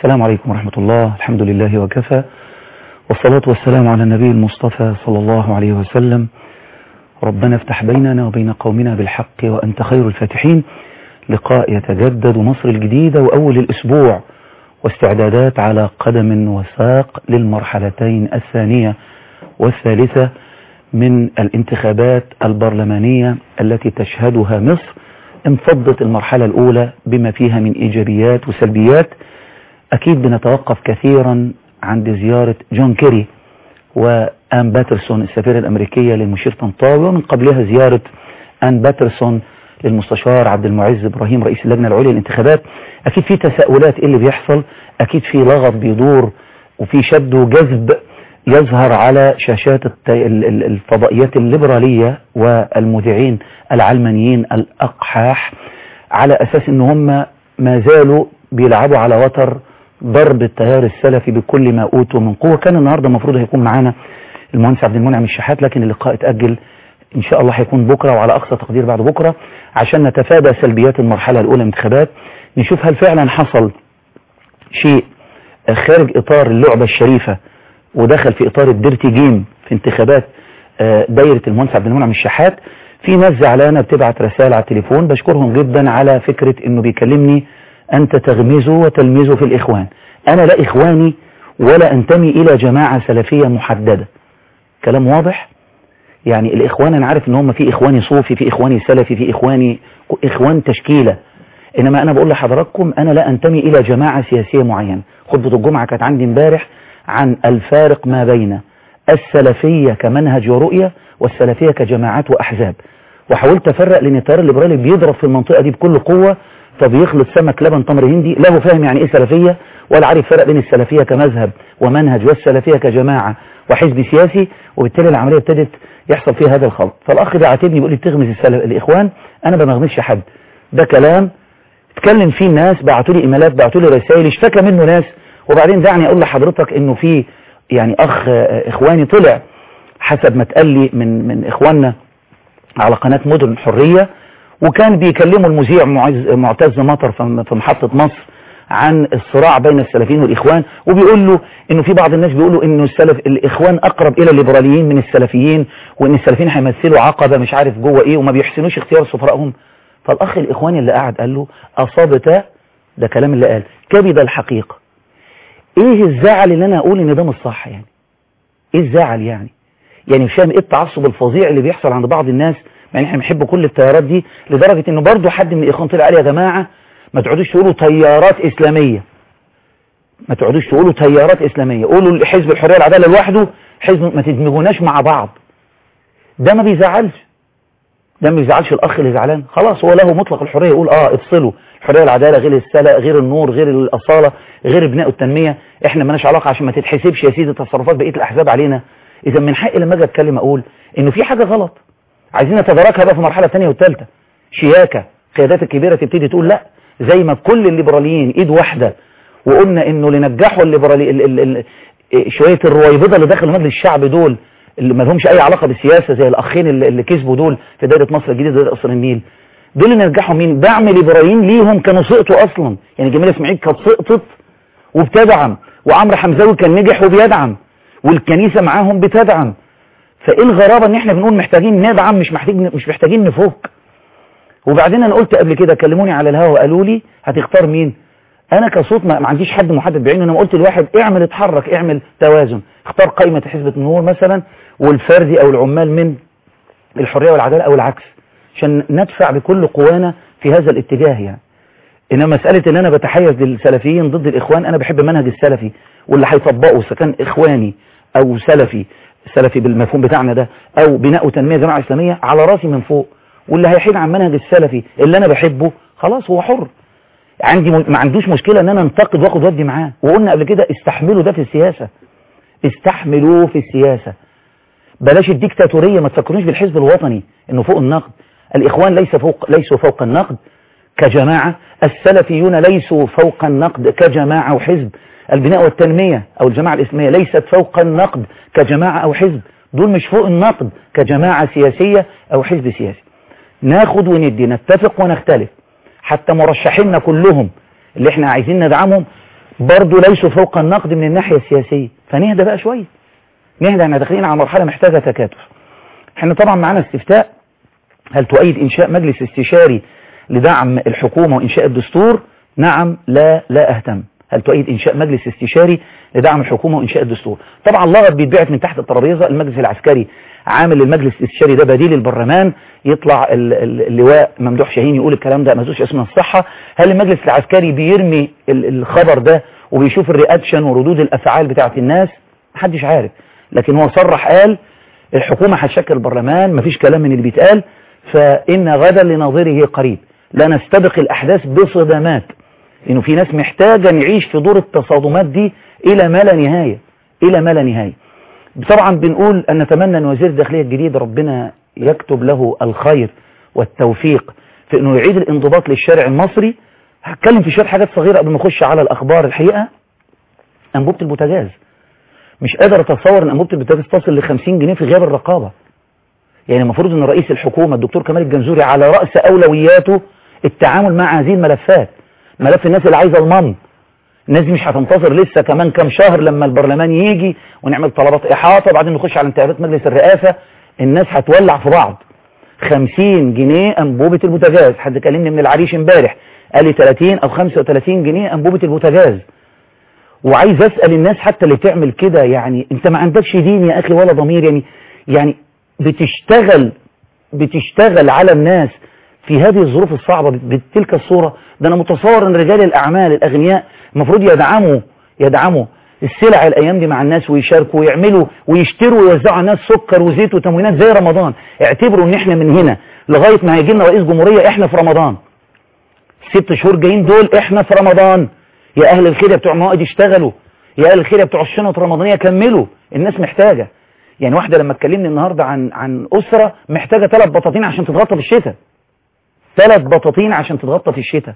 السلام عليكم ورحمة الله الحمد لله وكفى والصلاة والسلام على النبي المصطفى صلى الله عليه وسلم ربنا افتح بيننا وبين قومنا بالحق وأنت خير الفاتحين لقاء يتجدد مصر الجديدة وأول الأسبوع واستعدادات على قدم وساق للمرحلتين الثانية والثالثة من الانتخابات البرلمانية التي تشهدها مصر انفضت المرحلة الأولى بما فيها من إيجابيات وسلبيات أكيد بنتوقف كثيرا عند زيارة جون كيري وآن باترسون السفيرة الأمريكية للمشير طنطاوي ومن قبلها زيارة آن باترسون للمستشار عبد المعز إبراهيم رئيس اللجنة العليا للانتخابات أكيد في تساؤلات إيه اللي بيحصل أكيد في لغط بيدور وفي شد وجذب يظهر على شاشات الفضائيات الليبرالية والمذيعين العلمانيين الأقحاح على أساس أن هم ما زالوا بيلعبوا على وتر ضرب التيار السلفي بكل ما أوتوا من قوة كان النهاردة المفروض هيكون معانا المهندس عبد المنعم الشحات لكن اللقاء اتأجل إن شاء الله هيكون بكرة وعلى أقصى تقدير بعد بكرة عشان نتفادى سلبيات المرحلة الأولى من الانتخابات نشوف هل فعلا حصل شيء خارج إطار اللعبة الشريفة ودخل في إطار الديرتي جيم في انتخابات دايرة المهندس عبد المنعم الشحات في ناس زعلانة بتبعت رسائل على التليفون بشكرهم جدا على فكرة انه بيكلمني انت تغمزه وتلمزه في الاخوان انا لا اخواني ولا انتمي الى جماعة سلفية محددة كلام واضح يعني الاخوان انا عارف ان هم في اخواني صوفي في اخواني سلفي في اخواني اخوان تشكيلة انما انا بقول لحضراتكم انا لا انتمي الى جماعة سياسية معينة خطبة الجمعة كانت عندي امبارح عن الفارق ما بين السلفية كمنهج ورؤية والسلفية كجماعات وأحزاب وحاولت أفرق لأن التيار الليبرالي بيضرب في المنطقة دي بكل قوة فبيخلط سمك لبن تمر هندي لا هو فاهم يعني إيه سلفية ولا عارف فرق بين السلفية كمذهب ومنهج والسلفية كجماعة وحزب سياسي وبالتالي العملية ابتدت يحصل فيها هذا الخلط فالأخ بيعاتبني بيقول لي بتغمز الإخوان أنا ما بغمزش حد ده كلام اتكلم فيه ناس بعتوا لي ايميلات بعتوا لي رسائل اشتكى منه ناس وبعدين دعني اقول لحضرتك انه في يعني اخ اخواني طلع حسب ما اتقال لي من من اخواننا على قناة مدن الحرية وكان بيكلموا المذيع معتز مطر في محطة مصر عن الصراع بين السلفيين والاخوان وبيقول له انه في بعض الناس بيقولوا انه السلف الاخوان اقرب الى الليبراليين من السلفيين وان السلفيين هيمثلوا عقبة مش عارف جوه ايه وما بيحسنوش اختيار سفرائهم فالاخ الاخواني اللي قاعد قال له اصابت ده كلام اللي قال كبد الحقيقة ايه الزعل اللي انا اقول ان ده مش صح يعني ايه الزعل يعني يعني مش فاهم ايه التعصب الفظيع اللي بيحصل عند بعض الناس يعني احنا بنحب كل التيارات دي لدرجة انه برضو حد من الاخوان طلع قال يا جماعة ما تقعدوش تقولوا تيارات اسلامية ما تقعدوش تقولوا تيارات اسلامية قولوا حزب الحرية والعدالة لوحده حزب ما تدمجوناش مع بعض ده ما بيزعلش ده ما بيزعلش الاخ اللي زعلان خلاص هو له مطلق الحرية يقول اه افصلوا الحرية والعدالة غير السلة غير النور غير الأصالة غير البناء والتنمية احنا مالناش علاقة عشان ما تتحسبش يا سيدي تصرفات بقية الأحزاب علينا إذا من حقي لما أجي أتكلم أقول إنه في حاجة غلط عايزين نتداركها بقى في المرحلة الثانية والثالثة شياكة قيادات الكبيرة تبتدي تقول لا زي ما كل الليبراليين إيد واحدة وقلنا إنه لنجحوا الليبرالي ال ال ال شوية الرويبضة اللي داخل مجلس الشعب دول اللي ما لهمش أي علاقة بالسياسة زي الأخين اللي, اللي كسبوا دول في دائرة مصر الجديدة دائرة قصر النيل دول اللي نجحوا مين دعم ليبراليين ليهم كانوا سقطوا اصلا يعني جميل اسماعيل كانت سقطت وبتدعم وعمرو حمزاوي كان نجح وبيدعم والكنيسة معاهم بتدعم فايه الغرابة ان احنا بنقول محتاجين ندعم مش محتاجين مش محتاجين نفك وبعدين انا قلت قبل كده كلموني على الهوا وقالوا لي هتختار مين انا كصوت ما, ما عنديش حد محدد بعينه انا قلت لواحد اعمل اتحرك اعمل توازن اختار قائمة حزب النور مثلا والفردي او العمال من الحرية والعدالة او العكس عشان ندفع بكل قوانا في هذا الاتجاه يعني إنما مسألة إن أنا بتحيز للسلفيين ضد الإخوان أنا بحب منهج السلفي واللي هيطبقه إذا كان إخواني أو سلفي سلفي بالمفهوم بتاعنا ده أو بناء وتنمية جماعة إسلامية على راسي من فوق واللي هيحيد عن منهج السلفي اللي أنا بحبه خلاص هو حر عندي م... ما عندوش مشكلة إن أنا انتقد واخد ودي معاه وقلنا قبل كده استحملوا ده في السياسة استحملوه في السياسة بلاش الديكتاتورية ما تفكرونيش بالحزب الوطني إنه فوق النقد الإخوان ليس فوق ليسوا فوق النقد كجماعة السلفيون ليسوا فوق النقد كجماعة وحزب البناء والتنمية أو الجماعة الإسلامية ليست فوق النقد كجماعة أو حزب دول مش فوق النقد كجماعة سياسية أو حزب سياسي ناخد وندي نتفق ونختلف حتى مرشحينا كلهم اللي احنا عايزين ندعمهم برضه ليسوا فوق النقد من الناحية السياسية فنهدى بقى شوية نهدى احنا داخلين على مرحلة محتاجة تكاتف احنا طبعا معانا استفتاء هل تؤيد انشاء مجلس استشاري لدعم الحكومة وانشاء الدستور نعم لا لا اهتم هل تؤيد انشاء مجلس استشاري لدعم الحكومة وانشاء الدستور طبعا لغط بيتبعت من تحت الترابيزة المجلس العسكري عامل المجلس الاستشاري ده بديل البرلمان يطلع اللواء ممدوح شاهين يقول الكلام ده مزوش اسمه الصحة هل المجلس العسكري بيرمي الخبر ده وبيشوف الرياكشن وردود الافعال بتاعت الناس محدش عارف لكن هو صرح قال الحكومة هتشكل البرلمان مفيش كلام من اللي بيتقال فإن غدا لناظره قريب لا نستبق الأحداث بصدمات لأنه في ناس محتاجة نعيش في دور التصادمات دي إلى ما لا نهاية إلى ما لا نهاية طبعا بنقول أن نتمنى أن وزير الداخلية الجديد ربنا يكتب له الخير والتوفيق في أنه يعيد الانضباط للشارع المصري هتكلم في شوية حاجات صغيرة قبل ما أخش على الأخبار الحقيقة أنبوبة البوتاجاز مش قادر أتصور أن أنبوبة البوتاجاز تصل ل 50 جنيه في غياب الرقابة يعني المفروض أن رئيس الحكومة الدكتور كمال الجنزوري على رأس أولوياته التعامل مع هذه الملفات ملف الناس اللي عايزة المن الناس دي مش هتنتظر لسه كمان كام شهر لما البرلمان يجي ونعمل طلبات إحاطة وبعدين نخش على انتخابات مجلس الرئاسة الناس هتولع في بعض 50 جنيه أنبوبة البوتاجاز حد كلمني من العريش امبارح قال لي 30 أو 35 جنيه أنبوبة البوتاجاز وعايز أسأل الناس حتى اللي تعمل كده يعني انت ما عندكش دين يا أخي ولا ضمير يعني يعني بتشتغل بتشتغل على الناس في هذه الظروف الصعبة بتلك الصورة ده أنا متصور أن رجال الأعمال الأغنياء المفروض يدعموا يدعموا السلع الأيام دي مع الناس ويشاركوا ويعملوا ويشتروا ويوزعوا على الناس سكر وزيت وتموينات زي رمضان اعتبروا ان احنا من هنا لغاية ما هيجي لنا رئيس جمهورية احنا في رمضان ست شهور جايين دول احنا في رمضان يا اهل الخير بتوع الموائد اشتغلوا يا اهل الخير بتوع الشنط الرمضانية كملوا الناس محتاجة يعني واحدة لما اتكلمني النهاردة عن عن أسرة محتاجة ثلاث بطاطين عشان تتغطى في الشتاء ثلاث بطاطين عشان تتغطى في الشتاء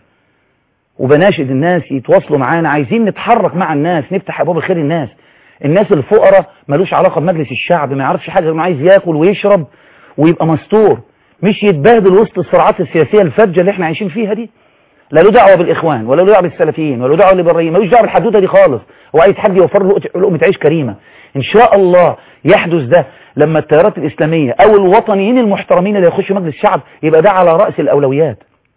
وبناشد الناس يتواصلوا معانا عايزين نتحرك مع الناس نفتح ابواب الخير الناس الناس الفقراء ملوش علاقة بمجلس الشعب ما يعرفش حاجة انه عايز ياكل ويشرب ويبقى مستور مش يتبهدل وسط الصراعات السياسية الفجة اللي احنا عايشين فيها دي لا له دعوة بالإخوان ولا له دعوة بالسلفيين ولا له دعوة بالليبراليين ملوش دعوة بالحدوتة دي خالص هو عايز حد يوفر له لقمة عيش كريمة إن شاء الله يحدث ده لما التيارات الإسلامية أو الوطنيين المحترمين اللي يخشوا مجلس الشعب يبقى ده على رأس الأولويات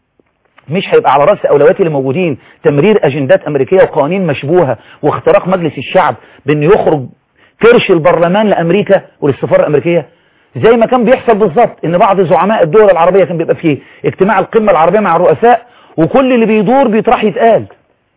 مش هيبقى على رأس أولويات اللي موجودين تمرير أجندات أمريكية وقوانين مشبوهة واختراق مجلس الشعب بأنه يخرج كرش البرلمان لأمريكا وللسفارة الأمريكية زي ما كان بيحصل بالظبط ان بعض زعماء الدول العربية كان بيبقى فيه اجتماع القمة العربية مع الرؤساء وكل اللي بيدور بيطرح يتقال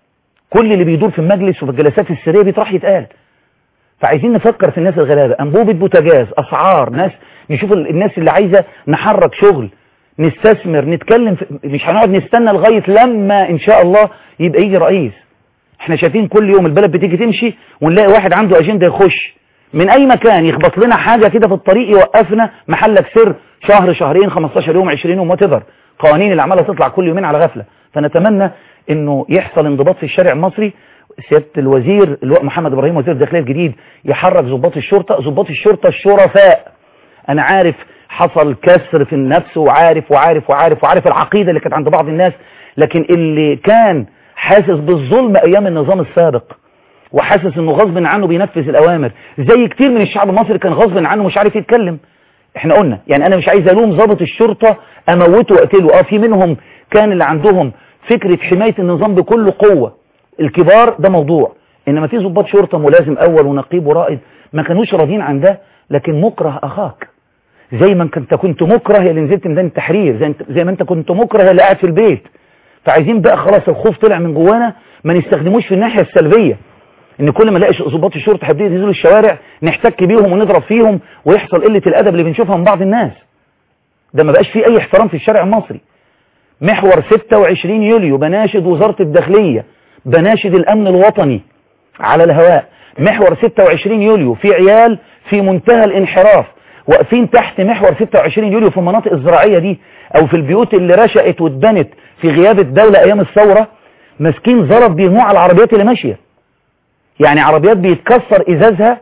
كل اللي بيدور في المجلس وفي الجلسات السرية بيطرح يتقال فعايزين نفكر في الناس الغلابة انبوبة بوتاجاز اسعار ناس نشوف الناس اللي عايزة نحرك شغل نستثمر نتكلم في مش هنقعد نستنى لغاية لما ان شاء الله يبقى يجي رئيس احنا شايفين كل يوم البلد بتيجي تمشي ونلاقي واحد عنده اجندة يخش من اي مكان يخبط لنا حاجة كده في الطريق يوقفنا محلك سر شهر شهرين 15 يوم 20 يوم وتذر قوانين اللي عمالة تطلع كل يومين على غفلة فنتمنى انه يحصل انضباط في الشارع المصري سيادة الوزير اللواء محمد ابراهيم وزير الداخلية الجديد يحرك ضباط الشرطة ضباط الشرطة الشرفاء انا عارف حصل كسر في النفس وعارف وعارف وعارف وعارف العقيدة اللي كانت عند بعض الناس لكن اللي كان حاسس بالظلم ايام النظام السابق وحاسس انه غصب عنه بينفذ الاوامر زي كتير من الشعب المصري كان غصب عنه مش عارف يتكلم احنا قلنا يعني انا مش عايز الوم ضابط الشرطة اموته واقتله اه في منهم كان اللي عندهم فكرة حماية النظام بكل قوة الكبار ده موضوع انما في ضباط شرطة ملازم اول ونقيب ورائد ما كانوش راضيين عن ده لكن مكره اخاك زي ما انت كنت مكره يا اللي نزلت ميدان التحرير زي, انت زي ما انت كنت مكره يا اللي قاعد في البيت فعايزين بقى خلاص الخوف طلع من جوانا ما نستخدموش في الناحية السلبية ان كل ما نلاقي ضباط الشرطه هيبتدوا ينزلوا الشوارع نحتك بيهم ونضرب فيهم ويحصل قله الادب اللي بنشوفها من بعض الناس ده ما بقاش فيه اي احترام في الشارع المصري محور 26 يوليو بناشد وزارة الداخلية بناشد الامن الوطني على الهواء محور 26 يوليو في عيال في منتهى الانحراف واقفين تحت محور 26 يوليو في المناطق الزراعية دي او في البيوت اللي رشقت واتبنت في غياب الدولة ايام الثورة ماسكين زلط بيرموه على العربيات اللي ماشية يعني عربيات بيتكسر ازازها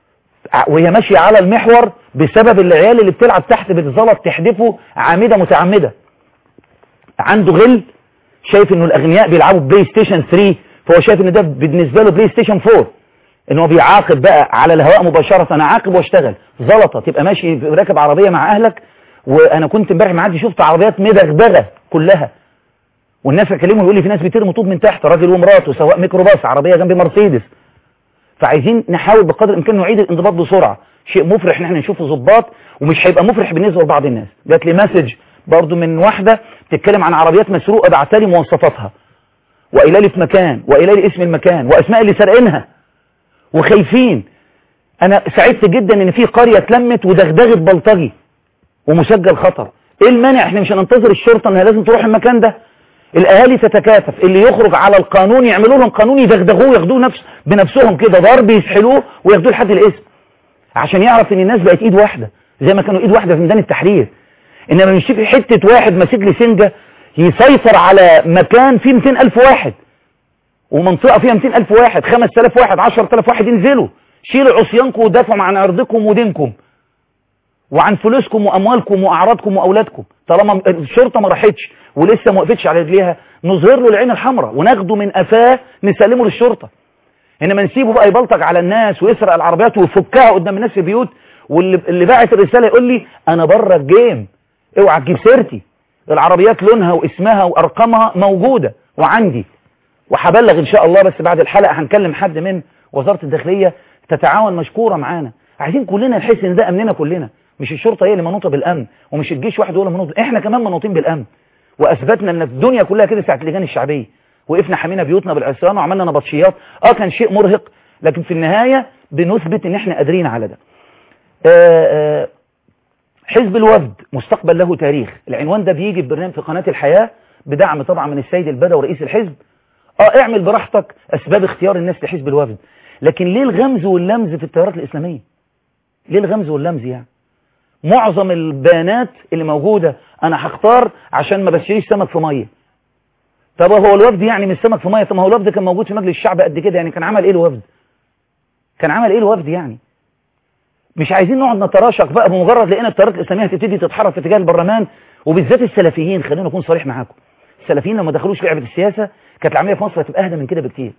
وهي ماشية على المحور بسبب العيال اللي بتلعب تحت بتزلط تحدفه عامدة متعمدة عنده غل شايف انه الاغنياء بيلعبوا بلاي ستيشن 3 في فهو شايف ان ده بالنسبه له بلاي ستيشن 4 ان هو بيعاقب بقى على الهواء مباشره انا عاقب واشتغل زلطه تبقى ماشي راكب عربيه مع اهلك وانا كنت امبارح معدي شفت عربيات مدغدغه كلها والناس اكلمه يقول لي في ناس بترمي طوب من تحت راجل ومراته سواق ميكروباص عربيه جنب مرسيدس فعايزين نحاول بقدر الامكان نعيد الانضباط بسرعه شيء مفرح ان احنا نشوف ظباط ومش هيبقى مفرح بالنسبه لبعض الناس جات لي مسج برضو من واحده بتتكلم عن عربيات مسروقه بعت لي مواصفاتها وقايله لي في مكان وقايله لي اسم المكان واسماء اللي سارقينها وخايفين انا سعدت جدا ان في قريه اتلمت ودغدغت بلطجي ومسجل خطر ايه المانع احنا مش هننتظر الشرطه انها لازم تروح المكان ده الاهالي تتكاتف اللي يخرج على القانون يعملوا لهم قانون يدغدغوه ياخدوه نفس بنفسهم كده ضرب يسحلوه وياخدوه لحد الاسم عشان يعرف ان الناس بقت ايد واحده زي ما كانوا ايد واحده في ميدان التحرير انما مش في حته واحد ماسك لي سنجه يسيطر على مكان فيه 200000 واحد ومنطقه فيها 200000 واحد 5000 واحد 10000 واحد ينزلوا شيلوا عصيانكم ودافعوا عن عرضكم ودينكم وعن فلوسكم واموالكم واعراضكم واولادكم طالما الشرطه ما راحتش ولسه ما وقفتش على رجليها نظهر له العين الحمراء وناخده من قفاه نسلمه للشرطه انما نسيبه بقى يبلطج على الناس ويسرق العربيات ويفكها قدام الناس في البيوت واللي اللي باعت الرساله يقول لي انا بره الجيم اوعى تجيب سيرتي العربيات لونها واسمها وارقامها موجوده وعندي وهبلغ ان شاء الله بس بعد الحلقه هنكلم حد من وزاره الداخليه تتعاون مشكوره معانا عايزين كلنا نحس ان ده امننا كلنا مش الشرطه هي اللي منوطه بالامن ومش الجيش واحد هو اللي منوط احنا كمان منوطين بالامن واثبتنا ان الدنيا كلها كده ساعه اللجان الشعبيه وقفنا حمينا بيوتنا بالعصيان وعملنا نبطشيات اه كان شيء مرهق لكن في النهايه بنثبت ان احنا قادرين على ده آآ آآ حزب الوفد مستقبل له تاريخ العنوان ده بيجي في برنامج في قناه الحياه بدعم طبعا من السيد البدوي رئيس الحزب اه اعمل براحتك اسباب اختيار الناس لحزب الوفد لكن ليه الغمز واللمز في التيارات الاسلاميه ليه الغمز واللمز يعني معظم البيانات اللي موجودة انا هختار عشان ما بشتريش سمك في مية طب هو الوفد يعني مش سمك في مية طب ما هو الوفد كان موجود في مجلس الشعب قد كده يعني كان عمل ايه الوفد كان عمل ايه الوفد يعني مش عايزين نقعد نتراشق بقى بمجرد لقينا التيارات الاسلاميه هتبتدي تتحرك في اتجاه البرلمان وبالذات السلفيين خلينا نكون صريح معاكم السلفيين لما دخلوش لعبه السياسه كانت العمليه في مصر هتبقى اهدى من كده بكتير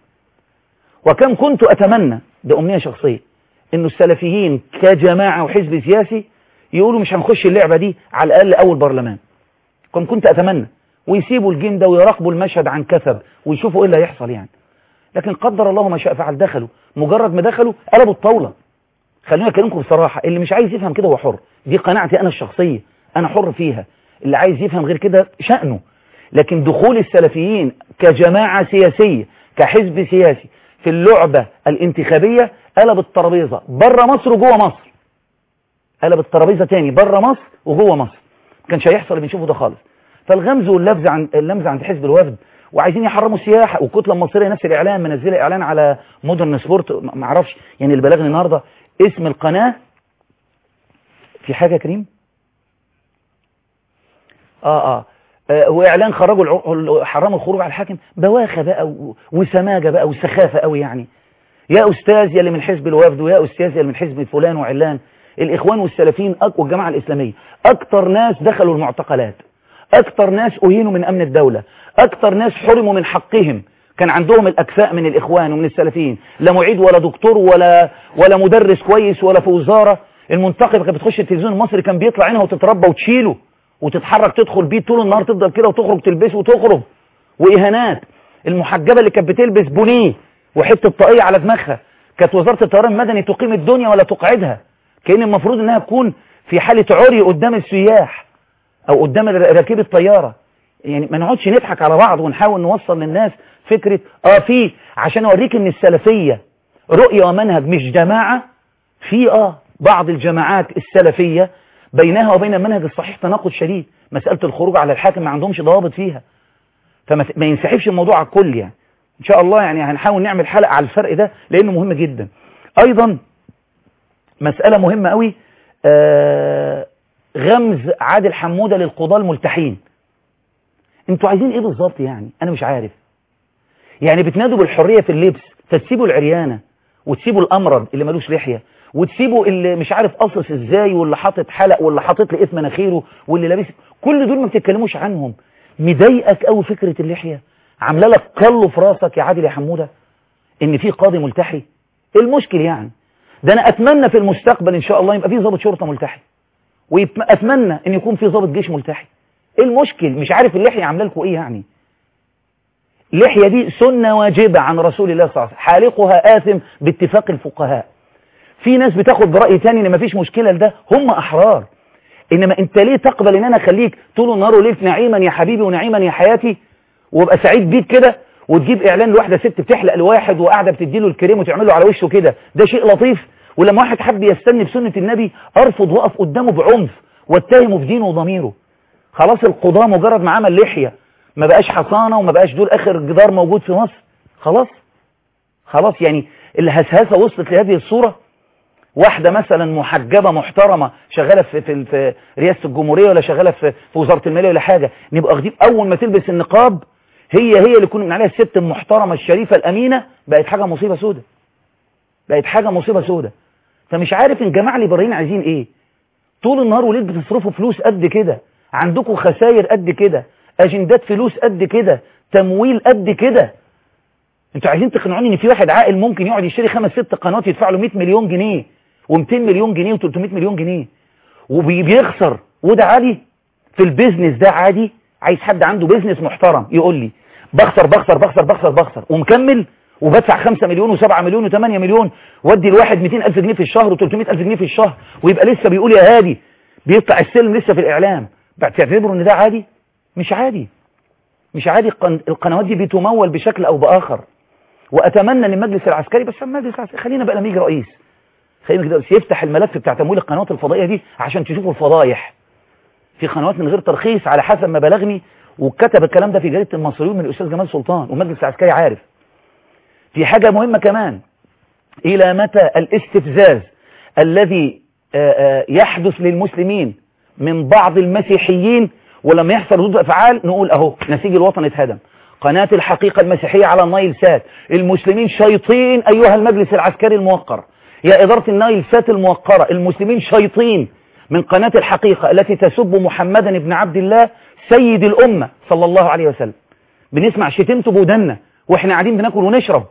وكم كنت اتمنى ده امنيه شخصيه انه السلفيين كجماعه وحزب سياسي يقولوا مش هنخش اللعبة دي على الأقل أول برلمان كم كنت أتمنى ويسيبوا الجيم ده ويراقبوا المشهد عن كثب ويشوفوا إيه اللي هيحصل يعني لكن قدر الله ما شاء فعل دخلوا مجرد ما دخلوا قلبوا الطاولة خليني أكلمكم بصراحة اللي مش عايز يفهم كده هو حر دي قناعتي أنا الشخصية أنا حر فيها اللي عايز يفهم غير كده شأنه لكن دخول السلفيين كجماعة سياسية كحزب سياسي في اللعبة الانتخابية قلب الترابيزة بره مصر وجوه مصر قلب الترابيزه تاني بره مصر وجوه مصر ما كانش هيحصل اللي بنشوفه ده خالص فالغمز واللفز عند اللمز عند حزب الوفد وعايزين يحرموا السياحه والكتله المصريه نفس الاعلان منزله اعلان على مودرن سبورت ما اعرفش يعني اللي بلغني النهارده اسم القناه في حاجه كريم اه اه, آه واعلان خرجوا حرموا الخروج على الحاكم بواخه بقى وسماجه بقى وسخافه قوي يعني يا استاذ يا اللي من حزب الوفد ويا استاذ يا اللي من حزب فلان وعلان الإخوان والسلفيين والجماعة الإسلامية أكتر ناس دخلوا المعتقلات أكتر ناس أهينوا من أمن الدولة أكتر ناس حرموا من حقهم كان عندهم الأكفاء من الإخوان ومن السلفيين لا معيد ولا دكتور ولا ولا مدرس كويس ولا في وزارة المنتقب كانت بتخش التلفزيون المصري كان بيطلع عينها وتتربى وتشيله وتتحرك تدخل بيه طول النهار تفضل كده وتخرج تلبسه وتخرج وإهانات المحجبة اللي كانت بتلبس بونيه وحتة طاقية على دماغها كانت وزارة الطيران المدني تقيم الدنيا ولا تقعدها كأن المفروض انها تكون في حالة عري قدام السياح او قدام راكب الطيارة يعني ما نقعدش نضحك على بعض ونحاول نوصل للناس فكرة اه في عشان اوريك ان السلفية رؤية ومنهج مش جماعة في اه بعض الجماعات السلفية بينها وبين المنهج الصحيح تناقض شديد مسألة الخروج على الحاكم ما عندهمش ضوابط فيها فما ما ينسحبش الموضوع على الكل يعني ان شاء الله يعني هنحاول نعمل حلقة على الفرق ده لانه مهم جدا ايضا مسألة مهمة قوي آه غمز عادل حمودة للقضاة الملتحين انتوا عايزين ايه بالظبط يعني انا مش عارف يعني بتنادوا بالحرية في اللبس فتسيبوا العريانة وتسيبوا الامرض اللي ملوش لحية وتسيبوا اللي مش عارف قصص ازاي واللي حاطط حلق واللي حاطط لقيت مناخيره واللي لابس كل دول ما بتتكلموش عنهم مضايقك قوي فكرة اللحية عامله لك قلو في راسك يا عادل يا حموده ان في قاضي ملتحي ايه المشكل يعني ده انا اتمنى في المستقبل ان شاء الله يبقى في ضابط شرطه ملتحي واتمنى ان يكون في ضابط جيش ملتحي ايه المشكل مش عارف اللحيه عامله لكم ايه يعني اللحيه دي سنه واجبه عن رسول الله صلى الله عليه وسلم حالقها آثم باتفاق الفقهاء في ناس بتاخد برأي تاني ان مفيش مشكله لده هم احرار انما انت ليه تقبل ان انا اخليك طول النهار وليل نعيما يا حبيبي ونعيما يا حياتي وابقى سعيد بيك كده وتجيب اعلان لواحده ست بتحلق لواحد وقاعده بتديله الكريم وتعمله على وشه كده ده شيء لطيف ولما واحد حب يستني بسنه النبي ارفض واقف قدامه بعنف واتهمه في دينه وضميره خلاص القضاة مجرد ما عمل لحيه ما بقاش حصانه وما بقاش دول اخر جدار موجود في مصر خلاص خلاص يعني الهسهسه وصلت لهذه الصوره واحدة مثلا محجبة محترمة شغالة في, في, في رئاسة الجمهورية ولا شغالة في, في وزارة المالية ولا حاجة نبقى واخدين أول ما تلبس النقاب هي هي اللي يكون من عليها الست المحترمة الشريفة الأمينة بقت حاجة مصيبة سودة بقت حاجة مصيبة سودة فمش عارف الجماعة الليبراليين عايزين ايه طول النهار وليل بتصرفوا فلوس قد كده عندكم خسائر قد كده اجندات فلوس قد كده تمويل قد كده انتوا عايزين تقنعوني ان في واحد عاقل ممكن يقعد يشتري خمس ست قنوات يدفع له 100 مليون جنيه و200 مليون جنيه و300 مليون جنيه وبيخسر وده عادي في البيزنس ده عادي عايز حد عنده بيزنس محترم يقول لي بخسر بخسر بخسر بخسر بخسر ومكمل وبدفع 5 مليون و7 مليون و8 مليون وادي الواحد 200 ألف جنيه في الشهر و300 ألف جنيه في الشهر ويبقى لسه بيقول يا هادي بيطلع السلم لسه في الإعلام تعتبروا ان ده عادي مش عادي مش عادي القنوات دي بتمول بشكل أو بآخر وأتمنى ان المجلس العسكري بس المجلس العسكري خلينا بقى لما يجي رئيس خلينا كده يفتح الملف بتاع تمويل القنوات الفضائية دي عشان تشوفوا الفضايح في قنوات من غير ترخيص على حسب ما بلغني وكتب الكلام ده في جريدة المصريون من الأستاذ جمال سلطان والمجلس العسكري عارف في حاجة مهمة كمان إلى متى الاستفزاز الذي يحدث للمسلمين من بعض المسيحيين ولما يحصل ردود أفعال نقول أهو نسيج الوطن اتهدم قناة الحقيقة المسيحية على النايل سات المسلمين شيطين أيها المجلس العسكري الموقر يا إدارة النايل سات الموقرة المسلمين شيطين من قناة الحقيقة التي تسب محمدا بن عبد الله سيد الأمة صلى الله عليه وسلم بنسمع شتمته بودنا واحنا قاعدين بناكل ونشرب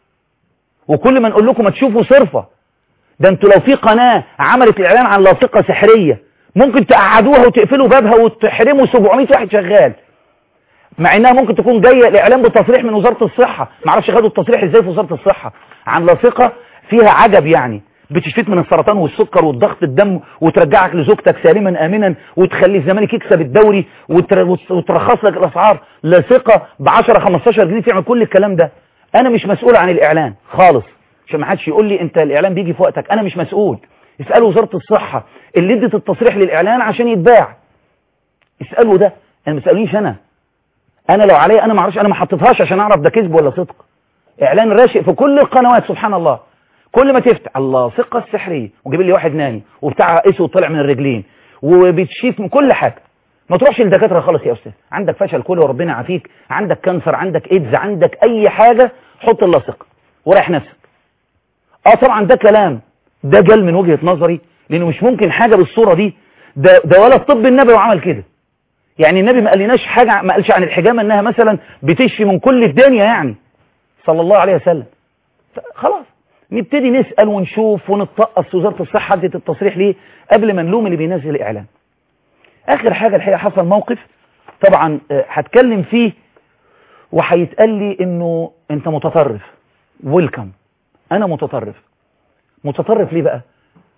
وكل ما نقول لكم ما تشوفوا صرفة ده انتوا لو في قناة عملت الإعلان عن لاصقة سحرية ممكن تقعدوها وتقفلوا بابها وتحرموا 700 واحد شغال مع انها ممكن تكون جاية الاعلان بتصريح من وزارة الصحة معرفش خدوا التصريح ازاي في وزارة الصحة عن لاصقة فيها عجب يعني بتشفيك من السرطان والسكر والضغط الدم وترجعك لزوجتك سالما امنا وتخلي الزمالك يكسب الدوري وترخص لك الاسعار لاصقة ب 10 15 جنيه تعمل كل الكلام ده انا مش مسؤول عن الاعلان خالص عشان ما حدش يقول لي انت الاعلان بيجي في وقتك انا مش مسؤول اسالوا وزارة الصحة اللي ادت التصريح للاعلان عشان يتباع اسالوا ده انا ما تسالونيش انا انا لو عليا انا ما اعرفش انا ما حطيتهاش عشان اعرف ده كذب ولا صدق اعلان راشق في كل القنوات سبحان الله كل ما تفتح الله ثقة السحرية وجيب لي واحد نايم وبتاع اسود طالع من الرجلين وبتشيف من كل حاجة ما تروحش للدكاتره خالص يا استاذ عندك فشل كلي وربنا يعافيك عندك كانسر عندك ايدز عندك اي حاجة حط اللاصق وريح نفسك اه طبعا ده كلام ده جل من وجهة نظري لانه مش ممكن حاجة بالصورة دي ده, ده ولا الطب النبوي عمل كده يعني النبي ما قالناش حاجة ما قالش عن الحجامة انها مثلا بتشفي من كل الدنيا يعني صلى الله عليه وسلم خلاص نبتدي نسأل ونشوف ونتطقص وزارة الصحة ادت التصريح ليه قبل ما نلوم اللي بينزل الإعلان آخر حاجة الحقيقة حصل موقف طبعا هتكلم فيه وهيتقال لي انه انت متطرف ويلكم انا متطرف متطرف ليه بقى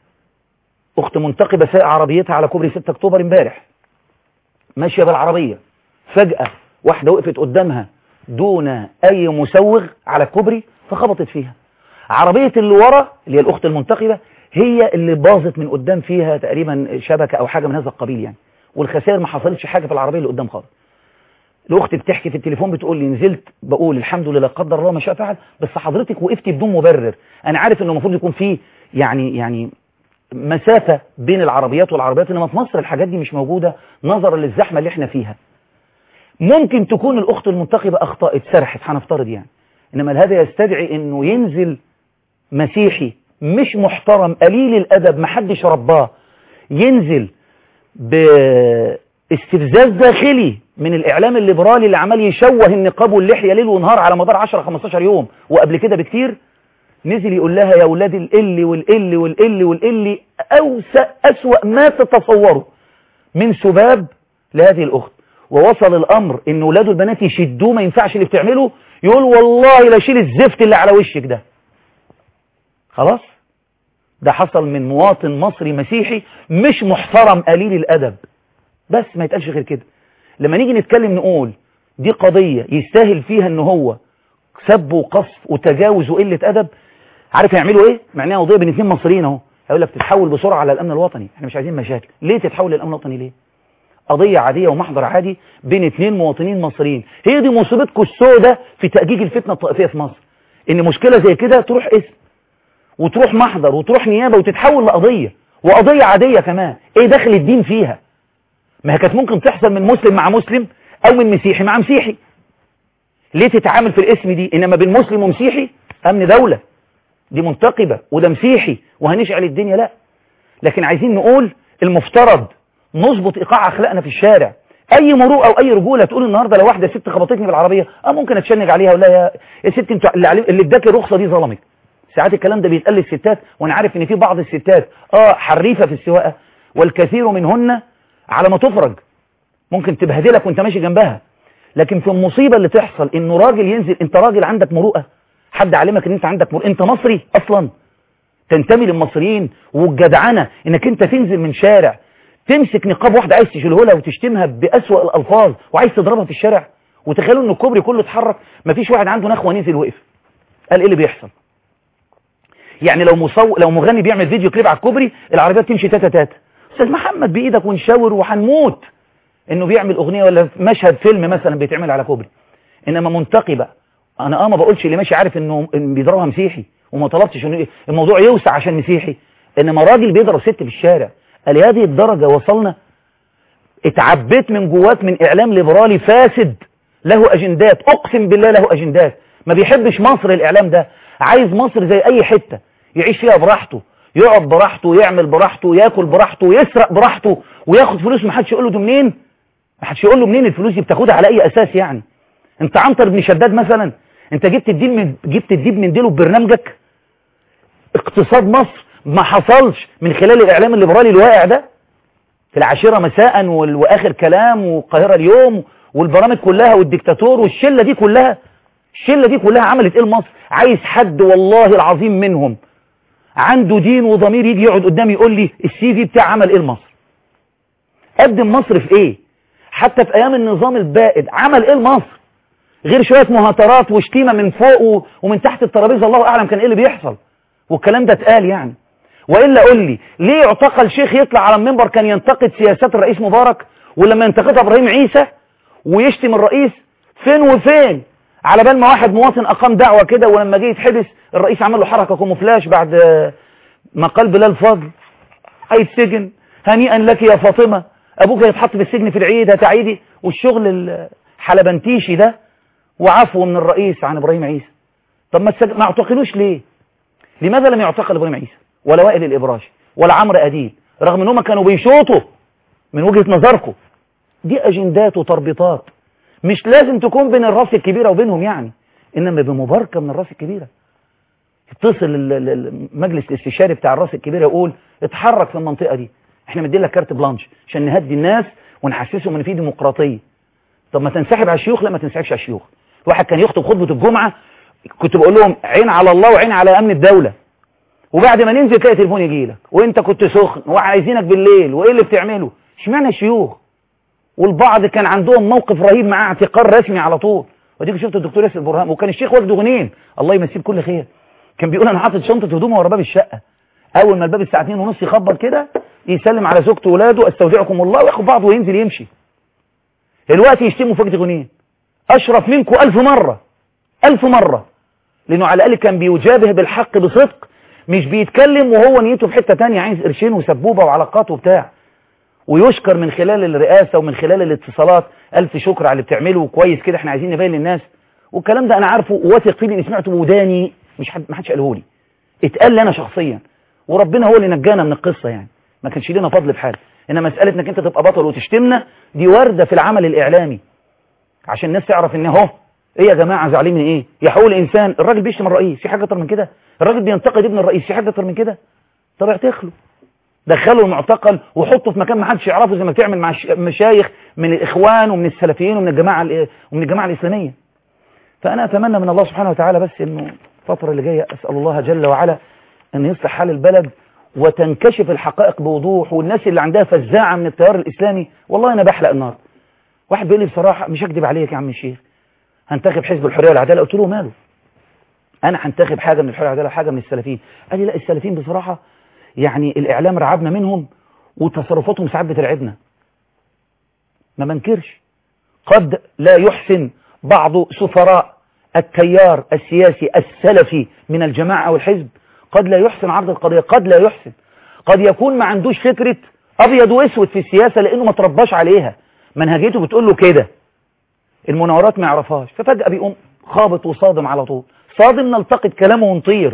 اخت منتقبة سائق عربيتها على كوبري 6 اكتوبر امبارح ماشية بالعربية فجأة واحدة وقفت قدامها دون اي مسوغ على الكوبري فخبطت فيها عربية اللي ورا اللي هي الأخت المنتقبة هي اللي باظت من قدام فيها تقريبا شبكة أو حاجة من هذا القبيل يعني والخسائر ما حصلتش حاجة في العربية اللي قدام خالص الأخت بتحكي في التليفون بتقول لي نزلت بقول الحمد لله قدر الله ما شاء فعل بس حضرتك وقفتي بدون مبرر أنا عارف إنه المفروض يكون في يعني يعني مسافة بين العربيات والعربيات إنما في مصر الحاجات دي مش موجودة نظرا للزحمة اللي احنا فيها ممكن تكون الأخت المنتقبة أخطأت سرحت هنفترض يعني إنما هذا يستدعي إنه ينزل مسيحي مش محترم قليل الأدب محدش رباه ينزل باستفزاز داخلي من الاعلام الليبرالي اللي عمال يشوه النقاب واللحيه ليل ونهار على مدار 10 15 يوم وقبل كده بكتير نزل يقول لها يا ولاد القل والقل والقل والقل أوسأ أسوأ ما تتصوروا من سباب لهذه الأخت ووصل الأمر إن ولاده البنات يشدوه ما ينفعش اللي بتعمله يقول والله لا شيل الزفت اللي على وشك ده خلاص ده حصل من مواطن مصري مسيحي مش محترم قليل الأدب بس ما يتقالش غير كده لما نيجي نتكلم نقول دي قضية يستاهل فيها ان هو سب وقصف وتجاوز وقلة أدب عارف يعملوا ايه مع انها قضيه بين اثنين مصريين اهو هيقول لك تتحول بسرعه على الامن الوطني احنا مش عايزين مشاكل ليه تتحول للامن الوطني ليه قضيه عاديه ومحضر عادي بين اثنين مواطنين مصريين هي دي مصيبتكم السوداء في تاجيج الفتنه الطائفيه في مصر ان مشكله زي كده تروح اسم وتروح محضر وتروح نيابه وتتحول لقضيه وقضيه عاديه كمان ايه دخل الدين فيها ما هي كانت ممكن تحصل من مسلم مع مسلم او من مسيحي مع مسيحي ليه تتعامل في الاسم دي انما بين مسلم ومسيحي امن دوله دي منتقبة وده مسيحي وهنشعل الدنيا لا لكن عايزين نقول المفترض نظبط إيقاع أخلاقنا في الشارع أي مروءة أو أي رجولة تقول النهاردة لو واحدة ست خبطتني بالعربية أه ممكن أتشنج عليها ولا يا, يا ست انت اللي, اللي اداك الرخصة دي ظلمك ساعات الكلام ده بيتقال للستات وأنا عارف إن في بعض الستات أه حريفة في السواقة والكثير منهن على ما تفرج ممكن تبهدلك وانت ماشي جنبها لكن في المصيبة اللي تحصل إنه راجل ينزل انت راجل عندك مروءة حد علمك ان انت عندك مر... انت مصري اصلا تنتمي للمصريين والجدعنه انك انت تنزل من شارع تمسك نقاب واحده عايز تشيله لها وتشتمها باسوأ الالفاظ وعايز تضربها في الشارع وتخيلوا ان الكوبري كله اتحرك مفيش واحد عنده نخوه نزل وقف قال ايه اللي بيحصل يعني لو مصو... لو مغني بيعمل فيديو كليب على الكوبري العربيات تمشي تاتا تاتا استاذ محمد بايدك ونشاور وهنموت انه بيعمل اغنيه ولا مشهد فيلم مثلا بيتعمل على كوبري انما منتقبه انا اه ما بقولش اللي ماشي عارف انه إن بيضربها مسيحي وما طلبتش انه الموضوع يوسع عشان مسيحي انما راجل بيضرب ست في الشارع قال هذه الدرجه وصلنا اتعبيت من جواك من اعلام ليبرالي فاسد له اجندات اقسم بالله له اجندات ما بيحبش مصر الاعلام ده عايز مصر زي اي حته يعيش فيها براحته يقعد براحته يعمل براحته ياكل براحته يسرق براحته وياخد فلوس ما حدش يقول له ده منين ما حدش يقول له منين الفلوس دي بتاخدها على اي اساس يعني انت عنتر بن شداد مثلا انت جبت الدين من جبت الدين من ديله ببرنامجك اقتصاد مصر ما حصلش من خلال الاعلام الليبرالي الواقع ده في العاشرة مساء واخر كلام والقاهرة اليوم والبرامج كلها والديكتاتور والشلة دي كلها الشلة دي كلها عملت ايه لمصر عايز حد والله العظيم منهم عنده دين وضمير يجي يقعد قدامي يقول لي السي في بتاع عمل ايه لمصر قدم مصر في ايه حتى في ايام النظام البائد عمل ايه لمصر غير شوية مهاترات وشتيمة من فوق ومن تحت الترابيزة الله أعلم كان إيه اللي بيحصل والكلام ده اتقال يعني وإلا قول لي ليه اعتقل شيخ يطلع على المنبر كان ينتقد سياسات الرئيس مبارك ولما ينتقدها إبراهيم عيسى ويشتم الرئيس فين وفين على بال ما واحد مواطن أقام دعوة كده ولما جه يتحبس الرئيس عمل له حركة كوموفلاش بعد ما قال بلال فضل هيتسجن هنيئا لك يا فاطمة أبوك هيتحط في السجن في العيد هتعيدي والشغل الحلبنتيشي ده وعفو من الرئيس عن إبراهيم عيسى طب ما, ما اعتقلوش ليه لماذا لم يعتقل إبراهيم عيسى ولا وائل الإبراشي ولا عمرو أديب رغم أنهم كانوا بيشوطوا من وجهة نظركم دي أجندات وتربيطات مش لازم تكون بين الراس الكبيرة وبينهم يعني إنما بمباركة من الراس الكبيرة يتصل المجلس الاستشاري بتاع الراس الكبيرة يقول اتحرك في المنطقة دي احنا مدين لك كارت بلانش عشان نهدي الناس ونحسسهم ان في ديمقراطية طب ما تنسحب على الشيوخ لا ما تنسحبش على الشيوخ الواحد كان يخطب خطبة الجمعة كنت بقول لهم عين على الله وعين على امن الدولة وبعد ما ننزل تلاقي تليفون يجي لك وانت كنت سخن وعايزينك بالليل وايه اللي بتعمله اشمعنى الشيوخ والبعض كان عندهم موقف رهيب مع اعتقال رسمي على طول وديك شفت الدكتور ياسر برهان وكان الشيخ واخده غنين الله يمسيه بكل خير كان بيقول انا حاطط شنطه هدومه ورا باب الشقه اول ما الباب الساعه 2 ونص يخبط كده يسلم على زوجته واولاده استودعكم الله وياخد بعضه وينزل يمشي دلوقتي يشتموا فوق غنين اشرف منكم ألف مرة ألف مرة لانه على الاقل كان بيجابه بالحق بصدق مش بيتكلم وهو نيته في حتة تانية عايز قرشين وسبوبة وعلاقات وبتاع ويشكر من خلال الرئاسة ومن خلال الاتصالات ألف شكر على اللي بتعمله كويس كده احنا عايزين نبين للناس والكلام ده أنا عارفه وواثق فيه لأني سمعته بوداني مش حد ما حدش قاله لي اتقال لي أنا شخصيا وربنا هو اللي نجانا من القصة يعني ما كانش لنا فضل في حاجة إنما مسألة إنك أنت تبقى بطل وتشتمنا دي واردة في العمل الإعلامي عشان الناس تعرف ان اهو ايه يا جماعه زعلانين من ايه يا حقوق الانسان الراجل بيشتم الرئيس في حاجه اكتر من كده الراجل بينتقد ابن الرئيس في حاجه اكتر من كده طب اعتقله دخله المعتقل وحطه في مكان ما حدش يعرفه زي ما بتعمل مع مشايخ من الاخوان ومن السلفيين ومن الجماعه ومن الجماعه الاسلاميه فانا اتمنى من الله سبحانه وتعالى بس انه الفتره اللي جايه اسال الله جل وعلا ان يصلح حال البلد وتنكشف الحقائق بوضوح والناس اللي عندها فزاعه من التيار الاسلامي والله انا بحلق النار واحد بيقول لي بصراحه مش هكذب عليك يا عم الشيخ هنتخب حزب الحريه والعداله قلت له ماله انا هنتخب حاجه من الحريه والعداله وحاجه من السلفيين قال لي لا السلفيين بصراحه يعني الاعلام رعبنا منهم وتصرفاتهم ساعات بترعبنا ما منكرش قد لا يحسن بعض سفراء التيار السياسي السلفي من الجماعة أو الحزب قد لا يحسن عرض القضية قد لا يحسن قد يكون ما عندوش فكرة أبيض وأسود في السياسة لأنه ما ترباش عليها منهجيته بتقول له كده المناورات ما يعرفهاش ففجأة بيقوم خابط وصادم على طول صادم نلتقط كلامه ونطير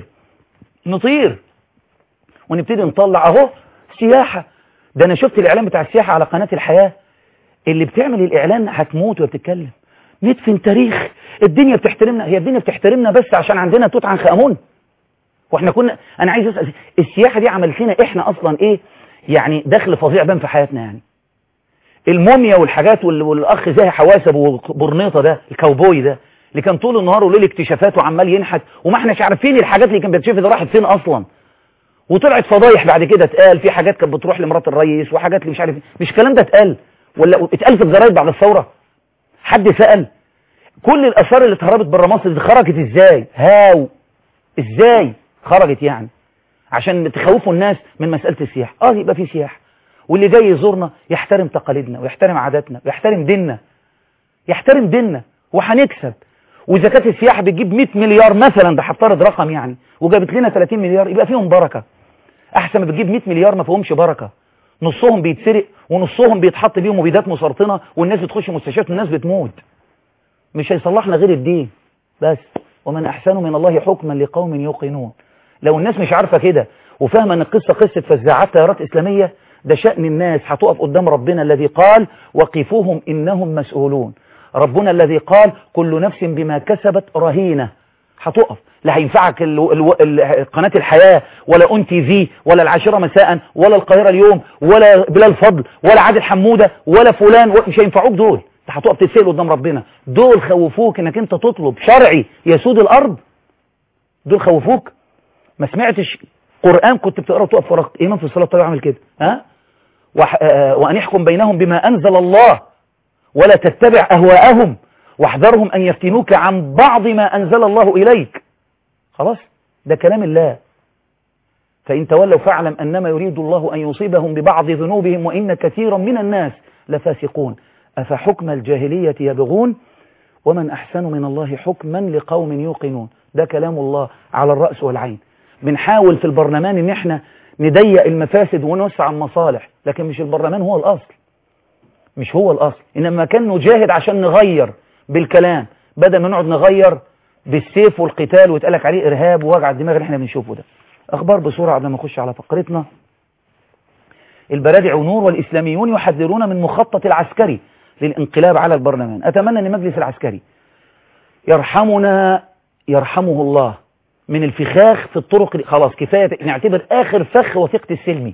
نطير ونبتدي نطلع اهو سياحة ده انا شفت الاعلان بتاع السياحة على قناة الحياة اللي بتعمل الاعلان هتموت وبتتكلم ندفن تاريخ الدنيا بتحترمنا هي الدنيا بتحترمنا بس عشان عندنا توت عنخ امون واحنا كنا انا عايز اسال السياحه دي عملت لنا احنا اصلا ايه يعني دخل فظيع بان في حياتنا يعني الموميا والحاجات والاخ زاهي حواسب وبرنيطه ده الكاوبوي ده اللي كان طول النهار وليل اكتشافات وعمال ينحت وما احناش عارفين الحاجات اللي كان بيكتشفها دي راحت فين اصلا وطلعت فضايح بعد كده اتقال في حاجات كانت بتروح لمرات الرئيس وحاجات اللي مش عارف مش الكلام ده اتقال ولا اتقال في الجرايد بعد الثوره حد سأل كل الأثار اللي اتهربت بره مصر دي خرجت ازاي هاو ازاي خرجت يعني عشان تخوفوا الناس من مسألة السياحة اه يبقى في سياحة واللي جاي يزورنا يحترم تقاليدنا ويحترم عاداتنا ويحترم ديننا يحترم ديننا وهنكسب وإذا كانت السياحة بتجيب 100 مليار مثلا ده هفترض رقم يعني وجابت لنا 30 مليار يبقى فيهم بركة أحسن ما بتجيب 100 مليار ما فيهمش بركة نصهم بيتسرق ونصهم بيتحط بيهم مبيدات مسرطنة والناس بتخش مستشفيات والناس بتموت مش هيصلحنا غير الدين بس ومن أحسن من الله حكما لقوم يوقنون لو الناس مش عارفة كده وفاهمة ان القصة قصة فزاعات تيارات إسلامية ده شأن الناس هتقف قدام ربنا الذي قال وقفوهم إنهم مسؤولون ربنا الذي قال كل نفس بما كسبت رهينة هتقف لا هينفعك ال ال ال قناة الحياة ولا أون تي في ولا العاشرة مساء ولا القاهرة اليوم ولا بلال فضل ولا عادل حمودة ولا فلان مش هينفعوك دول انت هتقف تتسأل قدام ربنا دول خوفوك انك انت تطلب شرعي يسود الارض دول خوفوك ما سمعتش قرآن كنت بتقرأ وتقف ورا إمام في الصلاة طيب عامل كده ها وح... آه وأن يحكم بينهم بما أنزل الله ولا تتبع أهواءهم واحذرهم أن يفتنوك عن بعض ما أنزل الله إليك خلاص ده كلام الله فإن تولوا فاعلم أنما يريد الله أن يصيبهم ببعض ذنوبهم وإن كثيرا من الناس لفاسقون أفحكم الجاهلية يبغون ومن أحسن من الله حكما لقوم يوقنون ده كلام الله على الرأس والعين بنحاول في البرلمان ان احنا نضيق المفاسد ونوسع المصالح لكن مش البرلمان هو الأصل مش هو الأصل إنما كان نجاهد عشان نغير بالكلام بدل ما نقعد نغير بالسيف والقتال ويتقالك عليه إرهاب ووجع الدماغ اللي احنا بنشوفه ده أخبار بسرعة قبل ما نخش على فقرتنا البرادع ونور والإسلاميون يحذرون من مخطط العسكري للانقلاب على البرلمان أتمنى أن مجلس العسكري يرحمنا يرحمه الله من الفخاخ في الطرق خلاص كفاية نعتبر آخر فخ وثيقة السلمي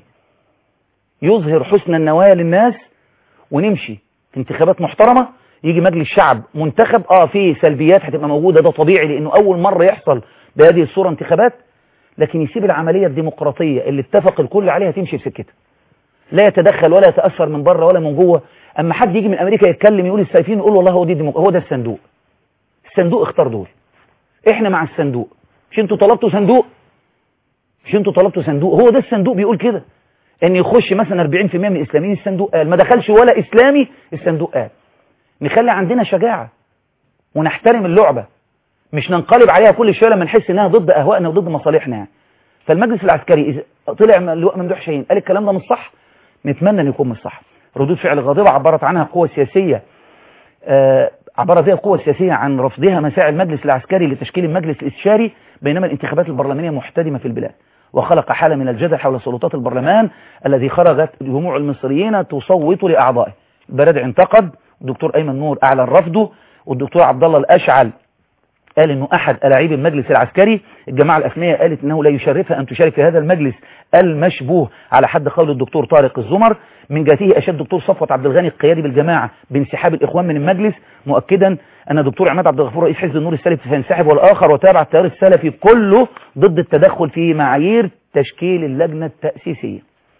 يظهر حسن النوايا للناس ونمشي في انتخابات محترمة يجي مجلس شعب منتخب اه في سلبيات هتبقى موجودة ده طبيعي لانه اول مرة يحصل بهذه الصورة انتخابات لكن يسيب العملية الديمقراطية اللي اتفق الكل عليها تمشي في سكتها لا يتدخل ولا يتأثر من بره ولا من جوه اما حد يجي من امريكا يتكلم يقول السيفين يقول والله هو دي ديمق... هو ده الصندوق الصندوق اختار دول احنا مع الصندوق مش انتوا طلبتوا صندوق مش انتوا طلبتوا صندوق هو ده الصندوق بيقول كده ان يخش مثلا 40% من الاسلاميين الصندوق قال ما دخلش ولا اسلامي الصندوق قال نخلي عندنا شجاعة ونحترم اللعبة مش ننقلب عليها كل شوية لما نحس انها ضد اهوائنا وضد مصالحنا يعني فالمجلس العسكري اذا طلع اللواء ممدوح شاهين قال الكلام ده مش صح نتمنى ان يكون مش صح ردود فعل غاضبة عبرت عنها القوى السياسية آه عبرت فيها القوى السياسية عن رفضها مساعي المجلس العسكري لتشكيل المجلس الاستشاري بينما الانتخابات البرلمانية محتدمة في البلاد وخلق حالة من الجدل حول سلطات البرلمان الذي خرجت جموع المصريين تصوت لأعضائه البرادع انتقد الدكتور ايمن نور اعلن رفضه والدكتور عبد الله الاشعل قال انه احد الاعيب المجلس العسكري الجماعه الاسميه قالت انه لا يشرفها ان تشارك في هذا المجلس المشبوه على حد قول الدكتور طارق الزمر من جهته اشاد الدكتور صفوت عبد الغني القيادي بالجماعه بانسحاب الاخوان من المجلس مؤكدا ان الدكتور عماد عبد الغفور رئيس حزب النور السلفي سينسحب والاخر وتابع التيار السلفي كله ضد التدخل في معايير تشكيل اللجنه التاسيسيه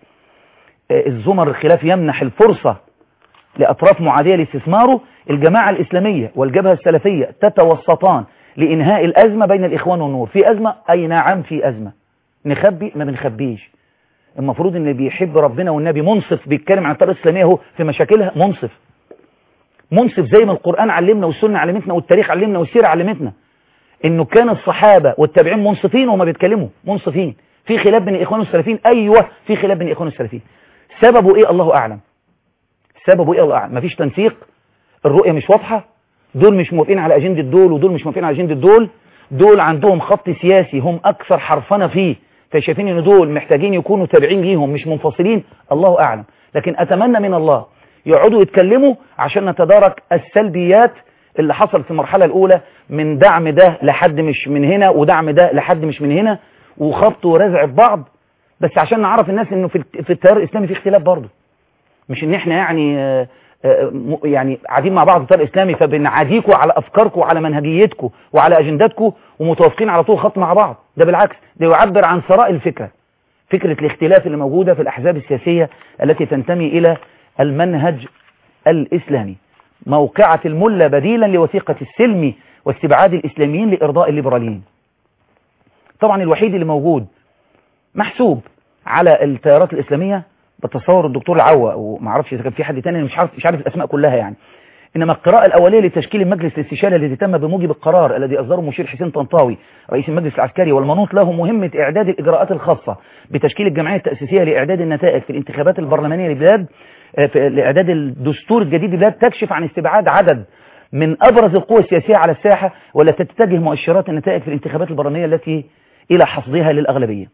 الزمر الخلاف يمنح الفرصه لأطراف معادية لاستثماره الجماعة الإسلامية والجبهة السلفية تتوسطان لإنهاء الأزمة بين الإخوان والنور في أزمة أي نعم في أزمة نخبي ما بنخبيش المفروض ان اللي بيحب ربنا والنبي منصف بيتكلم عن الطريقة الإسلامية هو في مشاكلها منصف منصف زي ما القرآن علمنا والسنة علمتنا والتاريخ علمنا والسيرة علمتنا انه كان الصحابة والتابعين منصفين وما بيتكلموا منصفين في خلاف بين الإخوان والسلفيين أيوة في خلاف بين الإخوان والسلفيين سببه إيه الله أعلم سببه ايه الله اعلم مفيش تنسيق الرؤية مش واضحة دول مش موافقين على اجندة دول ودول مش موافقين على اجندة دول دول عندهم خط سياسي هم اكثر حرفنة فيه فشايفين ان دول محتاجين يكونوا تابعين ليهم مش منفصلين الله اعلم لكن اتمنى من الله يقعدوا يتكلموا عشان نتدارك السلبيات اللي حصلت في المرحلة الاولى من دعم ده لحد مش من هنا ودعم ده لحد مش من هنا وخبط ورزع في بعض بس عشان نعرف الناس انه في في التيار الاسلامي في اختلاف برضه مش ان احنا يعني آآ آآ يعني قاعدين مع بعض في الطريق الاسلامي فبنعاديكم على افكاركم وعلى منهجيتكم وعلى اجنداتكم ومتوافقين على طول خط مع بعض ده بالعكس ده يعبر عن ثراء الفكره فكره الاختلاف اللي موجوده في الاحزاب السياسيه التي تنتمي الى المنهج الاسلامي موقعة الملة بديلا لوثيقة السلم واستبعاد الاسلاميين لارضاء الليبراليين طبعا الوحيد اللي موجود محسوب على التيارات الاسلاميه بتصور الدكتور العوا وما اعرفش اذا كان في حد تاني مش عارف مش عارف الاسماء كلها يعني انما القراءه الاوليه لتشكيل المجلس الاستشاري الذي تم بموجب القرار الذي اصدره المشير حسين طنطاوي رئيس المجلس العسكري والمنوط له مهمه اعداد الاجراءات الخاصه بتشكيل الجمعيه التاسيسيه لاعداد النتائج في الانتخابات البرلمانيه للبلاد لاعداد الدستور الجديد للبلاد تكشف عن استبعاد عدد من ابرز القوى السياسيه على الساحه والتي تتجه مؤشرات النتائج في الانتخابات البرلمانيه التي الى حصدها للاغلبيه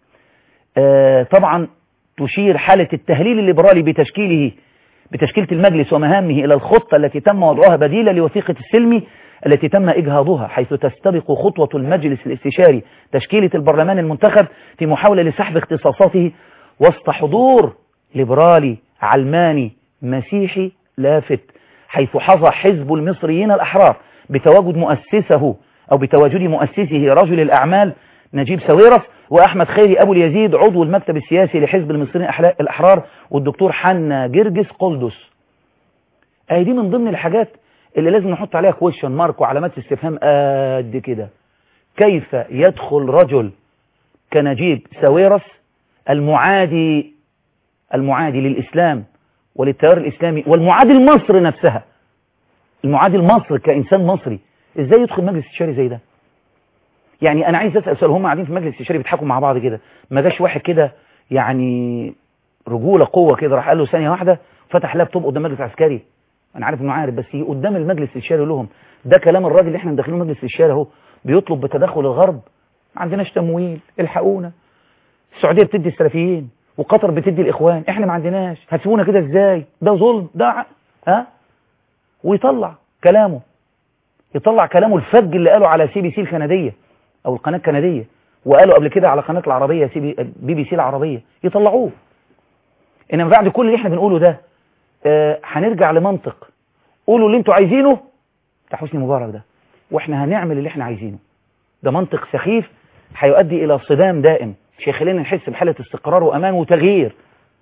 طبعا تشير حالة التهليل الليبرالي بتشكيله بتشكيلة المجلس ومهامه إلى الخطة التي تم وضعها بديلة لوثيقة السلم التي تم إجهاضها حيث تستبق خطوة المجلس الاستشاري تشكيلة البرلمان المنتخب في محاولة لسحب اختصاصاته وسط حضور ليبرالي علماني مسيحي لافت حيث حظى حزب المصريين الأحرار بتواجد مؤسسه أو بتواجد مؤسسه رجل الأعمال نجيب ساويرس وأحمد خيري أبو اليزيد عضو المكتب السياسي لحزب المصريين الأحرار والدكتور حنا جرجس قلدس أهي دي من ضمن الحاجات اللي لازم نحط عليها كويشن مارك وعلامات استفهام قد كده كيف يدخل رجل كنجيب ساويرس المعادي المعادي للإسلام وللتيار الإسلامي والمعادي لمصر نفسها المعادي لمصر كإنسان مصري إزاي يدخل مجلس استشاري زي ده يعني انا عايز اسال سؤال هم قاعدين في مجلس استشاري بيضحكوا مع بعض كده ما جاش واحد كده يعني رجوله قوه كده راح قال له ثانيه واحده فتح لابتوب قدام مجلس عسكري انا عارف انه عارف بس قدام المجلس الاستشاري لهم ده كلام الراجل اللي احنا مدخلينه مجلس الاستشاري اهو بيطلب بتدخل الغرب ما عندناش تمويل الحقونا السعوديه بتدي السلفيين وقطر بتدي الاخوان احنا ما عندناش هتسيبونا كده ازاي ده ظلم ده ها ويطلع كلامه يطلع كلامه الفج اللي قاله على سي بي سي الكنديه او القناة الكندية وقالوا قبل كده على قناة العربية سي بي, بي بي سي العربية يطلعوه انما بعد كل اللي احنا بنقوله ده اه هنرجع لمنطق قولوا اللي انتوا عايزينه بتاع حسني مبارك ده واحنا هنعمل اللي احنا عايزينه ده منطق سخيف هيؤدي الى صدام دائم مش هيخلينا نحس بحالة استقرار وامان وتغيير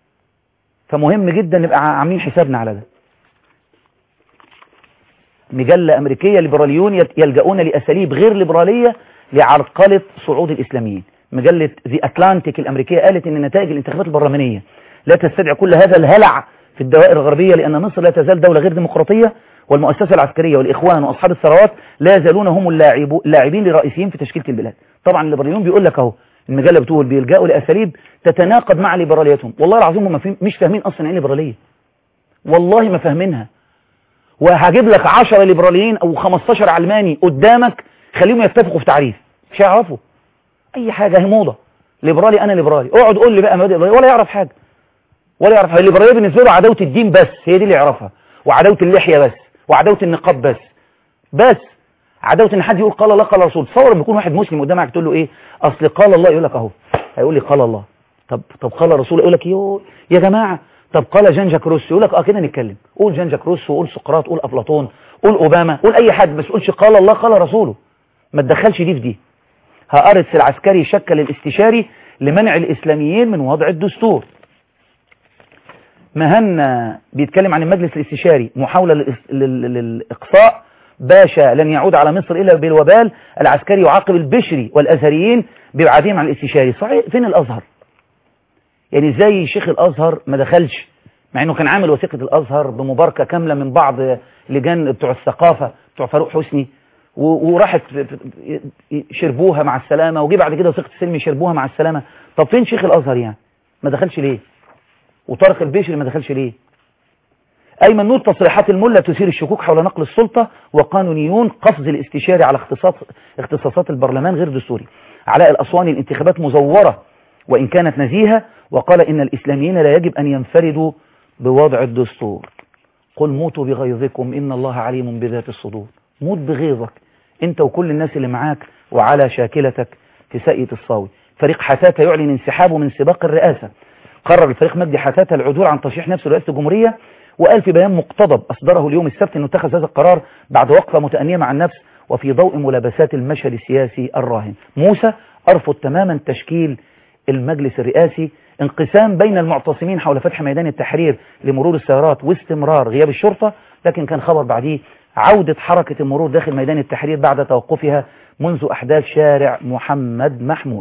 فمهم جدا نبقى عاملين حسابنا على ده مجلة أمريكية ليبراليون يلجؤون لأساليب غير ليبرالية لعرقلة صعود الإسلاميين مجلة ذي أتلانتيك الأمريكية قالت أن نتائج الانتخابات البرلمانية لا تستدعي كل هذا الهلع في الدوائر الغربية لأن مصر لا تزال دولة غير ديمقراطية والمؤسسة العسكرية والإخوان وأصحاب الثروات لا يزالون هم اللاعبين الرئيسيين في تشكيلة البلاد طبعا الليبراليون بيقول لك أهو المجلة بتقول بيلجأوا لأساليب تتناقض مع ليبراليتهم والله العظيم هم مش فاهمين أصلا إيه ليبرالية والله ما فاهمينها وهجيب لك 10 ليبراليين أو 15 علماني قدامك خليهم يتفقوا في تعريف مش هيعرفوا اي حاجة هي موضة ليبرالي انا ليبرالي اقعد قول لي بقى مبادئ ولا يعرف حاجة ولا يعرف حاجة الليبرالية بالنسبة له عداوة الدين بس هي دي اللي يعرفها وعداوة اللحية بس وعداوه النقاب بس بس عداوه ان حد يقول قال الله قال رسول تصور لما يكون واحد مسلم قدامك تقول له ايه اصل قال الله يقول لك اهو هيقول لي قال الله طب طب قال الرسول يقول لك يو يا جماعه طب قال جان جاك روسو يقول لك اه كده نتكلم قول جان جاك روسو قول سقراط قول افلاطون قول اوباما قول اي حد بس قولش قال الله قال رسوله ما تدخلش دي في دي هأرث العسكري شكل الاستشاري لمنع الإسلاميين من وضع الدستور مهنا بيتكلم عن المجلس الاستشاري محاولة للإس- لل- للإقصاء باشا لن يعود على مصر إلا بالوبال العسكري يعاقب البشري والأزهريين بإبعادهم عن الاستشاري صحيح فين الأزهر يعني ازاي شيخ الأزهر ما دخلش مع انه كان عامل وثيقة الأزهر بمباركة كاملة من بعض لجان بتوع الثقافة بتوع فاروق حسني و- وراحت ف- ف- شربوها مع السلامة وجي بعد كده وثيقة السلم يشربوها مع السلامة طب فين شيخ الأزهر يعني ما دخلش ليه وطارق البشري ما دخلش ليه أيمن نور تصريحات الملة تثير الشكوك حول نقل السلطة وقانونيون قفز الاستشاري على اختصاص اختصاصات البرلمان غير دستوري علاء الأسواني الانتخابات مزورة وإن كانت نزيهة وقال إن الإسلاميين لا يجب أن ينفردوا بوضع الدستور قل موتوا بغيظكم إن الله عليم بذات الصدور موت بغيظك أنت وكل الناس اللي معاك وعلى شاكلتك في ساقية الصاوي فريق حتاتة يعلن انسحابه من سباق الرئاسة قرر الفريق مجدي حتاتة العدول عن ترشيح نفسه لرئاسة الجمهورية وقال في بيان مقتضب أصدره اليوم السبت أنه اتخذ هذا القرار بعد وقفة متأنية مع النفس وفي ضوء ملابسات المشهد السياسي الراهن موسى أرفض تماما تشكيل المجلس الرئاسي انقسام بين المعتصمين حول فتح ميدان التحرير لمرور السيارات واستمرار غياب الشرطة لكن كان خبر بعديه عودة حركة المرور داخل ميدان التحرير بعد توقفها منذ أحداث شارع محمد محمود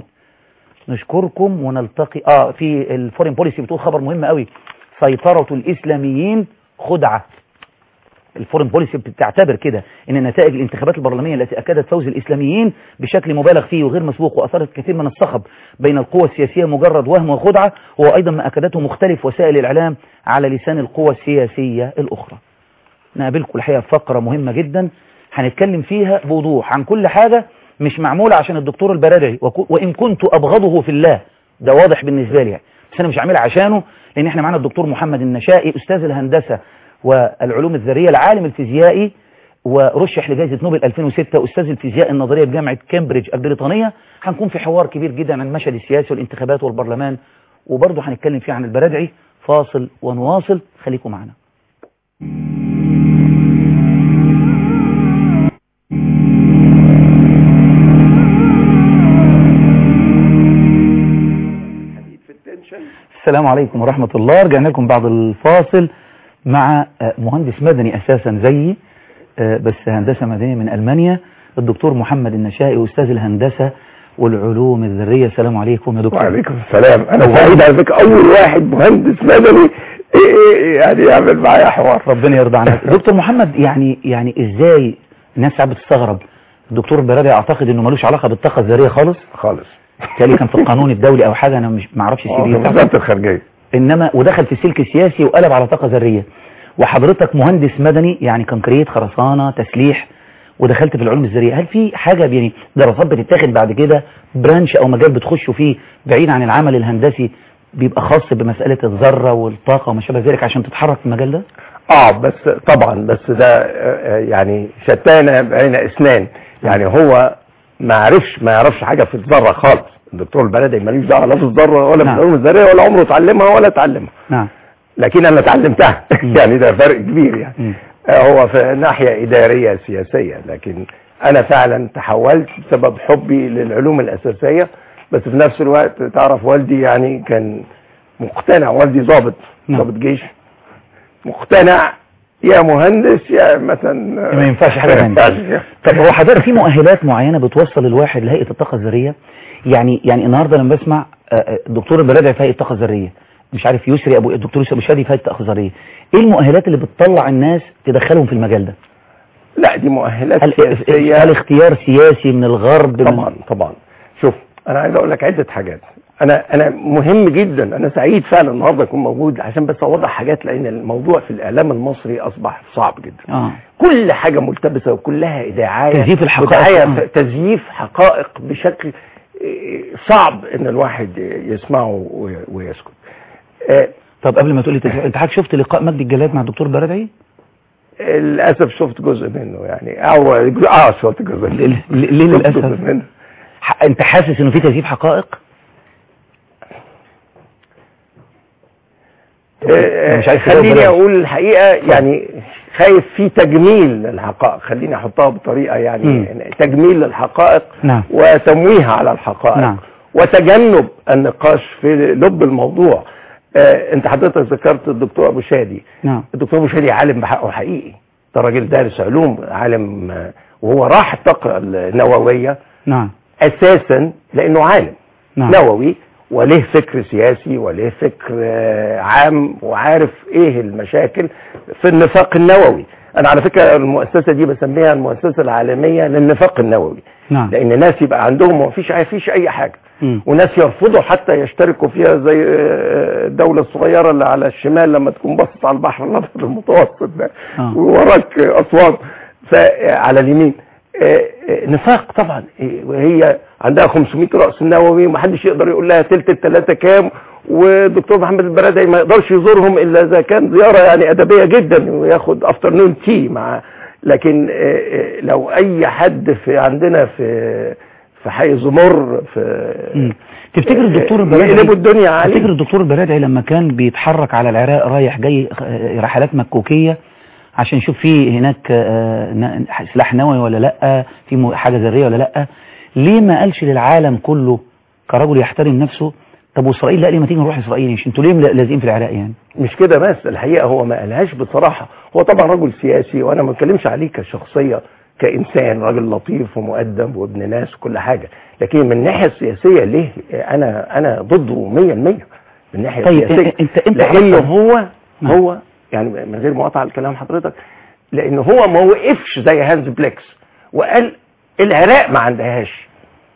نشكركم ونلتقي اه في الفورين بوليسي بتقول خبر مهم قوي سيطرة الإسلاميين خدعة الفورين بوليسي بتعتبر كده ان نتائج الانتخابات البرلمانيه التي اكدت فوز الاسلاميين بشكل مبالغ فيه وغير مسبوق واثارت كثير من الصخب بين القوى السياسيه مجرد وهم وخدعه هو ايضا ما اكدته مختلف وسائل الاعلام على لسان القوى السياسيه الاخرى. نقابلكم الحقيقه في فقره مهمه جدا هنتكلم فيها بوضوح عن كل حاجه مش معموله عشان الدكتور البرادعي وكو- وان كنت ابغضه في الله ده واضح بالنسبه لي يعني. بس انا مش عاملها عشانه لان احنا معانا الدكتور محمد النشائي استاذ الهندسه والعلوم الذريه العالم الفيزيائي ورشح لجائزه نوبل 2006 استاذ الفيزياء النظريه بجامعه كامبريدج البريطانيه هنكون في حوار كبير جدا عن المشهد السياسي والانتخابات والبرلمان وبرضه هنتكلم فيه عن البرادعي فاصل ونواصل خليكم معنا السلام عليكم ورحمة الله رجعنا لكم بعد الفاصل مع آه، مهندس مدني أساسا زيي آه، بس هندسة مدنية من ألمانيا الدكتور محمد النشائي أستاذ الهندسة والعلوم الذرية السلام عليكم يا دكتور وعليكم السلام انا سعيد على فكره اول واحد مهندس مدني إيه إيه يعني يعمل معايا حوار ربنا يرضى عنك دكتور محمد يعني يعني ازاي الناس ساعات بتستغرب الدكتور البرادعي اعتقد انه ملوش علاقه بالطاقه الذريه خالص خالص بالتالي كان في القانون الدولي او حاجه انا مش ما اعرفش آه، السي في في وزاره الخارجيه انما ودخل في السلك السياسي وقلب على طاقه ذريه وحضرتك مهندس مدني يعني كونكريت خرسانه تسليح ودخلت في العلوم الذريه هل في حاجه يعني دراسات بتتاخد بعد كده برانش او مجال بتخشوا فيه بعيد عن العمل الهندسي بيبقى خاص بمساله الذره والطاقه وما شابه ذلك عشان تتحرك في المجال ده اه بس طبعا بس ده آه، آه، يعني شتانه بين اسنان يعني هو ما عرفش ما يعرفش حاجه في الذره خالص الدكتور البلدي ماليش دعوه لا في الذره ولا في نعم. العلوم الذريه ولا عمره اتعلمها ولا اتعلمها نعم لكن انا اتعلمتها مم. يعني ده فرق كبير يعني مم. آه، هو في ناحية إدارية سياسية لكن أنا فعلا تحولت بسبب حبي للعلوم الأساسية بس في نفس الوقت تعرف والدي يعني كان مقتنع والدي ضابط نعم. ضابط جيش مقتنع يا مهندس يا مثلا ما ينفعش حاجة ما تانية. ينفعش. طب هو حضرتك في مؤهلات معينة بتوصل الواحد لهيئة الطاقة الذرية يعني يعني النهاردة لما بسمع آه، آه، الدكتور البلادعي في هيئة الطاقة الذرية مش عارف يسري ابو الدكتور يوسف أبو شادي في هيئة الطاقة الذرية ايه المؤهلات اللي بتطلع الناس تدخلهم في المجال ده لا دي مؤهلات هل, سياسية هل اختيار سياسي من الغرب من- طبعا طبعا شوف انا عايز اقول لك عده حاجات انا انا مهم جدا انا سعيد فعلا النهارده اكون موجود عشان بس اوضح حاجات لان الموضوع في الاعلام المصري اصبح صعب جدا اه كل حاجه ملتبسه وكلها دعايه تزييف الحقائق. ودعاية آه. تزييف حقائق بشكل إيه، صعب ان الواحد يسمعه وي- ويسكت آه، طب قبل ما تقولي تزويق انت حضرتك شفت لقاء مجدي الجلاد مع الدكتور البلدعي للاسف شفت جزء منه يعني او اه شفت جزء منه ليه ليه شفت جزء للاسف منه ح- انت حاسس انه في تكذيب حقائق آه، مش عايز تجاوب خليني بلاش. اقول الحقيقه يعني خايف في تجميل للحقائق خليني احطها بطريقه يعني مم. تجميل للحقائق نعم وتمويه على الحقائق نعم. وتجنب النقاش في لب الموضوع آه، انت حضرتك ذكرت الدكتور ابو شادي نعم الدكتور ابو شادي عالم بحقه حقيقي ده راجل دارس علوم عالم آه، وهو راح الطاقه النوويه نعم اساسا لانه عالم نعم نووي وله فكر سياسي وله فكر آه، عام وعارف ايه المشاكل في النفاق النووي انا على فكره المؤسسه دي بسميها المؤسسه العالميه للنفاق النووي نعم لان ناس يبقى عندهم ما فيش فيش اي حاجه مم. وناس يرفضوا حتى يشتركوا فيها زي آه، الدولة الصغيرة اللي على الشمال لما تكون باصص على البحر الأبيض المتوسط ده آه. ووراك أسوان فعلى اليمين آه، آه، نفاق طبعا آه، وهي عندها 500 رأس نووي ومحدش يقدر يقول لها تلت التلاتة كام والدكتور محمد البرادعي ما يقدرش يزورهم الا اذا كان زياره يعني ادبيه جدا وياخد افترنون تي مع لكن آه، آه، لو اي حد في عندنا في في حي زمر في مم. تفتكر الدكتور يقلبوا البرادعي الدنيا عليه تفتكر الدكتور البرادعي لما كان بيتحرك على العراق رايح جاي آه، رحلات مكوكية عشان يشوف في هناك آه، ن- سلاح نووي ولا لا في م- حاجة ذرية ولا لا ليه ما قالش للعالم كله كرجل يحترم نفسه طب واسرائيل لا ليه ما تيجي نروح اسرائيل مش انتوا ليه لازقين في العراق يعني مش كده بس الحقيقه هو ما قالهاش بصراحه هو طبعا رجل سياسي وانا ما بتكلمش عليه كشخصيه كانسان راجل لطيف ومؤدب وابن ناس وكل حاجه لكن من الناحيه السياسيه ليه انا انا ضده 100% من الناحيه طيب السياسيه انت انت لانه حضرتك- هو نعم. هو يعني من غير مقاطعه لكلام حضرتك لانه هو ما وقفش زي هانز بليكس وقال العراق ما عندهاش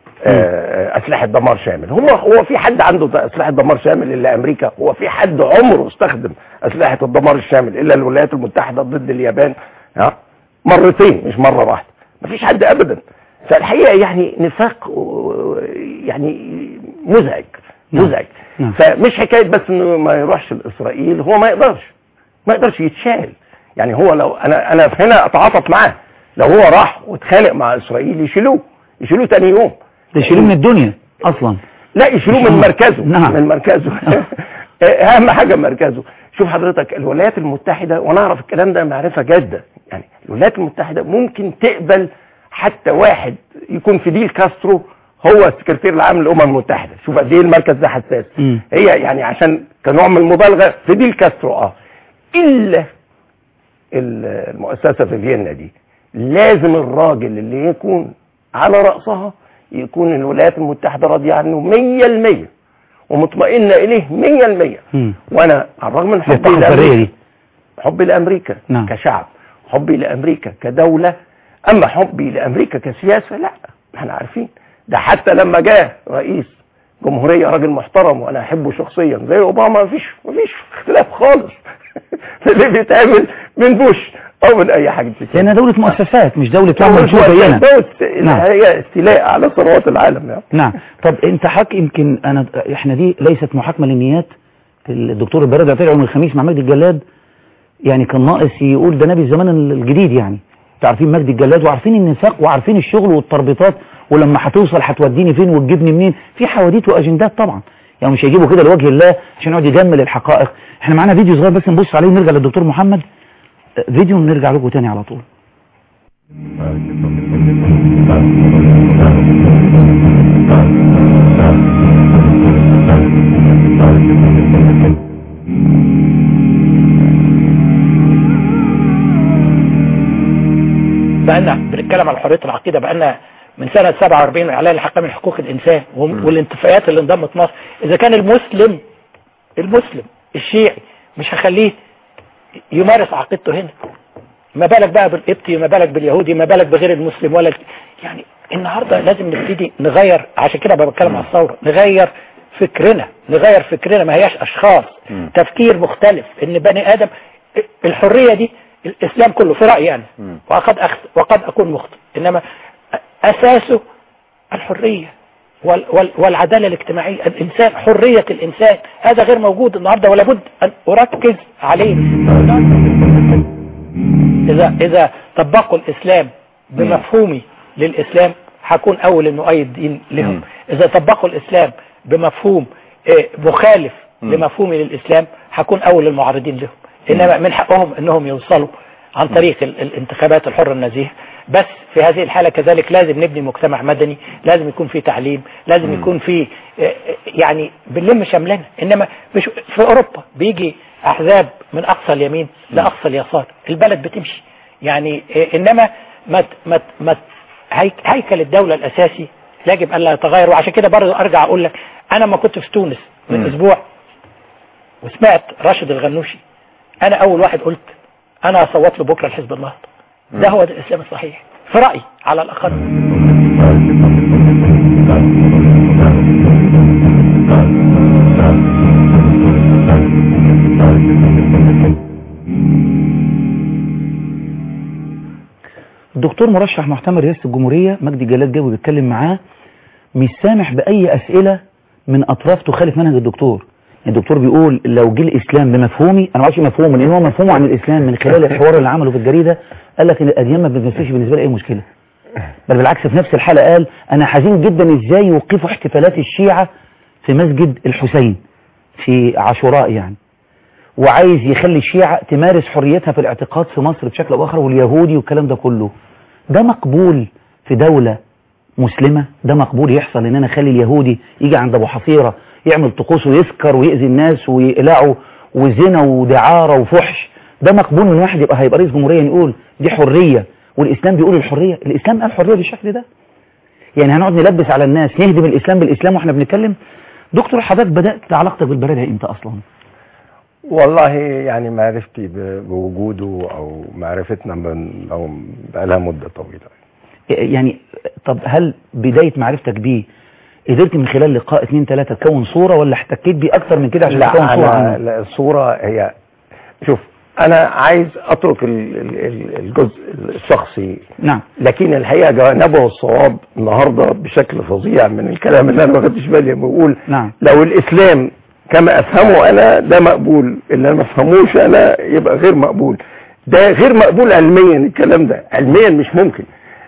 آه، اسلحه دمار شامل هو هو في حد عنده اسلحه دمار شامل الا امريكا هو في حد عمره استخدم اسلحه الدمار الشامل الا الولايات المتحده ضد اليابان ها مرتين مش مره واحده مفيش حد ابدا فالحقيقه يعني نفاق و- يعني مزعج نعم. مزعج نعم. فمش حكايه بس انه ما يروحش لاسرائيل هو ما يقدرش ما يقدرش يتشال يعني هو لو انا انا هنا اتعاطف معاه لو هو راح واتخانق مع اسرائيل يشيلوه يشيلوه تاني يوم ده يشيلوه من الدنيا اصلا لا يشيلوه من يشيلوه. مركزه نعم. من مركزه اهم حاجه مركزه شوف حضرتك الولايات المتحده وانا اعرف الكلام ده معرفه جاده يعني الولايات المتحده ممكن تقبل حتى واحد يكون فيديل كاسترو هو السكرتير العام للامم المتحده شوف قد ايه المركز ده حساس مم. هي يعني عشان كنوع من المبالغه فيديل كاسترو اه الا ال- المؤسسه في فيينا دي لازم الراجل اللي يكون على راسها يكون الولايات المتحده راضيه عنه 100% ومطمئنه اليه 100% مم. وانا على الرغم من حبي يفتحوا الحرية لامريكا دي حبي لامريكا نعم. كشعب حبي لامريكا كدوله اما حبي لامريكا كسياسه لا احنا عارفين ده حتى لما جاء رئيس جمهوريه راجل محترم وانا احبه شخصيا زي اوباما مفيش مفيش اختلاف خالص في اللي بيتعمل من بوش او من اي حاجه زي كده. لانها دولة مؤسسات مش دولة هو وهم منشور زينا دوت- نعم. هي استيلاء على ثروات العالم يعني نعم طب انت حق يمكن انا احنا دي ليست محاكمه للنيات الدكتور البرادعي طلع يوم الخميس مع مجدي الجلاد يعني كان ناقص يقول ده نبي الزمان الجديد يعني انتوا عارفين مجدي الجلاد وعارفين النفاق وعارفين الشغل والتربيطات ولما هتوصل هتوديني فين وتجيبني منين في حواديت واجندات طبعا يعني مش هيجيبوا كده لوجه الله عشان يقعد يجمل الحقائق احنا معانا فيديو صغير بس نبص عليه ونرجع للدكتور محمد اه، فيديو ونرجع لكم تاني على طول بقالنا بنتكلم على حريه العقيده بقالنا من سنه 47 اعلان الحق من حقوق الانسان وهم- والانتفاعات اللي انضمت مصر اذا كان المسلم المسلم الشيعي مش هخليه يمارس عقيدته هنا ما بالك بقى بالقبطي ما بالك باليهودي ما بالك بغير المسلم ولا يعني النهارده لازم نبتدي نغير عشان كده بتكلم على الثوره نغير فكرنا نغير فكرنا ما هياش اشخاص تفكير مختلف ان بني ادم الحريه دي الاسلام كله في رايي انا وقد أخت وقد اكون مخطئ انما اساسه الحريه وال وال والعداله الاجتماعيه الانسان حريه الانسان هذا غير موجود النهارده ولا بد ان اركز عليه اذا اذا طبقوا الاسلام بمفهومي للاسلام هكون اول المؤيد دين لهم مم. اذا طبقوا الاسلام بمفهوم آه، مخالف مم. لمفهومي للاسلام هكون اول المعارضين لهم انما من حقهم انهم يوصلوا عن طريق ال- الانتخابات الحرة النزيهة بس في هذه الحالة كذلك لازم نبني مجتمع مدني لازم يكون في تعليم لازم مم. يكون في آه، آه، يعني بنلم شملنا انما مش في اوروبا بيجي احزاب من اقصى اليمين لاقصى اليسار البلد بتمشي يعني آه، انما ما ت- ما ت- ما ت- هيك- هيكل الدولة الاساسي يجب الا يتغير وعشان كده برضه ارجع اقول لك انا ما كنت في تونس من مم. اسبوع وسمعت راشد الغنوشي انا اول واحد قلت انا اصوت له بكره لحزب النهضه ده هو ده الاسلام الصحيح في رايي على الاقل الدكتور مرشح محتمل رئاسة الجمهورية مجدي جلال جابو بيتكلم معاه مش سامح بأي أسئلة من أطراف تخالف منهج الدكتور الدكتور بيقول لو جه الإسلام بمفهومي أنا ما اعرفش مفهومه لأن هو مفهومه عن الإسلام من خلال الحوار اللي عمله في الجريدة قال لك إن الأديان ما بتمثلش بالنسبة لي أي مشكلة بل بالعكس في نفس الحلقة قال أنا حزين جدا إزاي يوقفوا احتفالات الشيعة في مسجد الحسين في عاشوراء يعني وعايز يخلي الشيعة تمارس حريتها في الاعتقاد في مصر بشكل أو آخر واليهودي والكلام ده كله ده مقبول في دولة مسلمة ده مقبول يحصل ان انا اخلي اليهودي يجي عند ابو حصيرة يعمل طقوس ويسكر ويأذي الناس ويقلعوا وزنا ودعارة وفحش ده مقبول من واحد يبقى هيبقى رئيس جمهورية يقول دي حرية والاسلام بيقول الحرية الاسلام قال حرية بالشكل ده يعني هنقعد نلبس على الناس نهدم الاسلام بالاسلام واحنا بنتكلم دكتور حضرتك بدأت علاقتك بالبرادة امتى اصلا والله يعني معرفتي ب- بوجوده او معرفتنا من او بقالها مده طويله يعني طب هل بداية معرفتك بيه قدرت من خلال لقاء اتنين تلاتة تكون صورة ولا احتكيت بيه اكتر من كده عشان تكون لا صورة انا عنه لا الصوره هي شوف انا عايز اترك ال- ال- ال- الجزء الشخصي نعم لكن الحقيقه جانبه الصواب النهارده بشكل فظيع من الكلام اللي انا ما خدتش بالي بقول نعم لو الاسلام كما افهمه انا ده مقبول اللي انا ما افهموش انا يبقى غير مقبول ده غير مقبول علميا الكلام ده علميا مش ممكن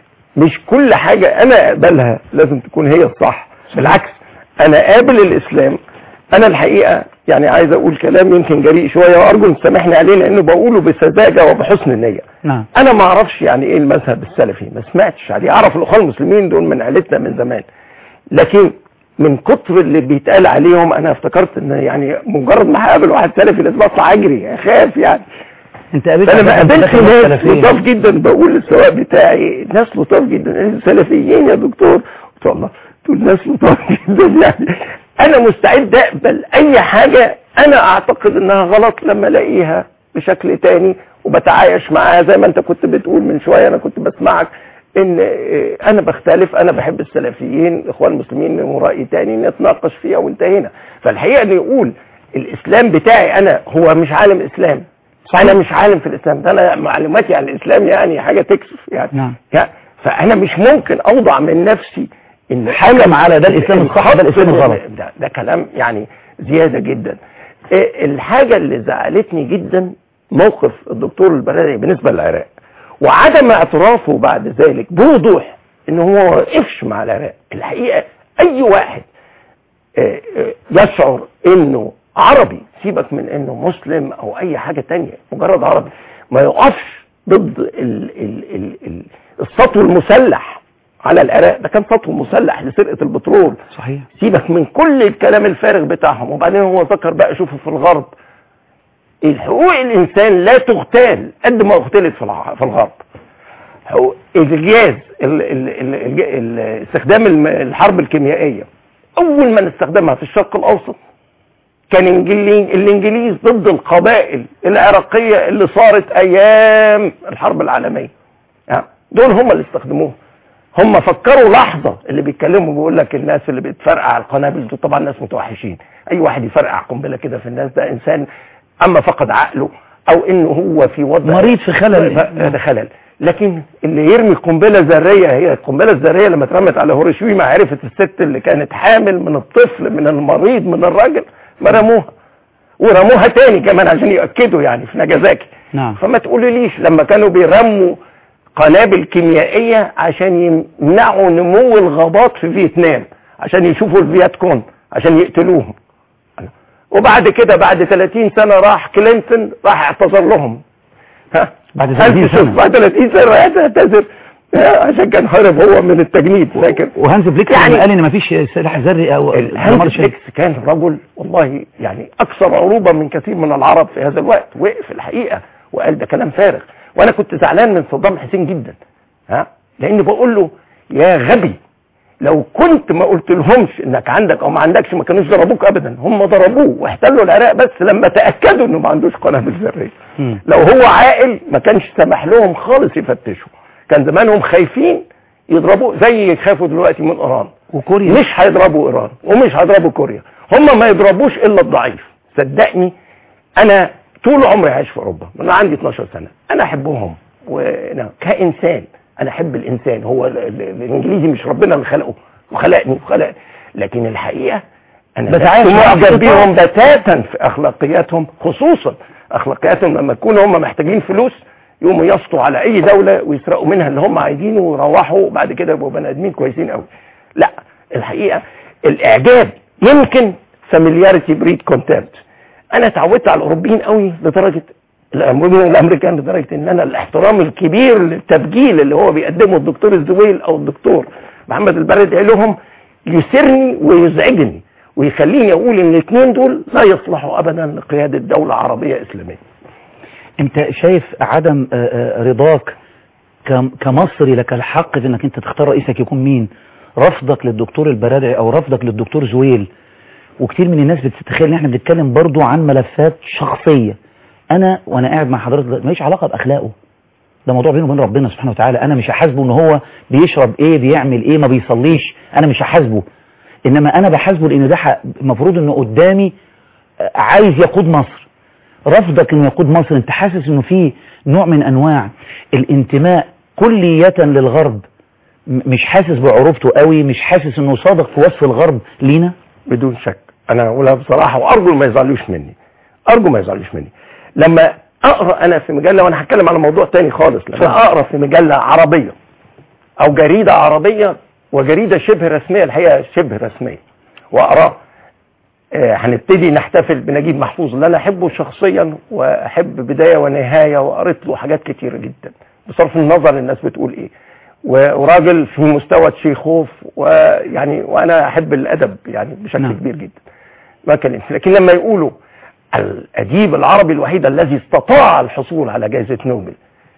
مش كل حاجة انا اقبلها لازم تكون هي الصح بالعكس انا قابل الاسلام انا الحقيقة يعني عايز اقول كلام يمكن جريء شوية وارجو ان تسامحني عليه لانه بقوله بسذاجة وبحسن النية نعم انا ما اعرفش يعني ايه المذهب السلفي ما سمعتش عليه اعرف الاخوان المسلمين دول من عيلتنا من زمان لكن من كتر اللي بيتقال عليهم انا افتكرت ان يعني مجرد ما هقابل واحد سلفي لازم اطلع اجري اخاف يعني انت قابلت فانا ما حضرتك قابلت داخل ناس السلفية. لطاف جدا بقول للسواق بتاعي ناس لطاف جدا السلفيين يا دكتور قلت له الله دول ناس لطاف جدا يعني انا مستعد اقبل اي حاجة انا اعتقد انها غلط لما الاقيها بشكل تاني وبتعايش معاها زي ما انت كنت بتقول من شوية انا كنت بسمعك ان إيه، انا بختلف انا بحب السلفيين اخوان المسلمين لهم راي تاني نتناقش فيها وانتهينا فالحقيقه ان يقول الاسلام بتاعي انا هو مش عالم اسلام انا مش عالم في الاسلام ده انا معلوماتي عن الاسلام يعني حاجه تكسف يعني نعم يعني فانا مش ممكن اوضع من نفسي ان حكم على ده الإسلام الصح، ده الإسلام الغلط. ده, ده كلام يعني زياده جدا إيه الحاجه اللي زعلتني جدا موقف الدكتور البراري بالنسبه للعراق وعدم اعترافه بعد ذلك بوضوح ان هو ما وقفش مع العراق الحقيقه اي واحد آه، آه، يشعر انه عربي سيبك من انه مسلم او اي حاجة تانية مجرد عربي ما يقفش ضد ال ال ال ال السطو المسلح على العراق ده كان سطو مسلح لسرقة البترول صحيح سيبك من كل الكلام الفارغ بتاعهم وبعدين هو ذكر بقى شوفوا في الغرب الحقوق الانسان لا تغتال قد ما اغتلت في الع- في الغرب حقوق- الجاز ال- ال- ال- الج- ال- استخدام الم- الحرب الكيميائيه اول ما نستخدمها في الشرق الاوسط كان إنجلي- الانجليز ضد القبائل العراقيه اللي صارت ايام الحرب العالميه يعني دول هم اللي استخدموها هم فكروا لحظة اللي بيتكلموا بيقول لك الناس اللي بتفرقع القنابل دول طبعا ناس متوحشين اي واحد يفرقع قنبلة كده في الناس ده انسان اما فقد عقله او انه هو في وضع مريض في خلل. ده خلل لكن اللي يرمي قنبلة ذرية هي القنبلة الذرية لما اترمت على هيروشيما عرفت الست اللي كانت حامل من الطفل من المريض من الراجل ما رموها ورموها تاني كمان عشان يأكدوا يعني في نجازاكي نعم فما تقوليليش لما كانوا بيرموا قنابل كيميائية عشان يمنعوا نمو الغابات في فيتنام عشان يشوفوا الفيات كون عشان يقتلوهم وبعد كده بعد 30 سنة راح كلينتون راح اعتذر لهم ها بعد 30 شوف سنة. بعد 30 سنة راح يعتذر ها، عشان كان هرب هو من التجنيد لكن وهانز بليكس يعني- يعني قال ان مفيش سلاح ذري او الهانز دمار شيء. فليكس كان رجل والله يعني اكثر عروبه من كثير من العرب في هذا الوقت وقف الحقيقه وقال ده كلام فارغ وانا كنت زعلان من صدام حسين جدا ها لان بقول له يا غبي لو كنت ما قلت لهمش انك عندك او ما عندكش ما كانوش ضربوك ابدا هم ضربوه واحتلوا العراق بس لما تاكدوا انه ما عندوش قنابل ذريه مم. لو هو عاقل ما كانش سمح لهم خالص يفتشوا كان زمانهم خايفين يضربوا زي يخافوا دلوقتي من ايران وكوريا مش هيضربوا ايران ومش هيضربوا كوريا هم ما يضربوش الا الضعيف صدقني انا طول عمري عايش في اوروبا من عندي 12 سنه انا احبهم وانا كانسان انا احب الانسان هو ال- ال- الانجليزي مش ربنا اللي خلقه وخلقني وخلق لكن الحقيقه انا بس لست عايش في معجب أفريقيا. بيهم بتاتا في اخلاقياتهم خصوصا اخلاقياتهم لما يكونوا هم محتاجين فلوس يقوموا يسطوا على اي دوله ويسرقوا منها اللي هم عايزينه ويروحوا وبعد كده يبقوا بني ادمين كويسين قوي لا الحقيقه الاعجاب يمكن فاميلياريتي بريد كونتنت انا اتعودت على الاوروبيين قوي لدرجه الأمريكان الامريكان لدرجه ان انا الاحترام الكبير للتبجيل اللي هو بيقدمه الدكتور الزويل او الدكتور محمد البرد لهم يسرني ويزعجني ويخليني اقول ان الاثنين دول لا يصلحوا ابدا لقياده دوله عربيه اسلاميه انت شايف عدم آه، آه، رضاك كم- كمصري لك الحق في انك انت تختار رئيسك يكون مين رفضك للدكتور البرادعي او رفضك للدكتور زويل وكتير من الناس بتتخيل ان احنا بنتكلم برضو عن ملفات شخصية انا وانا قاعد مع حضرتك دلوقتي ماليش علاقة باخلاقه ده موضوع بينه وبين ربنا سبحانه وتعالى انا مش هحاسبه ان هو بيشرب ايه بيعمل ايه ما بيصليش انا مش هحاسبه انما انا بحاسبه لان ده ح- المفروض انه قدامي آه، عايز يقود مصر رفضك انه يقود مصر انت حاسس انه في نوع من انواع الانتماء كلية للغرب م- مش حاسس بعروبته قوي مش حاسس انه صادق في وصف الغرب لينا بدون شك انا اقولها بصراحه وارجو ما يزعلوش مني ارجو ما يزعلوش مني لما اقرا انا في مجله وانا هتكلم على موضوع تاني خالص لما اتفضل. اقرا في مجله عربيه او جريده عربيه وجريده شبه رسميه الحقيقه شبه رسميه واقراه آه، هنبتدي نحتفل بنجيب محفوظ اللي انا احبه شخصيا واحب بدايه ونهايه وقريت له حاجات كتيره جدا بصرف النظر الناس بتقول ايه و- وراجل في مستوى تشيخوف ويعني وانا احب الادب يعني بشكل نعم. كبير جدا ما كان لكن لما يقولوا الاديب العربي الوحيد الذي استطاع الحصول على جائزه نوبل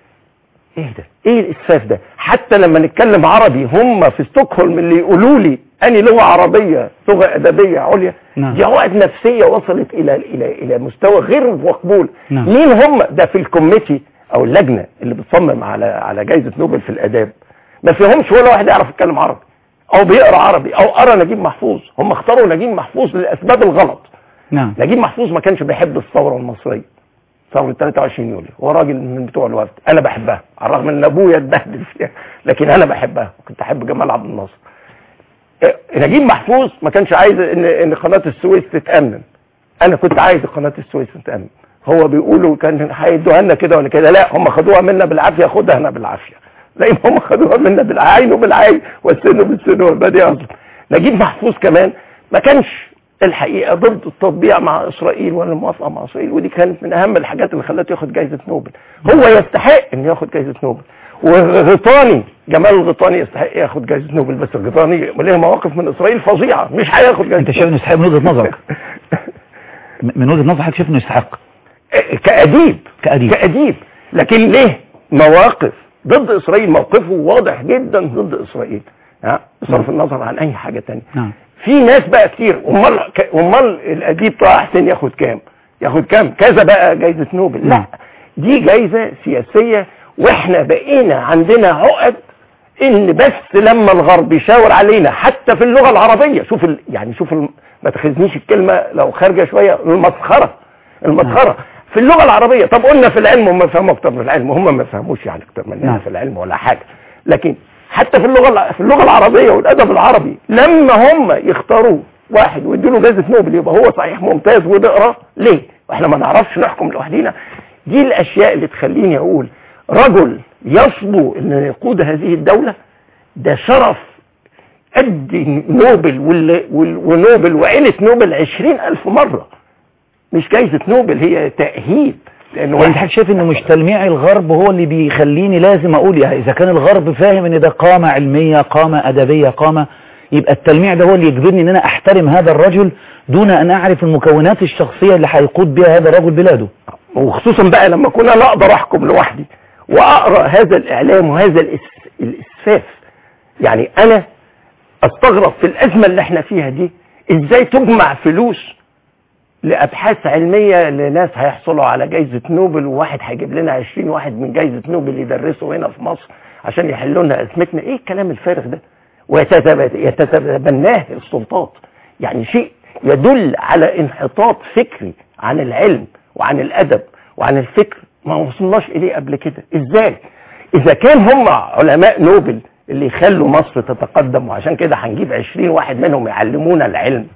ايه ده ايه الاسفاف ده حتى لما نتكلم عربي هم في ستوكهولم اللي يقولوا لي اني لغه عربيه لغه ادبيه عليا نعم. دي عقد نفسيه وصلت الى الى الى مستوى غير مقبول نعم. مين هم ده في الكوميتي او اللجنه اللي بتصمم على على جائزه نوبل في الاداب ما فيهمش ولا واحد يعرف يتكلم عربي او بيقرا عربي او قرا نجيب محفوظ هم اختاروا نجيب محفوظ للاسباب الغلط نعم نجيب محفوظ ما كانش بيحب الثوره المصريه ثوره 23 يوليو هو راجل من بتوع الوفد انا بحبها على الرغم ان ابويا اتبهدل فيها لكن انا بحبها كنت احب جمال عبد الناصر إيه، نجيب محفوظ ما كانش عايز ان ان قناه السويس تتامن انا كنت عايز قناه السويس تتامن هو بيقولوا كان هيدوها لنا كده ولا كده لا هم خدوها منا بالعافيه خدها انا بالعافيه زي ما هم خدوها منا بالعين بالعين والسن بالسن والبادي اصلا نجيب محفوظ كمان ما كانش الحقيقه ضد التطبيع مع اسرائيل ولا الموافقه مع اسرائيل ودي كانت من اهم الحاجات اللي خلته ياخد جائزه نوبل هو يستحق انه ياخد جائزه نوبل وغطاني جمال الغطاني يستحق ياخد جائزه نوبل بس الغطاني له مواقف من اسرائيل فظيعه مش هياخد جائزه انت شايف انه يستحق من وجهة نظرك م- من وجهة نظرك حضرتك شايف انه يستحق كأديب كأديب. كأديب لكن ليه مواقف ضد إسرائيل موقفه واضح جدا ضد إسرائيل ها بصرف النظر عن أي حاجة تانية نعم في ناس بقى كتير امال ك- امال الاديب طه حسين ياخد كام ياخد كام كذا بقى جايزه نوبل لا نعم. دي جايزه سياسيه واحنا بقينا عندنا عقد ان بس لما الغرب يشاور علينا حتى في اللغه العربيه شوف ال... يعني شوف ال... ما تاخذنيش الكلمه لو خارجه شويه المسخره المسخره في اللغه العربيه طب قلنا في العلم هم فهموا اكتر من العلم هم ما فهموش يعني اكتر مننا نعم. في العلم ولا حاجه لكن حتى في اللغه الع- في اللغه العربيه والادب العربي لما هم يختاروا واحد ويدوا له جائزه نوبل يبقى هو صحيح ممتاز ونقرا ليه؟ واحنا ما نعرفش نحكم لوحدينا دي الاشياء اللي تخليني اقول رجل يصبو ان يقود هذه الدولة ده شرف قد نوبل وال- وال- ونوبل وعيلة نوبل عشرين ألف مرة مش جايزة نوبل هي تأهيب لأنه يعني حضرتك شايف انه مش تلميع الغرب هو اللي بيخليني لازم اقول يعني اذا كان الغرب فاهم ان ده قامة علمية قامة ادبية قامة يبقى التلميع ده هو اللي يجبرني ان انا احترم هذا الرجل دون ان اعرف المكونات الشخصية اللي هيقود بها هذا الرجل بلاده وخصوصا بقى لما كنا لا اقدر احكم لوحدي واقرا هذا الاعلام وهذا الإس- الاسفاف يعني انا استغرب في الازمه اللي احنا فيها دي ازاي تجمع فلوس لابحاث علميه لناس هيحصلوا على جائزه نوبل وواحد هيجيب لنا 20 واحد من جائزه نوبل يدرسوا هنا في مصر عشان يحلوا لنا ازمتنا ايه الكلام الفارغ ده ويتبناه السلطات يعني شيء يدل على انحطاط فكري عن العلم وعن الادب وعن الفكر ما وصلناش اليه قبل كده ازاي اذا كان هم علماء نوبل اللي يخلوا مصر تتقدم وعشان كده هنجيب 20 واحد منهم يعلمونا العلم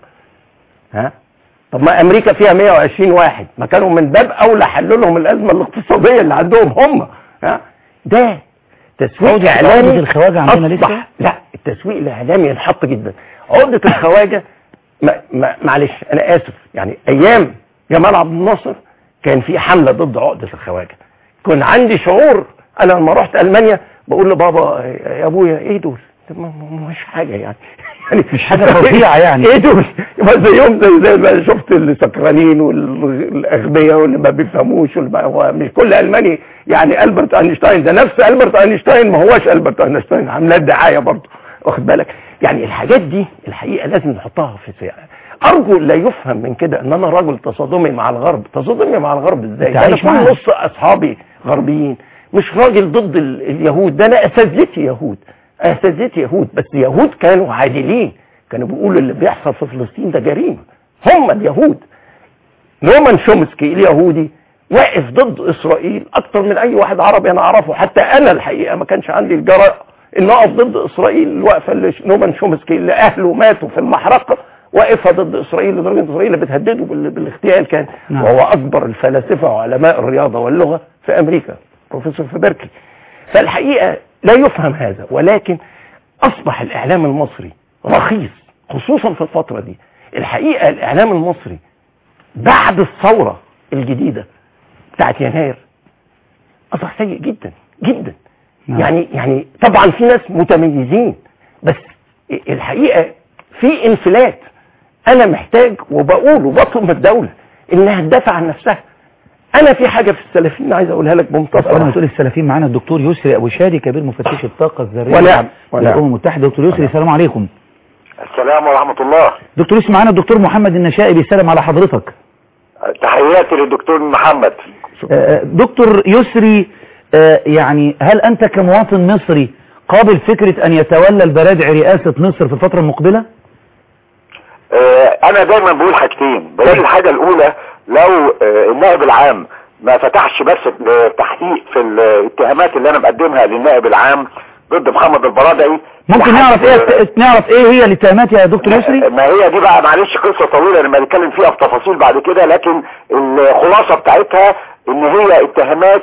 ها طب ما امريكا فيها 120 واحد ما كانوا من باب اولى حلوا لهم الازمه الاقتصاديه اللي عندهم هم ها ده تسويق عقدة- اعلامي عقدة الخواجة عندنا أصبح- لسه؟ لا التسويق الاعلامي ينحط جدا عقده الخواجه ما ما معلش انا اسف يعني ايام جمال عبد الناصر كان في حمله ضد عقده الخواجه كان عندي شعور انا لما رحت المانيا بقول لبابا يا ابويا ايه دول طب ما- ما- مش حاجه يعني يعني مش حاجة فظيعة يعني. ايه دول يبقى زيهم زي زي ما شفت السكرانين والاغبياء واللي ما بيفهموش واللي ما هو مش كل الماني يعني البرت اينشتاين ده نفس البرت اينشتاين ما هوش البرت اينشتاين عاملاه دعايه برضه واخد بالك يعني الحاجات دي الحقيقه لازم نحطها في سياق ارجو لا يفهم من كده ان انا راجل تصادمي مع الغرب تصادمي مع الغرب ازاي أنت ده انا عايش كل معاهم. نص اصحابي غربيين مش راجل ضد ال- اليهود ده انا اساتذتي يهود اساتذتي يهود بس يهود كانوا عادلين كانوا بيقولوا اللي بيحصل في فلسطين ده جريمه هم اليهود نومان شومسكي اليهودي واقف ضد اسرائيل اكتر من اي واحد عربي انا اعرفه حتى انا الحقيقه ما كانش عندي الجرأة ان اقف ضد اسرائيل الوقفه اللي ش- نومان شومسكي اللي اهله ماتوا في المحرقه واقفها ضد اسرائيل لدرجه إن اسرائيل بتهدده بال- بالاغتيال كان نعم. وهو اكبر الفلاسفه وعلماء الرياضه واللغه في امريكا بروفيسور في بيركلي فالحقيقه لا يفهم هذا ولكن اصبح الاعلام المصري رخيص خصوصا في الفتره دي الحقيقه الاعلام المصري بعد الثورة الجديدة بتاعت يناير أصبح سيء جدا جدا نعم. يعني يعني طبعا في ناس متميزين بس الحقيقة في انفلات أنا محتاج وبقول وبطلب من الدولة إنها تدافع عن نفسها أنا في حاجة في السلفيين عايز أقولها لك بمنتصف قبل ما تقول السلفيين معانا الدكتور يسري ابو شادي كبير مفتش الطاقة الذرية ونعم، ونعم. للامم المتحدة دكتور يسري السلام عليكم السلام ورحمة الله دكتور يسري معانا الدكتور محمد النشائي بيسلم على حضرتك تحياتي للدكتور محمد آه، دكتور يسري آه، يعني هل أنت كمواطن مصري قابل فكرة أن يتولى البرادع رئاسة مصر في الفترة المقبلة؟ آه، انا دايما بقول حاجتين بقول الحاجة الاولى لو آه، النائب العام ما فتحش بس التحقيق في الاتهامات اللي انا مقدمها للنائب العام ضد محمد البرادعي ممكن نعرف إيه نعرف إيه هي الاتهامات يا دكتور يسري؟ ما هي دي بقى معلش قصة طويلة لما نتكلم فيها بتفاصيل بعد كده لكن الخلاصة بتاعتها ان هي اتهامات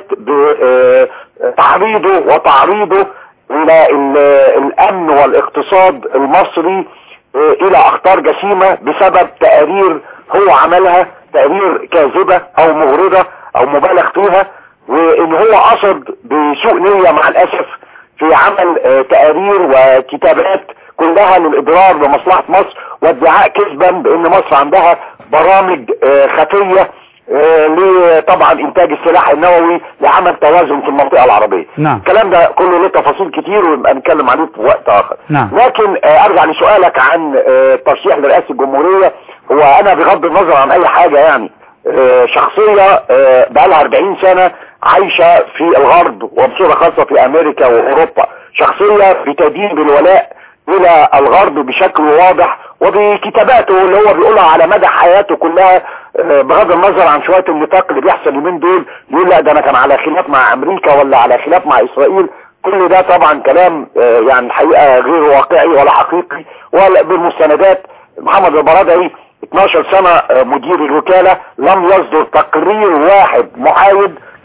بتعريضه وتعريضه الى ال- الامن والاقتصاد المصري آه، الى اخطار جسيمة بسبب تقارير هو عملها تقارير كاذبة او مغرضة او مبالغ فيها وان هو قصد بسوء نية مع الاسف في عمل آه، تقارير وكتابات كلها للاضرار بمصلحة مصر وادعاء كذبا بان مصر عندها برامج آه، خفية آه، لطبعا انتاج السلاح النووي لعمل توازن في المنطقة العربية نعم. الكلام ده كله له تفاصيل كتير ونبقى نتكلم عليه في وقت اخر نعم. لكن آه، ارجع لسؤالك عن آه، الترشيح لرئاسة الجمهورية هو انا بغض النظر عن اي حاجة يعني آه، شخصية آه، بقالها 40 سنة عايشة في الغرب وبصورة خاصة في امريكا واوروبا شخصية بتدين بالولاء الى الغرب بشكل واضح وبكتاباته اللي هو بيقولها على مدى حياته كلها آه، بغض النظر عن شوية النطاق اللي بيحصل اليومين دول يقول لا ده انا كان على خلاف مع امريكا ولا على خلاف مع اسرائيل كل ده طبعا كلام آه، يعني الحقيقة غير واقعي ولا حقيقي ولا بالمستندات محمد البرادعي 12 سنة آه، مدير الوكالة لم يصدر تقرير واحد محايد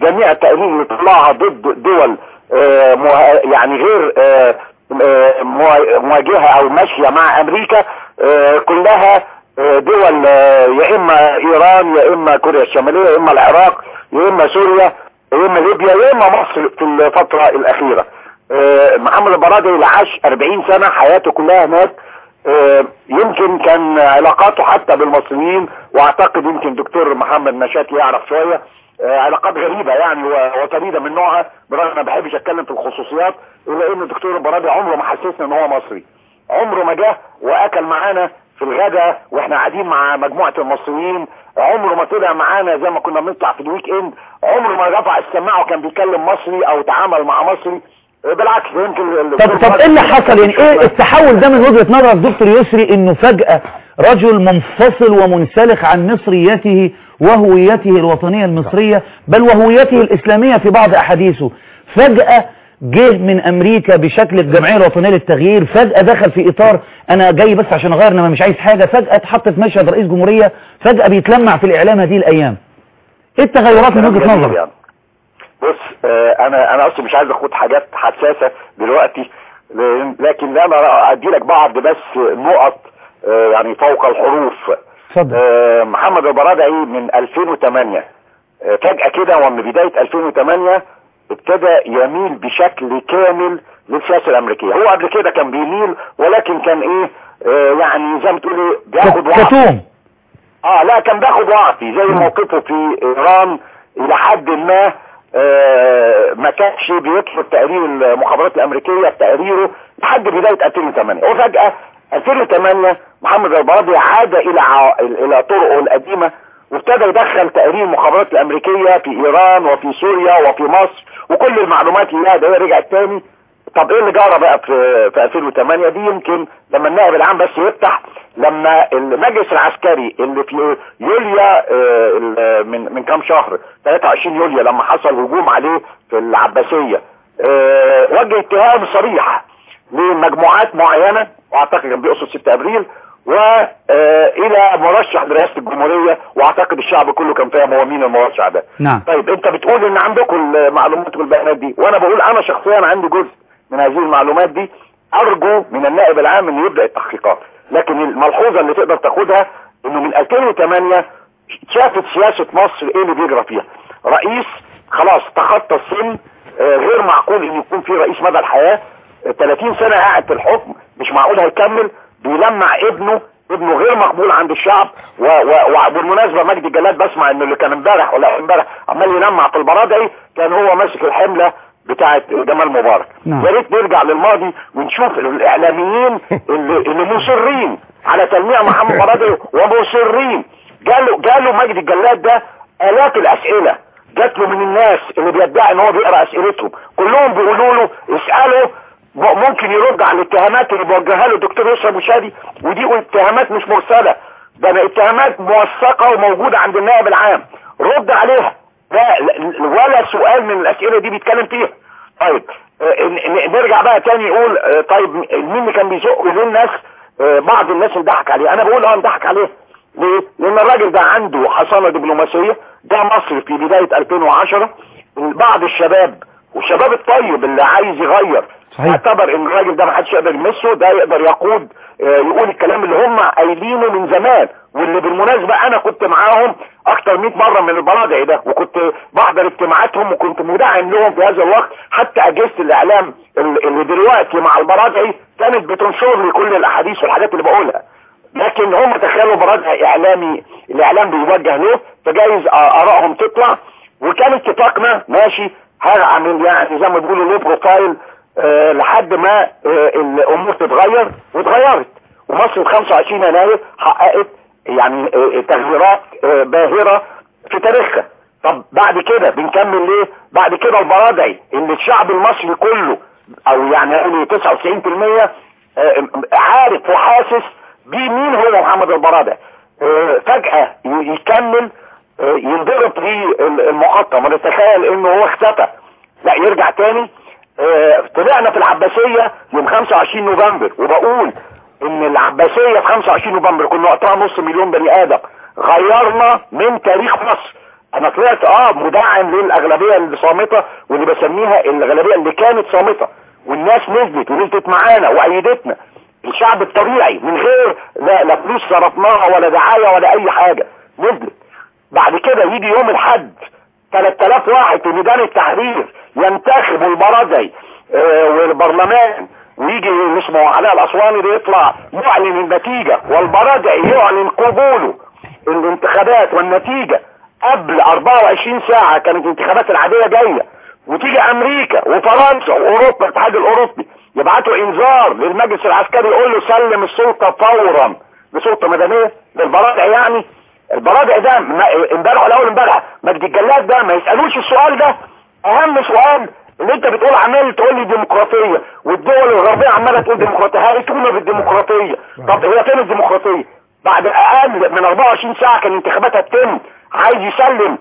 جميع التقارير اللي طلعها ضد دول آه، مه- يعني غير آه، آه، موا- مواجهة او ماشية مع امريكا آه، كلها آه، دول آه، يا اما ايران يا اما كوريا الشمالية يا اما العراق يا اما سوريا يا اما ليبيا يا اما مصر في الفترة الاخيرة آه، محمد البرادعي اللي عاش 40 سنة حياته كلها هناك آه، يمكن كان علاقاته حتى بالمصريين واعتقد يمكن دكتور محمد مشاكي يعرف شوية آه، علاقات غريبة يعني و- وفريدة من نوعها برغم ما بحبش اتكلم في الخصوصيات الا ان الدكتور البرادعي عمره ما حسسنا ان هو مصري عمره ما جه واكل معانا في الغداء واحنا قاعدين مع مجموعة المصريين عمره ما طلع معانا زي ما كنا بنطلع في الويك اند عمره ما رفع السماعة وكان بيتكلم مصري او تعامل مع مصري آه، بالعكس يمكن ال- طب طب ايه اللي حصل يعني ايه التحول ده من وجهة نظرك دكتور يسري انه فجأة رجل منفصل ومنسلخ عن مصريته وهويته الوطنية المصرية بل وهويته الإسلامية في بعض أحاديثه فجأة جه من أمريكا بشكل الجمعية الوطنية للتغيير فجأة دخل في إطار أنا جاي بس عشان أغير أنا مش عايز حاجة فجأة اتحط في مشهد رئيس جمهورية فجأة بيتلمع في الإعلام هذه الأيام إيه التغيرات من كلام وجهة جميل نظرك يعني. بص آه، انا انا اصلا مش عايز اخد حاجات حساسه دلوقتي ل- لكن انا ادي لك بعض بس نقط آه، يعني فوق الحروف اتفضل آه، محمد البرادعي من 2008 آه، فجأة كده ومن بداية 2008 ابتدى يميل بشكل كامل للسياسة الأمريكية هو قبل كده كان بيميل ولكن كان ايه آه، يعني زي ما تقول ايه بياخد وعد كتوم اه لا كان بياخد وعطي زي موقفه في ايران الى حد ما آه ما كانش بيطلب تقرير المخابرات الامريكيه بتقريره لحد بدايه 2008 وفجاه 2008 محمد البرادعي عاد الى ع... الى طرقه القديمه وابتدى يدخل تقرير المخابرات الامريكيه في ايران وفي سوريا وفي مصر وكل المعلومات اللي ده رجعت تاني طب ايه اللي جرى بقى في في 2008 دي يمكن لما النائب العام بس يفتح لما المجلس العسكري اللي في يوليا آه، ال- من من كام شهر 23 يوليو لما حصل هجوم عليه في العباسيه آه، وجه اتهام صريح لمجموعات معينه واعتقد كان بيقصد 6 ابريل والى مرشح لرئاسه الجمهوريه واعتقد الشعب كله كان فاهم هو مين المرشح ده نعم طيب انت بتقول ان عندكم المعلومات والبيانات دي وانا بقول انا شخصيا عندي جزء من هذه المعلومات دي ارجو من النائب العام انه يبدا التحقيقات لكن الملحوظه اللي تقدر تاخدها انه من 2008 شافت سياسه مصر ايه اللي بيجرى فيها رئيس خلاص تخطى السن آه، غير معقول ان يكون في رئيس مدى الحياه آه، 30 سنه قاعد في الحكم مش معقول هيكمل بيلمع ابنه ابنه غير مقبول عند الشعب و- و- وبالمناسبه مجدي جلال بسمع انه اللي كان امبارح ولا امبارح عمال يلمع في البرادعي كان هو ماسك الحمله بتاعه جمال مبارك نعم. يا ريت نرجع للماضي ونشوف الاعلاميين اللي, اللي مصرين على تلميع محمد برادعي ومصرين جاله جاله مجدي الجلاد ده الاف الاسئله جات له من الناس اللي بيدعي ان هو بيقرا اسئلتهم كلهم بيقولوا له اساله م- ممكن يرد على الاتهامات اللي بيوجهها له الدكتور يسرا مشادي ودي اتهامات مش مرسله ده أنا اتهامات موثقه وموجوده عند النائب العام رد عليها لا لا- ولا سؤال من الاسئله دي بيتكلم فيها طيب آه، ن- ن- نرجع بقى تاني يقول آه، طيب مين اللي كان بيزق ليه الناس آه، بعض الناس اللي ضحك عليه انا بقول اه انضحك عليه ليه؟ لان الراجل ده عنده حصانه دبلوماسيه ده مصر في بدايه 2010 بعض الشباب والشباب الطيب اللي عايز يغير صحيح. اعتبر ان الراجل ده ما حدش يقدر يمسه ده يقدر يقود آه، يقول الكلام اللي هم قايلينه من زمان واللي بالمناسبة انا كنت معاهم اكتر 100 مرة من البرادعي ده وكنت بحضر اجتماعاتهم وكنت مدعم لهم في هذا الوقت حتى اجهزة الاعلام ال- اللي دلوقتي مع البرادعي كانت بتنشر لي كل الاحاديث والحاجات اللي بقولها لكن هم تخيلوا برادعي اعلامي الاعلام بيوجه له فجايز آ- ارائهم تطلع وكان اتفاقنا ماشي هعمل يعني زي ما بيقولوا له بروفايل آه لحد ما آه الامور تتغير واتغيرت ومصر في 25 يناير حققت يعني آه تغييرات آه باهرة في تاريخها طب بعد كده بنكمل ليه بعد كده البرادعي اللي الشعب المصري كله او يعني يعني 99% آه عارف وحاسس بيه مين هو محمد البرادعي آه فجأة ي- يكمل آه، ينضرب في المقطم ونتخيل انه هو اختفى لا يرجع تاني آه، طلعنا في العباسية يوم 25 نوفمبر وبقول ان العباسية في 25 نوفمبر كنا وقتها نص مليون بني ادم غيرنا من تاريخ مصر انا طلعت اه مدعم للاغلبيه اللي صامته واللي بسميها الاغلبيه اللي كانت صامته والناس نزلت ونزلت معانا وايدتنا الشعب الطبيعي من غير لا, لا فلوس صرفناها ولا دعايه ولا اي حاجه نزلت بعد كده يجي يوم الحد 3000 واحد في ميدان التحرير ينتخبوا البرادعي آه والبرلمان ويجي اسمه علاء الاسواني ده يطلع يعلن النتيجه والبرادعي يعلن قبوله الانتخابات والنتيجه قبل 24 ساعه كانت الانتخابات العاديه جايه وتيجي امريكا وفرنسا واوروبا الاتحاد الاوروبي يبعتوا انذار للمجلس العسكري يقول له سلم السلطه فورا لسلطه مدنيه للبرادع يعني البرادع ده امبارح ولا اول امبارح مجدي الجلاد ده ما يسالوش السؤال ده اهم سؤال اللي انت بتقول عمال تقول لي ديمقراطيه والدول الغربيه عماله تقول ديمقراطيه هايتونا بالديمقراطيه طب هي فين الديمقراطيه بعد اقل من 24 ساعه كان الانتخابات هتتم عايز يسلم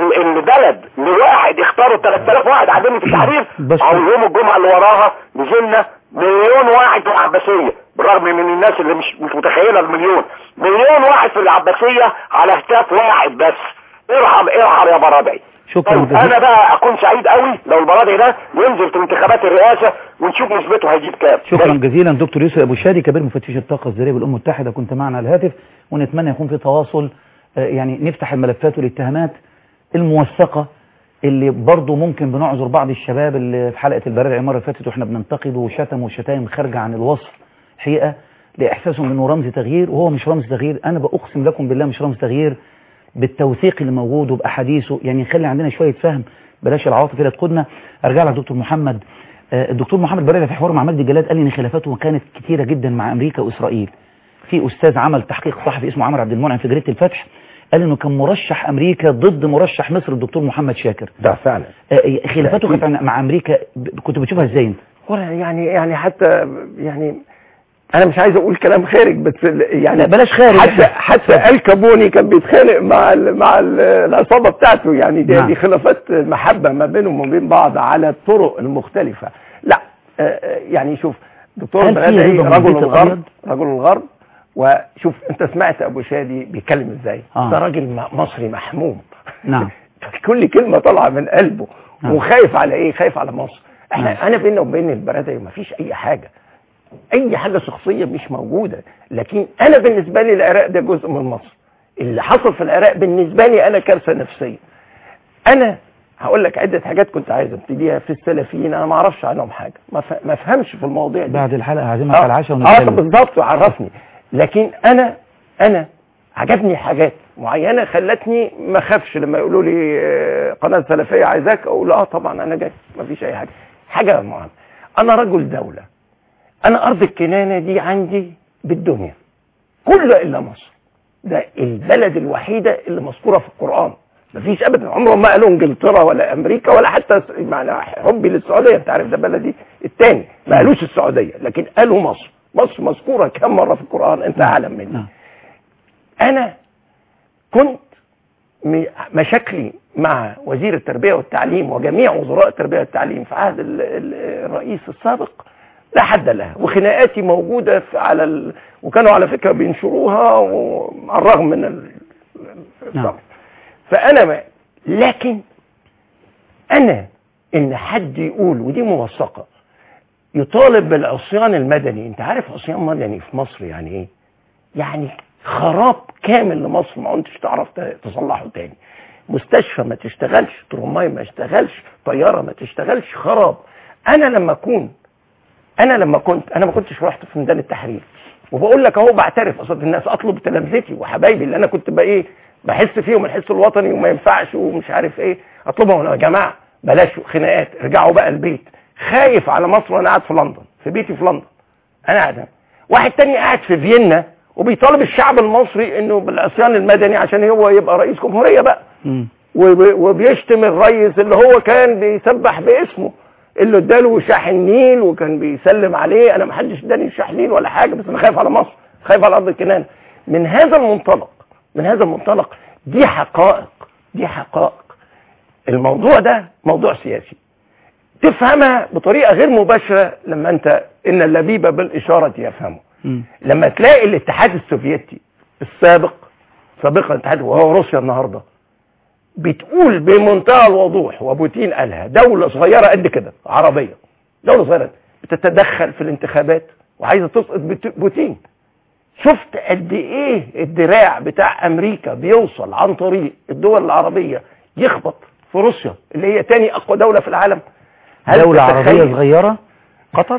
البلد لواحد اختاروا 3000 واحد قاعدين في التحرير او يوم الجمعه اللي وراها نزلنا مليون واحد في العباسيه بالرغم من الناس اللي مش مش متخيله المليون مليون واحد في العباسيه على هتاف واحد بس ارحم ارحم يا برادعي شكرا طيب انا بقى اكون سعيد قوي لو البرادعي ده ينزل في انتخابات الرئاسه ونشوف نسبته هيجيب كام شكرا جزيلا دكتور يوسف ابو شادي كبير مفتش الطاقه الذريه بالامم المتحده كنت معنا على الهاتف ونتمنى يكون في تواصل يعني نفتح الملفات والاتهامات الموثقة اللي برضو ممكن بنعذر بعض الشباب اللي في حلقة البرادعي المرة اللي فاتت واحنا بننتقده وشتم وشتايم خارجة عن الوصف حقيقة لإحساسهم انه رمز تغيير وهو مش رمز تغيير انا بأقسم لكم بالله مش رمز تغيير بالتوثيق اللي موجود وبأحاديثه يعني نخلي عندنا شوية فهم بلاش العواطف اللي تقودنا ارجع لك دكتور محمد الدكتور محمد برادعي في حوار مع مجدي جلاد قال لي ان خلافاته كانت كتيرة جدا مع امريكا واسرائيل في استاذ عمل تحقيق صحفي اسمه عمرو عبد المنعم في جريده الفتح قال انه كان مرشح امريكا ضد مرشح مصر الدكتور محمد شاكر ده فعلا خلافاته كانت مع امريكا كنت بتشوفها ازاي انت ولا يعني يعني حتى يعني انا مش عايز اقول كلام خارج بس يعني لا بلاش خارج حتى حتى الكابوني كان بيتخانق مع ال مع ال العصابه بتاعته يعني دي, نعم. دي خلافات محبه ما بينهم وبين بعض على الطرق المختلفه لا يعني شوف دكتور هل في برادعي رضا من رجل البيت الغرب الأبيض؟ رجل الغرب وشوف انت سمعت ابو شادي بيتكلم ازاي آه. ده راجل م- مصري محموم نعم كل كلمه طالعه من قلبه نعم. وخايف على ايه خايف على مصر احنا نعم. انا بيننا وبين البرادعي ما فيش اي حاجه اي حاجه شخصيه مش موجوده لكن انا بالنسبه لي العراق ده جزء من مصر اللي حصل في العراق بالنسبه لي انا كارثه نفسيه انا هقول لك عده حاجات كنت عايز ابتديها في السلفيين انا ما اعرفش عنهم حاجه ما ف- ما افهمش في المواضيع دي بعد الحلقة هعزمك اه على العشاء اه ونتكلم بالظبط عرفني لكن انا انا عجبني حاجات معينه خلتني ما اخافش لما يقولوا لي آه، قناه سلفيه عايزاك اقول اه طبعا انا جاي ما فيش اي حاجه حاجه مهمه انا رجل دوله انا ارض الكنانه دي عندي بالدنيا كله الا مصر ده البلد الوحيده اللي مذكوره في القران مفيش ابدا عمرهم ما قالوا انجلترا ولا امريكا ولا حتى س- معنى حبي للسعوديه انت عارف ده بلدي الثاني ما قالوش السعوديه لكن قالوا مصر مصر مذكوره كم مره في القران انت اعلم مني نعم. انا كنت م- مشاكلي مع وزير التربيه والتعليم وجميع وزراء التربيه والتعليم في عهد ال- ال- الرئيس السابق لا حد لها وخناقاتي موجوده في على ال... وكانوا على فكره بينشروها وعلى الرغم من ال... نعم. فانا ما... لكن انا ان حد يقول ودي موثقه يطالب بالعصيان المدني انت عارف عصيان مدني في مصر يعني ايه يعني خراب كامل لمصر ما كنتش تعرف ت- تصلحه تاني مستشفى ما تشتغلش ترماي ما تشتغلش طياره ما تشتغلش خراب انا لما اكون انا لما كنت انا ما كنتش رحت في ميدان التحرير وبقول لك اهو بعترف قصاد الناس اطلب تلامذتي وحبايبي اللي انا كنت بقى ايه بحس فيهم الحس الوطني وما ينفعش ومش عارف ايه اطلبهم يا جماعه بلاش خناقات ارجعوا بقى البيت خايف على مصر وانا قاعد في لندن في بيتي في لندن انا قاعد هنا. واحد تاني قاعد في فيينا وبيطالب الشعب المصري انه بالعصيان المدني عشان هو يبقى رئيس جمهوريه بقى مم. وب- وبيشتم الريس اللي هو كان بيسبح باسمه اللي اداله شاحن نيل وكان بيسلم عليه انا ما حدش اداني شاحن نيل ولا حاجه بس انا خايف على مصر خايف على ارض الكنانه من هذا المنطلق من هذا المنطلق دي حقائق دي حقائق الموضوع ده موضوع سياسي تفهمها بطريقه غير مباشره لما انت ان اللبيب بالاشاره يفهمه مم. لما تلاقي الاتحاد السوفيتي السابق سابقا الاتحاد وهو روسيا النهارده بتقول بمنتهى الوضوح وبوتين قالها دولة صغيرة قد كده عربية دولة صغيرة بتتدخل في الانتخابات وعايزة تسقط بت- بوتين شفت قد ايه الدراع بتاع امريكا بيوصل عن طريق الدول العربية يخبط في روسيا اللي هي تاني اقوى دولة في العالم هل دولة عربية تتخيل- صغيرة قطر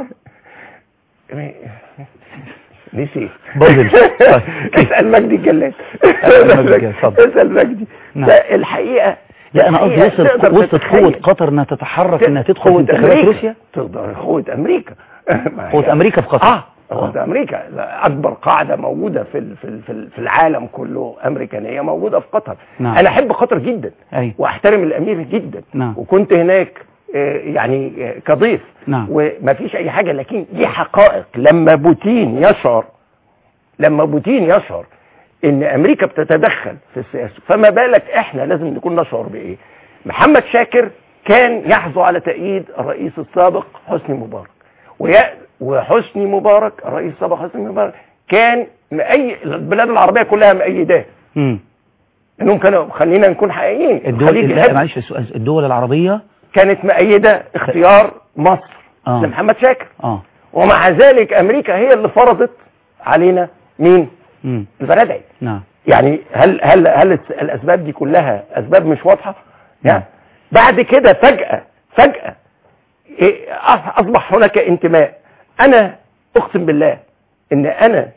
نسي بازل. طيب. اسال مجدي الجلاد اسأل مجدي الجلاد، اتفضل. اسال مجدي نعم. فالحقيقه لا انا قصدي الحقيقة وصلت تقدر وصلت تتخيل. قوة قطر انها تتحرك انها تدخل في قوة انتخابات أمريكا. روسيا تقدر قوة امريكا ما هي- قوة امريكا في قطر اه قوة امريكا لا، اكبر قاعدة موجودة في ال- في ال- في ال- في العالم كله امريكانية موجودة في قطر نعم. انا احب قطر جدا اي واحترم الامير جدا نعم. وكنت هناك آه، يعني آه، كضيف نعم. وما فيش اي حاجة لكن دي حقائق لما بوتين يشعر لما بوتين يشعر ان امريكا بتتدخل في السياسة فما بالك احنا لازم نكون نشعر بايه محمد شاكر كان يحظو على تأييد الرئيس السابق حسني مبارك ويا- وحسني مبارك الرئيس السابق حسني مبارك كان مأي البلاد العربية كلها مأيداه امم انهم كانوا خلينا نكون حقيقيين الدول الخليج لا يحب. معلش السؤال الدول العربية كانت مأيدة اختيار مصر اه لمحمد شاكر اه ومع ذلك امريكا هي اللي فرضت علينا مين امم البلدعي نعم يعني هل هل هل الس- الاسباب دي كلها اسباب مش واضحه نعم. يعني بعد كده فجاه فجاه إيه، أص- اصبح هناك انتماء انا اقسم بالله ان انا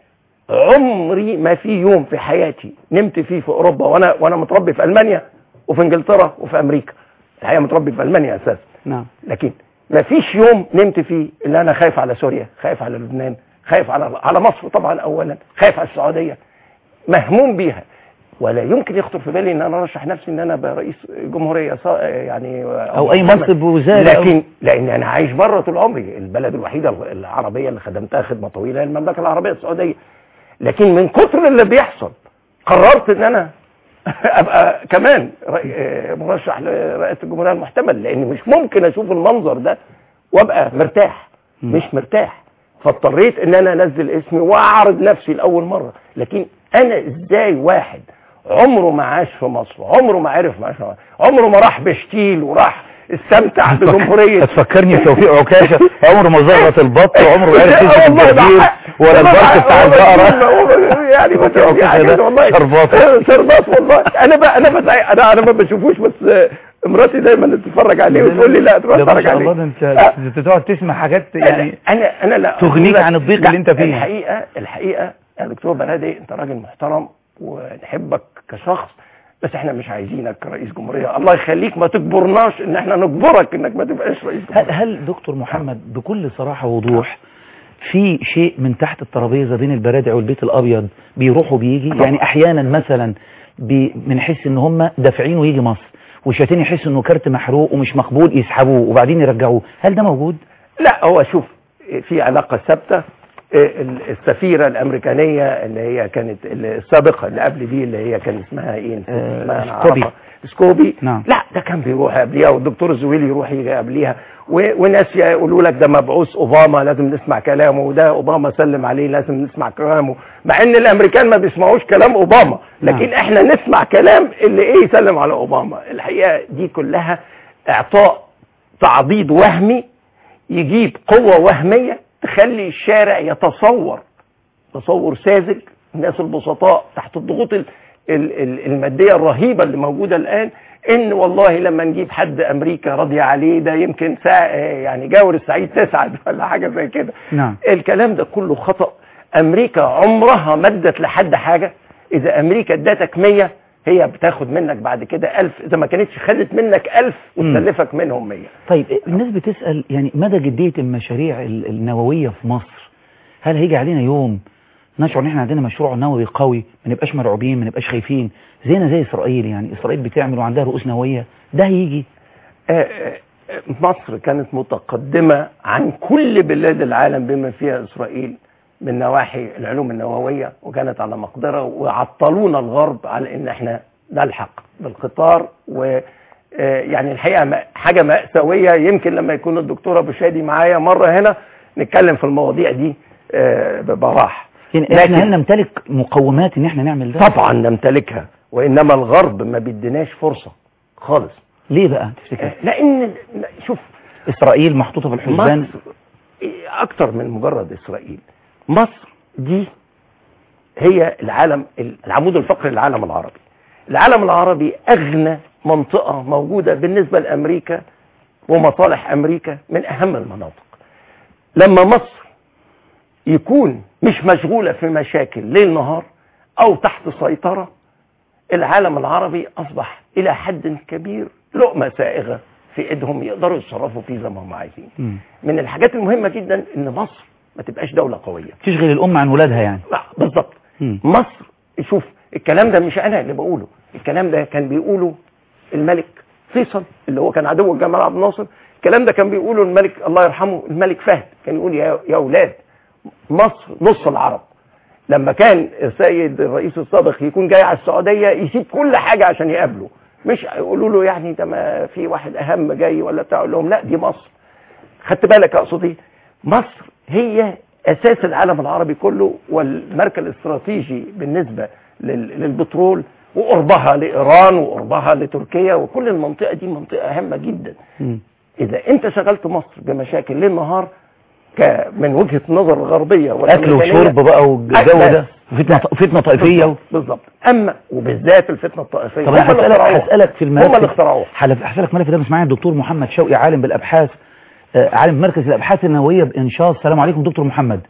عمري ما في يوم في حياتي نمت فيه في اوروبا وانا وانا متربي في المانيا وفي انجلترا وفي امريكا الحقيقه متربي في المانيا اساسا نعم لكن ما فيش يوم نمت فيه الا انا خايف على سوريا خايف على لبنان خايف على على مصر طبعا اولا خايف على السعوديه مهموم بيها ولا يمكن يخطر في بالي ان انا ارشح نفسي ان انا ابقى رئيس جمهوريه صا- يعني او اي منصب وزارة أو- لكن لان انا عايش بره طول عمري البلد الوحيده العربيه اللي خدمتها خدمه طويله هي المملكه العربيه السعوديه لكن من كتر اللي بيحصل قررت ان انا ابقى كمان رأي- آه، مرشح لرئاسه الجمهوريه المحتمل لان مش ممكن اشوف المنظر ده وابقى مرتاح مم. مش مرتاح فاضطريت ان انا انزل اسمي واعرض نفسي لاول مره لكن انا ازاي واحد عمره ما عاش في مصر عمره ما عرف ما عاش في مصر، عمره ما راح بشتيل وراح استمتع بجمهوريه تفكرني بتوفيق عكاشة عمره ما زغط البط وعمره ما عرف آه يمسك والله ده الجرجير حق. ولا والله البرك ده بتاع حق. البقرة والله يعني ما توفيق في عكاشة حاجة ده والله شرباط. آه، شرباط والله انا بقى انا بس انا انا ما بشوفوش بس آه، مراتي دايما تتفرج عليه وتقول لي لا تروح ده ما اتفرج شاء عليه الله ده انت آه. انت تقعد تسمع حاجات يعني يعني انا انا لا تغنيك لا، عن الضيق لا، اللي انت فيه. الحقيقه الحقيقه يا دكتور بنادي انت راجل محترم ونحبك كشخص بس احنا مش عايزينك كرئيس جمهوريه الله يخليك ما تجبرناش ان احنا نجبرك انك ما تبقاش رئيس هل, جمهوريه هل دكتور محمد بكل صراحة ووضوح في شيء من تحت الترابيزة بين البرادع والبيت الأبيض بيروح وبيجي طبعا. يعني أحيانا مثلا بي- بنحس إن هم دافعين ويجي مصر وشاتين يحسوا إنه كارت محروق ومش مقبول يسحبوه وبعدين يرجعوه هل ده موجود؟ لا هو شوف في علاقة ثابتة ال- السفيرة الأمريكانية اللي هي كانت السابقة اللي قبل دي اللي هي كان اسمها إيه نسيت آه، اسمها أنا سكوبي. أعرفها. سكوبي نعم. لا ده كان بيروح قبليها والدكتور الزويلي يروح يجي قبليها و- وناس يقولوا لك ده مبعوث اوباما لازم نسمع كلامه وده اوباما سلم عليه لازم نسمع كلامه مع ان الامريكان ما بيسمعوش كلام اوباما لكن نعم. احنا نسمع كلام اللي ايه يسلم على اوباما الحقيقه دي كلها اعطاء تعضيد وهمي يجيب قوة وهمية تخلي الشارع يتصور تصور ساذج الناس البسطاء تحت الضغوط ال- ال- ال- المادية الرهيبة اللي موجودة الآن إن والله لما نجيب حد أمريكا راضية عليه ده يمكن سا يعني جاور السعيد تسعد ولا حاجة زي كده نعم الكلام ده كله خطأ أمريكا عمرها ما ادت لحد حاجة إذا أمريكا ادتك 100 هي بتاخد منك بعد كده 1000 إذا ما كانتش خدت منك 1000 مم. وتسلفك منهم 100 طيب الناس بتسأل يعني مدى جدية المشاريع ال- النووية في مصر هل هيجي علينا يوم نشعر ان احنا عندنا مشروع نووي قوي ما نبقاش مرعوبين ما نبقاش خايفين زينا زي اسرائيل يعني اسرائيل بتعمل وعندها رؤوس نووية ده هيجي آه، آه، مصر كانت متقدمة عن كل بلاد العالم بما فيها إسرائيل من نواحي العلوم النووية وكانت على مقدرة وعطلونا الغرب على إن إحنا نلحق بالقطار و آه، يعني الحقيقة ما- حاجة مأساوية يمكن لما يكون الدكتور أبو شادي معايا مرة هنا نتكلم في المواضيع دي آه، ببراح يعني لكن- احنا هل نمتلك مقومات ان احنا نعمل ده طبعا نمتلكها وإنما الغرب ما بيديناش فرصة خالص ليه بقى تفتكر لان شوف اسرائيل محطوطة في الحسبان مصر اكتر من مجرد اسرائيل مصر دي هي العالم العمود الفقري للعالم العربي العالم العربي اغنى منطقة موجودة بالنسبة لامريكا ومصالح امريكا من اهم المناطق لما مصر يكون مش مشغولة في مشاكل ليل نهار او تحت سيطرة العالم العربي اصبح الى حد كبير لقمة سائغة في ايدهم يقدروا يتصرفوا فيه زي ما هم عايزين مم. من الحاجات المهمة جدا ان مصر ما تبقاش دولة قوية تشغل الأم عن ولادها يعني لا، بالظبط مم. مصر شوف الكلام ده مش انا اللي بقوله الكلام ده كان بيقوله الملك فيصل اللي هو كان عدو الجمال عبد الناصر الكلام ده كان بيقوله الملك الله يرحمه الملك فهد كان يقول يا يا اولاد مصر نص العرب لما كان السيد الرئيس السابق يكون جاي على السعوديه يسيب كل حاجه عشان يقابله مش يقولوا له يعني ده ما في واحد اهم جاي ولا بتاع يقول لهم لا دي مصر خدت بالك اقصد ايه مصر هي اساس العالم العربي كله والمركز الاستراتيجي بالنسبه لل- للبترول وقربها لايران وقربها لتركيا وكل المنطقه دي منطقه هامه جدا مم. اذا انت شغلت مصر بمشاكل ليل نهار ك- من وجهه نظر الغربيه أكل والأمريكانية، وشرب بقى والجو أكل. ده فتنة فتنة طائفية و... بالظبط بالظبط اما وبالذات الفتنه الطائفيه طب انا هم اللي هسألك اخترعوها. هسألك في الملف هم اللي اخترعوها حلف- هسألك ملف ده مش معايا الدكتور محمد شوقي عالم بالأبحاث آه، عالم مركز الأبحاث النووية بإنشاء السلام عليكم دكتور محمد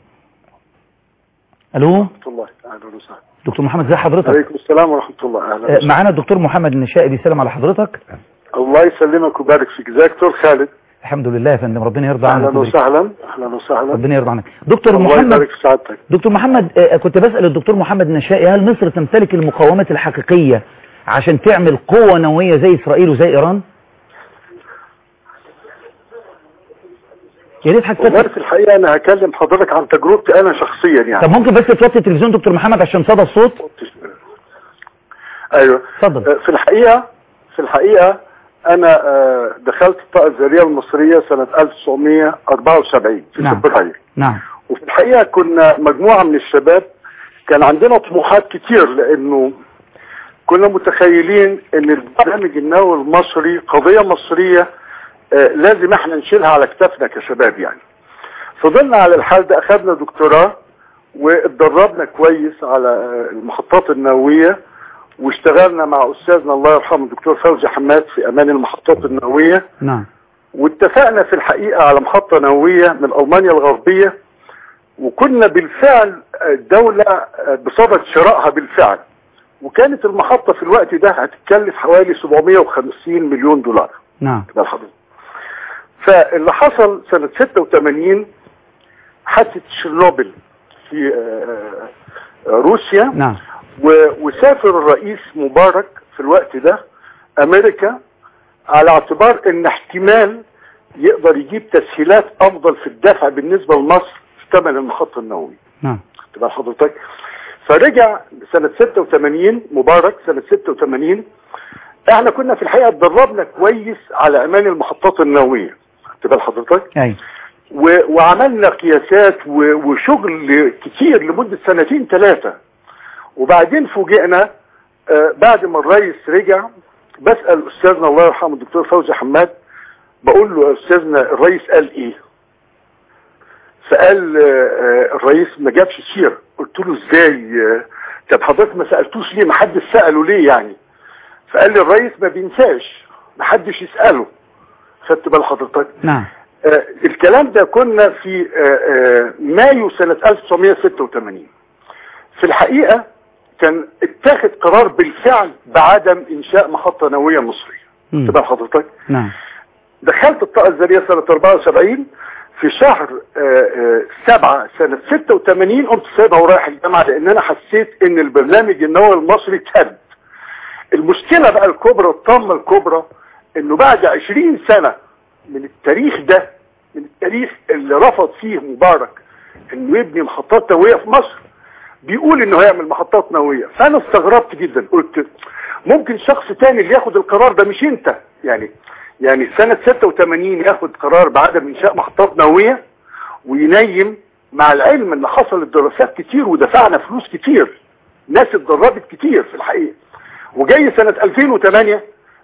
ألو ورحمة الله أهلا وسهلا دكتور محمد ازي حضرتك عليكم السلام ورحمة الله أهلا آه، وسهلا معانا الدكتور محمد النشائي بيسلم على حضرتك الله يسلمك ويبارك فيك ازيك دكتور خالد الحمد لله يا فندم ربنا يرضى عنك أهلا ويبارك. وسهلا أهلا وسهلا ربنا يرضى عنك دكتور الله محمد يبارك في سعادتك دكتور محمد آه، كنت بسأل الدكتور محمد النشائي هل مصر تمتلك المقاومات الحقيقية عشان تعمل قوة نووية زي إسرائيل وزي إيران يا ريت والله حضرتك في الحقيقة أنا هكلم حضرتك عن تجربتي أنا شخصيا يعني طب ممكن بس توطي التلفزيون دكتور محمد عشان صدى الصوت أيوه اتفضل آه، في الحقيقة في الحقيقة أنا آه، دخلت الطاقة الذرية المصرية سنة 1974 في نعم. فبراير نعم وفي الحقيقة كنا مجموعة من الشباب كان عندنا طموحات كتير لأنه كنا متخيلين أن البرنامج النووي المصري قضية مصرية آه، لازم احنا نشيلها على كتافنا كشباب يعني فضلنا على الحال ده أخذنا دكتوراه واتدربنا كويس على آه، المحطات النووية واشتغلنا مع أستاذنا الله يرحمه الدكتور فوزي حماد في أمان المحطات النووية نعم واتفقنا في الحقيقة على محطة نووية من ألمانيا الغربية وكنا بالفعل الدولة بصدد شرائها بالفعل وكانت المحطة في الوقت ده هتتكلف حوالي 750 مليون دولار نعم ده الحضور فاللي حصل سنة 86 حادثة تشيرنوبل في آه، آه، روسيا نعم و- وسافر الرئيس مبارك في الوقت ده امريكا على اعتبار ان احتمال يقدر يجيب تسهيلات افضل في الدفع بالنسبة لمصر في ثمن المحطة النووي نعم تبقى حضرتك فرجع سنة 86 مبارك سنة 86 احنا كنا في الحقيقة اتدربنا كويس على امان المحطات النووية تبقى حضرتك اي و- وعملنا قياسات و- وشغل كتير لمدة سنتين ثلاثة وبعدين فوجئنا آه، بعد ما الرئيس رجع بسأل أستاذنا الله يرحمه الدكتور فوزي حماد بقول له يا أستاذنا الرئيس قال إيه فقال آه، آه، الرئيس ما جابش سيرة قلت له إزاي آه، طب حضرتك ما سألتوش ليه ما حدش سأله ليه يعني فقال لي الرئيس ما بينساش ما حدش يسأله خدت بال حضرتك نعم آه، الكلام ده كنا في آه، آه، مايو سنة 1986 في الحقيقة كان اتاخد قرار بالفعل بعدم انشاء محطة نووية مصرية مم. تبقى حضرتك نعم دخلت الطاقة الذرية سنة 74 في شهر آه، آه، سبعة سنة 86 قمت سايبها ورايح الجامعة لان انا حسيت ان البرنامج النووي المصري تهد المشكلة بقى الكبرى الطامة الكبرى انه بعد 20 سنة من التاريخ ده من التاريخ اللي رفض فيه مبارك انه يبني محطات نووية في مصر بيقول انه هيعمل محطات نووية فانا استغربت جدا قلت ممكن شخص تاني اللي ياخد القرار ده مش انت يعني يعني سنة 86 ياخد قرار بعدم انشاء محطات نووية وينيم مع العلم ان حصلت دراسات كتير ودفعنا فلوس كتير ناس اتدربت كتير في الحقيقة وجاي سنة 2008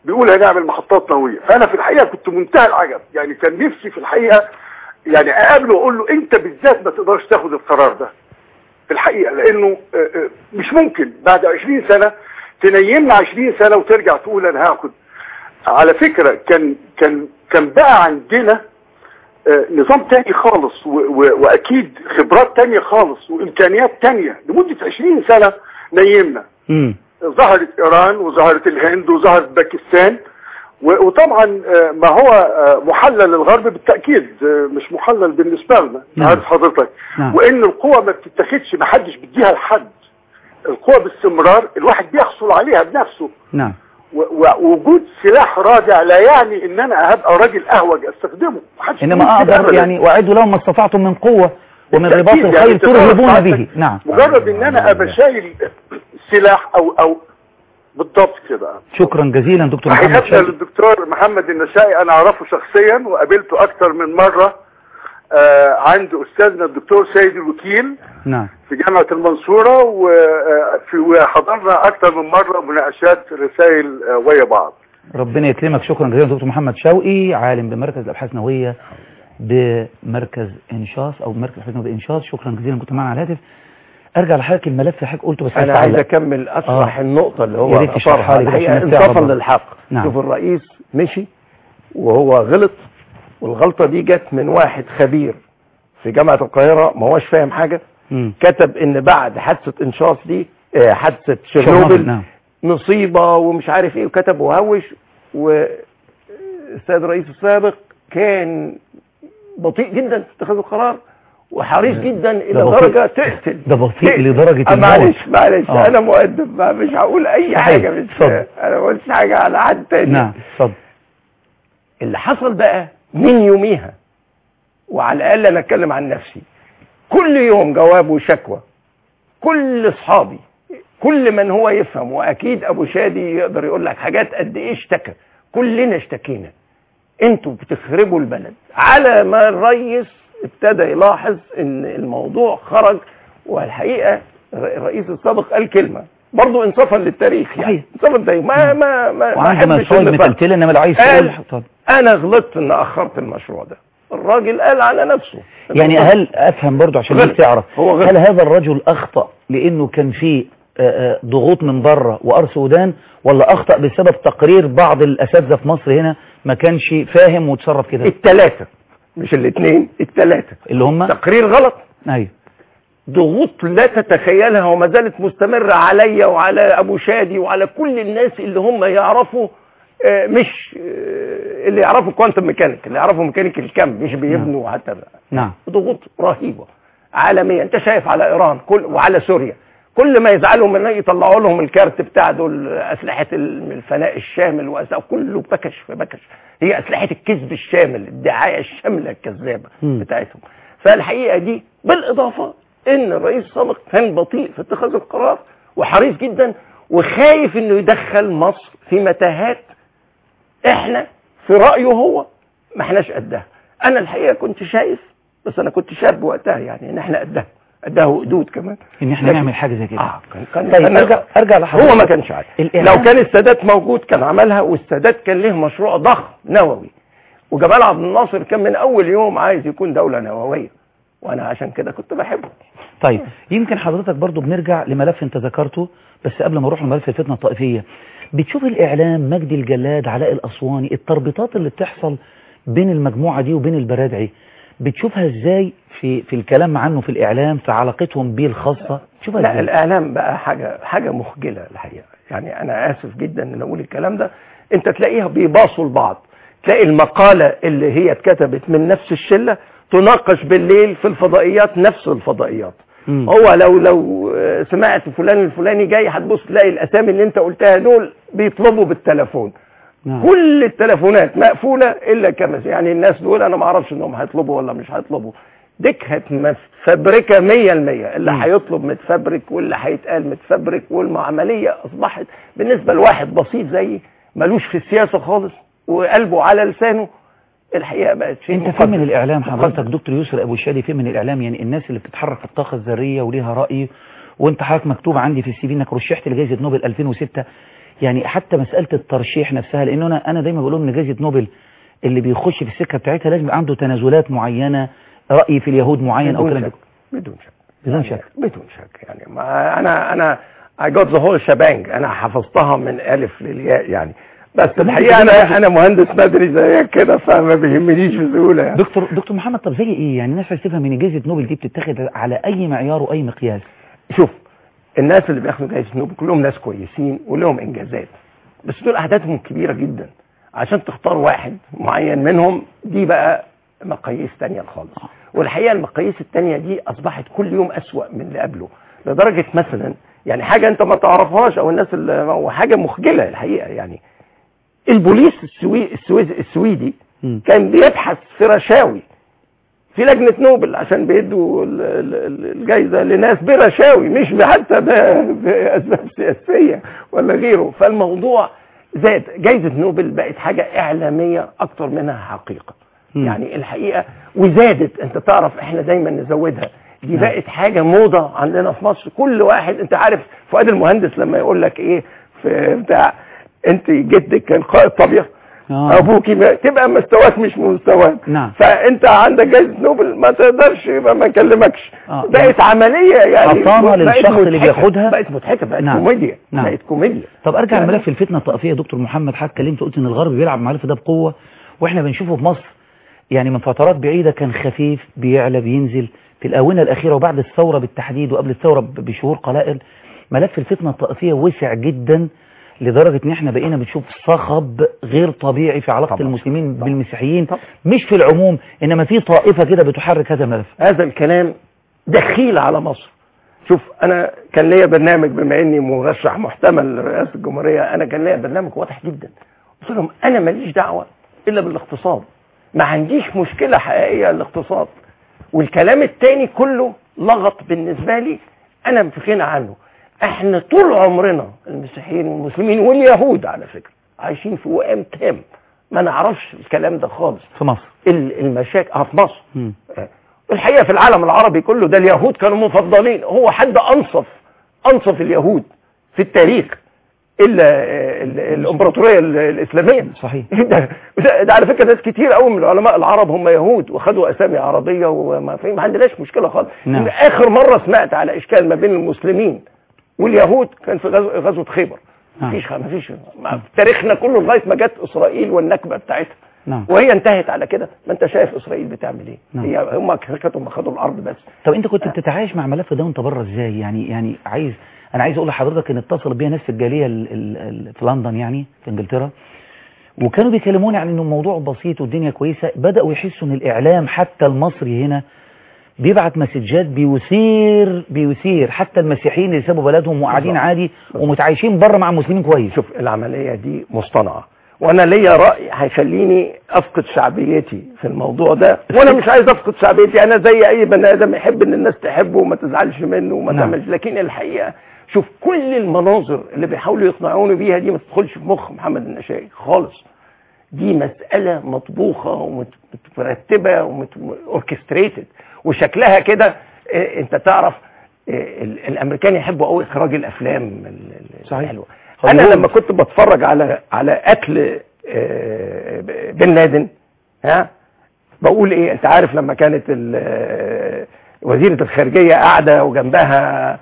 بيقول هنعمل محطات نوويه فانا في الحقيقه كنت منتهى العجب يعني كان نفسي في الحقيقه يعني اقابله واقول له انت بالذات ما تقدرش تاخد القرار ده في الحقيقه لانه آه، آه، مش ممكن بعد 20 سنه تنيمنا 20 سنه وترجع تقول انا هاخد على فكره كان كان كان بقى عندنا آه، نظام تاني خالص و- و- واكيد خبرات تانية خالص وامكانيات تانية لمده 20 سنه نيمنا امم ظهرت ايران وظهرت الهند وظهرت باكستان و- وطبعا آه، ما هو آه، محلل للغرب بالتاكيد آه، مش محلل بالنسبه لنا نعم. عارف حضرتك نعم. وان القوه ما بتتاخدش ما حدش بيديها لحد القوه باستمرار الواحد بيحصل عليها بنفسه نعم و- ووجود سلاح رادع لا يعني ان انا هبقى راجل اهوج استخدمه محدش انما بيقول كده اقدر أبداً. يعني واعدوا لهم ما استطعتم من قوة ومن رباط بالتأكيد يعني الخيل أنت تعرف ترهبون ساعتك به نعم مجرد ان انا ابقى شايل سلاح او او بالضبط كده شكرا جزيلا دكتور محمد حقيقة شوقي للدكتور محمد النسائي انا اعرفه شخصيا وقابلته اكتر من مرة آه عند استاذنا الدكتور سيد الوكيل نعم في جامعة المنصورة وفي وحضرنا اكتر من مرة مناقشات رسائل آه ويا بعض ربنا يكرمك شكرا جزيلا دكتور محمد شوقي عالم بمركز الابحاث النوويه بمركز انشاص او مركز الابحاث النوويه بانشاص شكرا جزيلا كنت معنا على الهاتف ارجع لحضرتك الملف اللي حضرتك قلته بس انا عايز أعلق. اكمل اشرح آه. النقطة اللي يا هو ريت تشرحها اثرها لي كده الحقيقة عشان نستوعب انصافا برضه. للحق نعم. شوف الرئيس مشي وهو غلط والغلطة دي جت من واحد خبير في جامعة القاهرة ما هوش فاهم حاجة مم. كتب ان بعد حادثة انشاص دي آه، حادثة شرنوبل، شيرنوبل نعم مصيبة ومش عارف ايه وكتب وهوش والسيد الرئيس السابق كان بطيء جدا في اتخاذ القرار وحريص جدا الى بطيء. درجة تقتل ده بطيء تقتل. لدرجة آه، الموت. معلش معلش آه. انا مؤدب ما مش هقول اي صحيح. حاجة مش اتفضل. انا ما قلتش حاجة على حد تاني نعم اتفضل اللي حصل بقى من يوميها وعلى الاقل انا اتكلم عن نفسي كل يوم جواب وشكوى كل اصحابي كل من هو يفهم واكيد ابو شادي يقدر يقول لك حاجات قد ايه اشتكى كلنا اشتكينا انتوا بتخربوا البلد على ما الرئيس ابتدى يلاحظ ان الموضوع خرج والحقيقه الرئيس السابق قال كلمه برضه انصافا للتاريخ يعني صحيح. انصافا للتاريخ ما ما ما ما وعندما أحبش الصوت النفاق. متلتل انما لو عايز قال تقول اتفضل. انا غلطت ان اخرت المشروع ده الراجل قال على نفسه يعني هل افهم برضو عشان غلط. الناس تعرف هو غلط. هل هذا الرجل اخطا لانه كان في آه، آه، ضغوط من بره وارث ودان ولا اخطا بسبب تقرير بعض الاساتذه في مصر هنا ما كانش فاهم وتصرف كده الثلاثه مش الاثنين الثلاثه اللي هم تقرير غلط ايوه ضغوط لا تتخيلها وما زالت مستمرة عليا وعلى أبو شادي وعلى كل الناس اللي هم يعرفوا آه، مش آه، اللي يعرفوا كوانتم ميكانيك اللي يعرفوا ميكانيك الكم مش بيبنوا حتى نعم ضغوط رهيبة عالمية انت شايف على ايران كل وعلى سوريا كل ما يزعلوا منها يطلعوا لهم الكارت بتاع دول اسلحه الفناء الشامل وأسلحة كله بكش في بكش هي اسلحه الكذب الشامل الدعايه الشامله الكذابه مم. بتاعتهم فالحقيقه دي بالاضافه ان الرئيس السابق كان بطيء في اتخاذ القرار وحريص جدا وخايف انه يدخل مصر في متاهات احنا في رايه هو ما احناش قدها انا الحقيقه كنت شايف بس انا كنت شاب وقتها يعني ان احنا قدها قدها وقدود كمان ان احنا لكن- نعمل حاجه زي كده اه كان كان طيب كان- ارجع ارجع لحضرتك هو ما كانش عارف الإعلام- لو كان السادات موجود كان عملها والسادات كان له مشروع ضخم نووي وجمال عبد الناصر كان من اول يوم عايز يكون دولة نووية وانا عشان كده كنت بحبه طيب يمكن حضرتك برضو بنرجع لملف انت ذكرته بس قبل ما نروح لملف الفتنة الطائفية بتشوف الإعلام مجدي الجلاد علاء الأسواني التربيطات اللي بتحصل بين المجموعة دي وبين البرادعي بتشوفها ازاي في في الكلام عنه في الإعلام في علاقتهم بيه الخاصة تشوفها لا ازاي الاعلام بقى حاجة حاجة مخجلة الحقيقة يعني انا اسف جدا ان اقول الكلام ده انت تلاقيها بيباصوا لبعض تلاقي المقالة اللي هي اتكتبت من نفس الشلة تناقش بالليل في الفضائيات نفس الفضائيات مم. هو لو لو آه، سمعت فلان الفلاني جاي هتبص تلاقي الاسامي اللي انت قلتها دول بيطلبوا بالتليفون نعم. كل التليفونات مقفولة الا كمس يعني الناس دول انا ما اعرفش انهم هيطلبوا ولا مش هيطلبوا دي كانت متفبركة مية المية اللي مم. هيطلب متفبرك واللي هيتقال متفبرك والعملية اصبحت بالنسبة لواحد بسيط زيي ملوش في السياسة خالص وقلبه على لسانه الحقيقة بقت شيء انت فين من مقدس. الإعلام حضرتك مقدس. دكتور يسر أبو شادي فين من الإعلام يعني الناس اللي بتتحرك في الطاقة الذرية وليها رأي وانت حضرتك مكتوب عندي في السي في انك رشحت لجائزه نوبل 2006 يعني حتى مساله الترشيح نفسها لان انا انا دايما بقول لهم ان جائزه نوبل اللي بيخش في السكه بتاعتها لازم يبقى عنده تنازلات معينه راي في اليهود معين او بدون كلام شك بدون شك بدون يعني شك. بدون شك يعني ما انا انا I got the whole shebang انا حفظتها من الف للياء يعني بس ممكن الحقيقه تدينا انا انا مهندس مدني زيك كده فما بيهمنيش بسهوله يعني دكتور دكتور محمد طب زي ايه يعني الناس عايز تفهم ان جائزه نوبل دي بتتاخد على اي معيار واي مقياس شوف الناس اللي بياخدوا جائزه نوبل كلهم ناس كويسين ولهم انجازات بس دول اعدادهم كبيره جدا عشان تختار واحد معين منهم دي بقى مقاييس تانية خالص والحقيقه المقاييس التانية دي اصبحت كل يوم اسوأ من اللي قبله لدرجه مثلا يعني حاجه انت ما تعرفهاش او الناس اللي هو حاجه مخجله الحقيقه يعني البوليس السوي السويز السويدي مم. كان بيبحث في رشاوي في لجنة نوبل عشان بيدوا ال- ال- ال- الجايزة لناس برشاوي مش حتى ب- بأسباب سياسية ولا غيره فالموضوع زاد جايزة نوبل بقت حاجة إعلامية أكتر منها حقيقة مم. يعني الحقيقة وزادت أنت تعرف إحنا دايما نزودها دي بقت حاجة موضة عندنا في مصر كل واحد أنت عارف فؤاد المهندس لما يقول لك إيه في بتاع أنت جدك كان قائد طبيعي آه. ابوك ما- تبقى مستواك مش مستواك نعم. فانت عندك جائزه نوبل ما تقدرش يبقى ما نكلمكش آه. بقت عمليه يعني حصانة بقت للشخص اللي مضحكة. بياخدها. بقت مضحكه بقت نعم. كوميديا نعم. بقت كوميديا طب ارجع يعني- لملف الفتنه الطائفيه يا دكتور محمد حضرتك اتكلمت قلت ان الغرب بيلعب مع الملف ده بقوه واحنا بنشوفه في مصر يعني من فترات بعيده كان خفيف بيعلى بينزل في الاونه الاخيره وبعد الثوره بالتحديد وقبل الثوره ب- بشهور قلائل ملف الفتنه الطائفيه وسع جدا لدرجه ان احنا بقينا بنشوف صخب غير طبيعي في علاقه طبعا. المسلمين بالمسيحيين طبعا. مش في العموم انما في طائفه كده بتحرك هذا الملف هذا الكلام دخيل على مصر شوف انا كان ليا برنامج بما اني مرشح محتمل لرئاسه الجمهوريه انا كان ليا برنامج واضح جدا قلت لهم انا ماليش دعوه الا بالاقتصاد ما عنديش مشكله حقيقيه الاقتصاد والكلام التاني كله لغط بالنسبه لي انا في غنى عنه احنا طول عمرنا المسيحيين والمسلمين واليهود على فكره عايشين في وئام تام ما نعرفش الكلام ده خالص في مصر ال- المشاكل اه في مصر مم. آه. الحقيقه في العالم العربي كله ده اليهود كانوا مفضلين هو حد انصف انصف اليهود في التاريخ الا آه، ال- الامبراطوريه ال- الاسلاميه صحيح. ده, ده, ده على فكره ناس كتير قوي من العلماء العرب هم يهود وخدوا اسامي عربيه وما في ما عندناش مشكله خالص نعم. اخر مره سمعت على اشكال ما بين المسلمين واليهود كان في غزو- غزوه خيبر نعم. مفيش مفيش ما- في تاريخنا كله لغايه ما جت اسرائيل والنكبه بتاعتها نعم وهي انتهت على كده ما انت شايف اسرائيل بتعمل ايه نعم. هي هم كانوا خدوا الارض بس طب انت كنت بتتعايش مع الملف ده وانت بره ازاي يعني يعني عايز انا عايز اقول لحضرتك ان اتصل بيا ناس في الجاليه ال- ال- ال- في لندن يعني في انجلترا وكانوا بيكلموني عن انه الموضوع بسيط والدنيا كويسه بداوا يحسوا ان الاعلام حتى المصري هنا بيبعت مسجات بيثير بيثير حتى المسيحيين اللي سابوا بلدهم وقاعدين بالظبط. عادي ومتعايشين بره مع المسلمين كويس شوف العمليه دي مصطنعه وانا ليا راي هيخليني افقد شعبيتي في الموضوع ده وانا مش عايز افقد شعبيتي انا زي اي بني ادم يحب ان الناس تحبه وما تزعلش منه وما نعم. تعملش لكن الحقيقه شوف كل المناظر اللي بيحاولوا يقنعوني بيها دي ما تدخلش في مخ محمد النشائي خالص دي مسألة مطبوخة ومترتبة ومتوركستريتد وشكلها كده إيه، انت تعرف إيه، ال- الامريكان يحبوا قوي اخراج الافلام ال- ال- صحيح. الحلوة انا هوليوود. لما كنت بتفرج على على قتل آه، بن لادن ها بقول ايه انت عارف لما كانت ال- آه، وزيرة الخارجية قاعدة وجنبها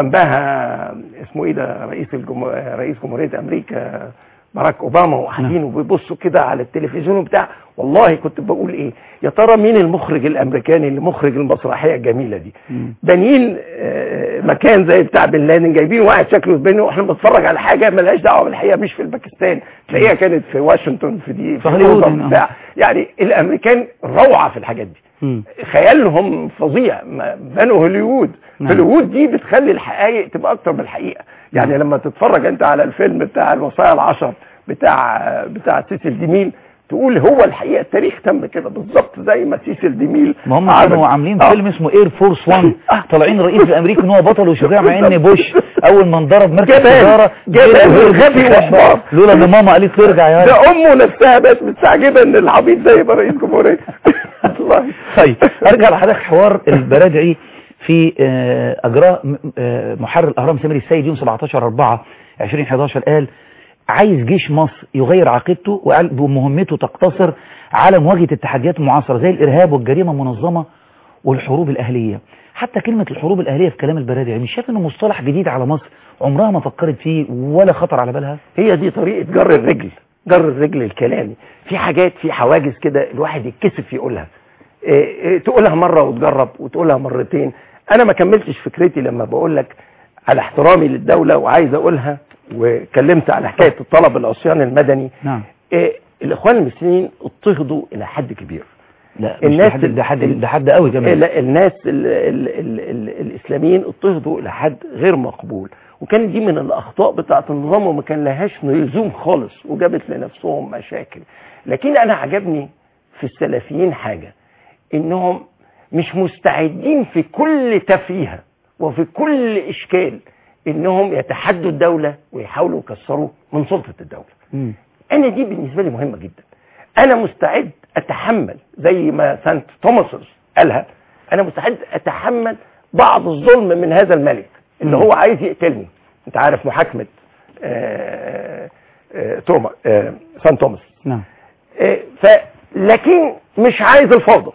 وجنبها اسمه ايه ده رئيس الجمهور رئيس جمهورية امريكا باراك اوباما وقاعدين وبيبصوا كده على التلفزيون وبتاع والله كنت بقول ايه يا ترى مين المخرج الامريكاني اللي مخرج المسرحيه الجميله دي مم. بانيين آه، مكان زي بتاع بن لادن جايبين واحد شكله بينه واحنا بنتفرج على حاجه ملهاش دعوه بالحقيقه مش في الباكستان تلاقيها كانت في واشنطن في دي في في هوليوود أوروبا هنا. بتاع يعني الامريكان روعه في الحاجات دي مم. خيالهم فظيع ما- بنوا هوليوود نعم. هوليوود دي بتخلي الحقائق تبقى اكتر من الحقيقه يعني لما تتفرج انت على الفيلم بتاع الوصايا العشر بتاع بتاع سيسل ديميل تقول هو الحقيقه التاريخ تم كده بالظبط زي ما سيسل ديميل ما هم عمل. كانوا عاملين آه. فيلم اسمه اير فورس 1 آه. طالعين الرئيس الامريكي ان هو بطل وشجاع مع ان بوش اول ما انضرب مركز جبان. تجاره جبان جري وغبي وهرب. وحمار. لولا ان ماما قالت له ارجع يا ولد. ده امه نفسها بقت مستعجبه ان العبيط ده يبقى رئيس جمهوريه الله طيب ارجع لحضرتك حوار البرادعي في آه، اجراء م- آه، محرر الاهرام سمير السيد يوم 17 4 2011 قال عايز جيش مصر يغير عقيدته وقال ومهمته تقتصر على مواجهه التحديات المعاصره زي الارهاب والجريمه المنظمه والحروب الاهليه حتى كلمه الحروب الاهليه في كلام البرادعي مش شايف انه مصطلح جديد على مصر عمرها ما فكرت فيه ولا خطر على بالها هي دي طريقة جر الرجل جر الرجل الكلامي في حاجات في حواجز كده الواحد يتكسف يقولها إيه إيه تقولها مرة وتجرب وتقولها مرتين انا ما كملتش فكرتي لما بقول لك على احترامي للدولة وعايز اقولها وكلمت على حكاية الطلب العصيان المدني نعم إيه الاخوان المسلمين اضطهدوا الى حد كبير لا الناس الناس ده حد ده حد, ده حد قوي كمان لا الناس ال ال ال ال الاسلاميين اضطهدوا الى حد غير مقبول وكانت دي من الاخطاء بتاعه النظام وما كان لهاش لزوم خالص وجابت لنفسهم مشاكل لكن انا عجبني في السلفيين حاجه انهم مش مستعدين في كل تفريهه وفي كل اشكال انهم يتحدوا الدوله ويحاولوا يكسروا من سلطه الدوله مم. انا دي بالنسبه لي مهمه جدا انا مستعد اتحمل زي ما سانت توماس قالها انا مستعد اتحمل بعض الظلم من هذا الملك اللي مم. هو عايز يقتلني انت عارف محاكمه آه، آه، توما آه، سان توماس نعم آه، ف لكن مش عايز الفوضى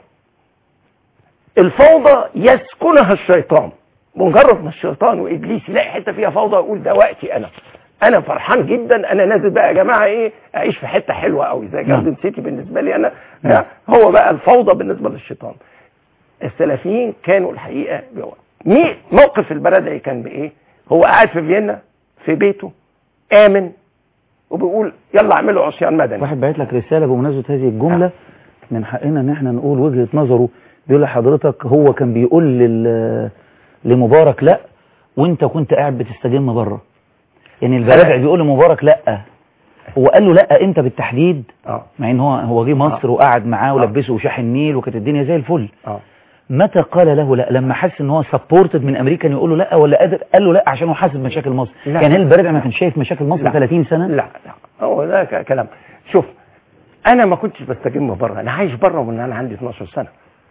الفوضى يسكنها الشيطان مجرد ما الشيطان وابليس يلاقي حته فيها فوضى يقول ده وقتي انا انا فرحان جدا انا نازل بقى يا جماعه ايه اعيش في حته حلوه قوي زي نعم. جاردن سيتي بالنسبه لي انا نعم. هو بقى الفوضى بالنسبه للشيطان السلفيين كانوا الحقيقه بيوع. مي موقف البلدعي كان بايه هو قاعد في فيينا في بيته امن وبيقول يلا اعملوا عصيان مدني واحد بعت لك رسالة بمناسبة هذه الجملة من حقنا ان احنا نقول وجهة نظره بيقول لحضرتك هو كان بيقول لل... لمبارك لا وانت كنت قاعد بتستجم بره يعني البرادعي بيقول لمبارك لا هو قال له لا انت بالتحديد اه مع ان هو هو جه مصر وقعد معاه ولبسه وشاح النيل وكانت الدنيا زي الفل اه متى قال له لا لما حس ان هو سبورتد من امريكا إنه يقول له لا ولا قادر قال له لا عشان هو حاسس بمشاكل مصر لا. يعني هل البرادعي ما كانش شايف مشاكل مصر لا. 30 سنة لا لا هو ده ك- كلام شوف انا ما كنتش بستجم بره انا عايش بره من انا عندي 12 سنه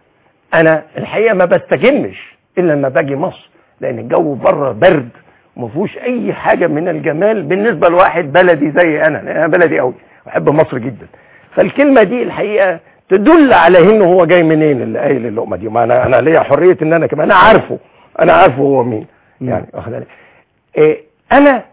انا الحقيقه ما بستجمش الا لما باجي مصر لان الجو بره برد وما فيهوش اي حاجه من الجمال بالنسبه لواحد بلدي زي انا لأن انا بلدي قوي بحب مصر جدا فالكلمه دي الحقيقه تدل على انه هو جاي منين اللي قايل اللقمه دي ما انا انا ليا حريه ان انا كمان انا عارفه انا عارفه هو مين يعني واخد بالك؟ إيه انا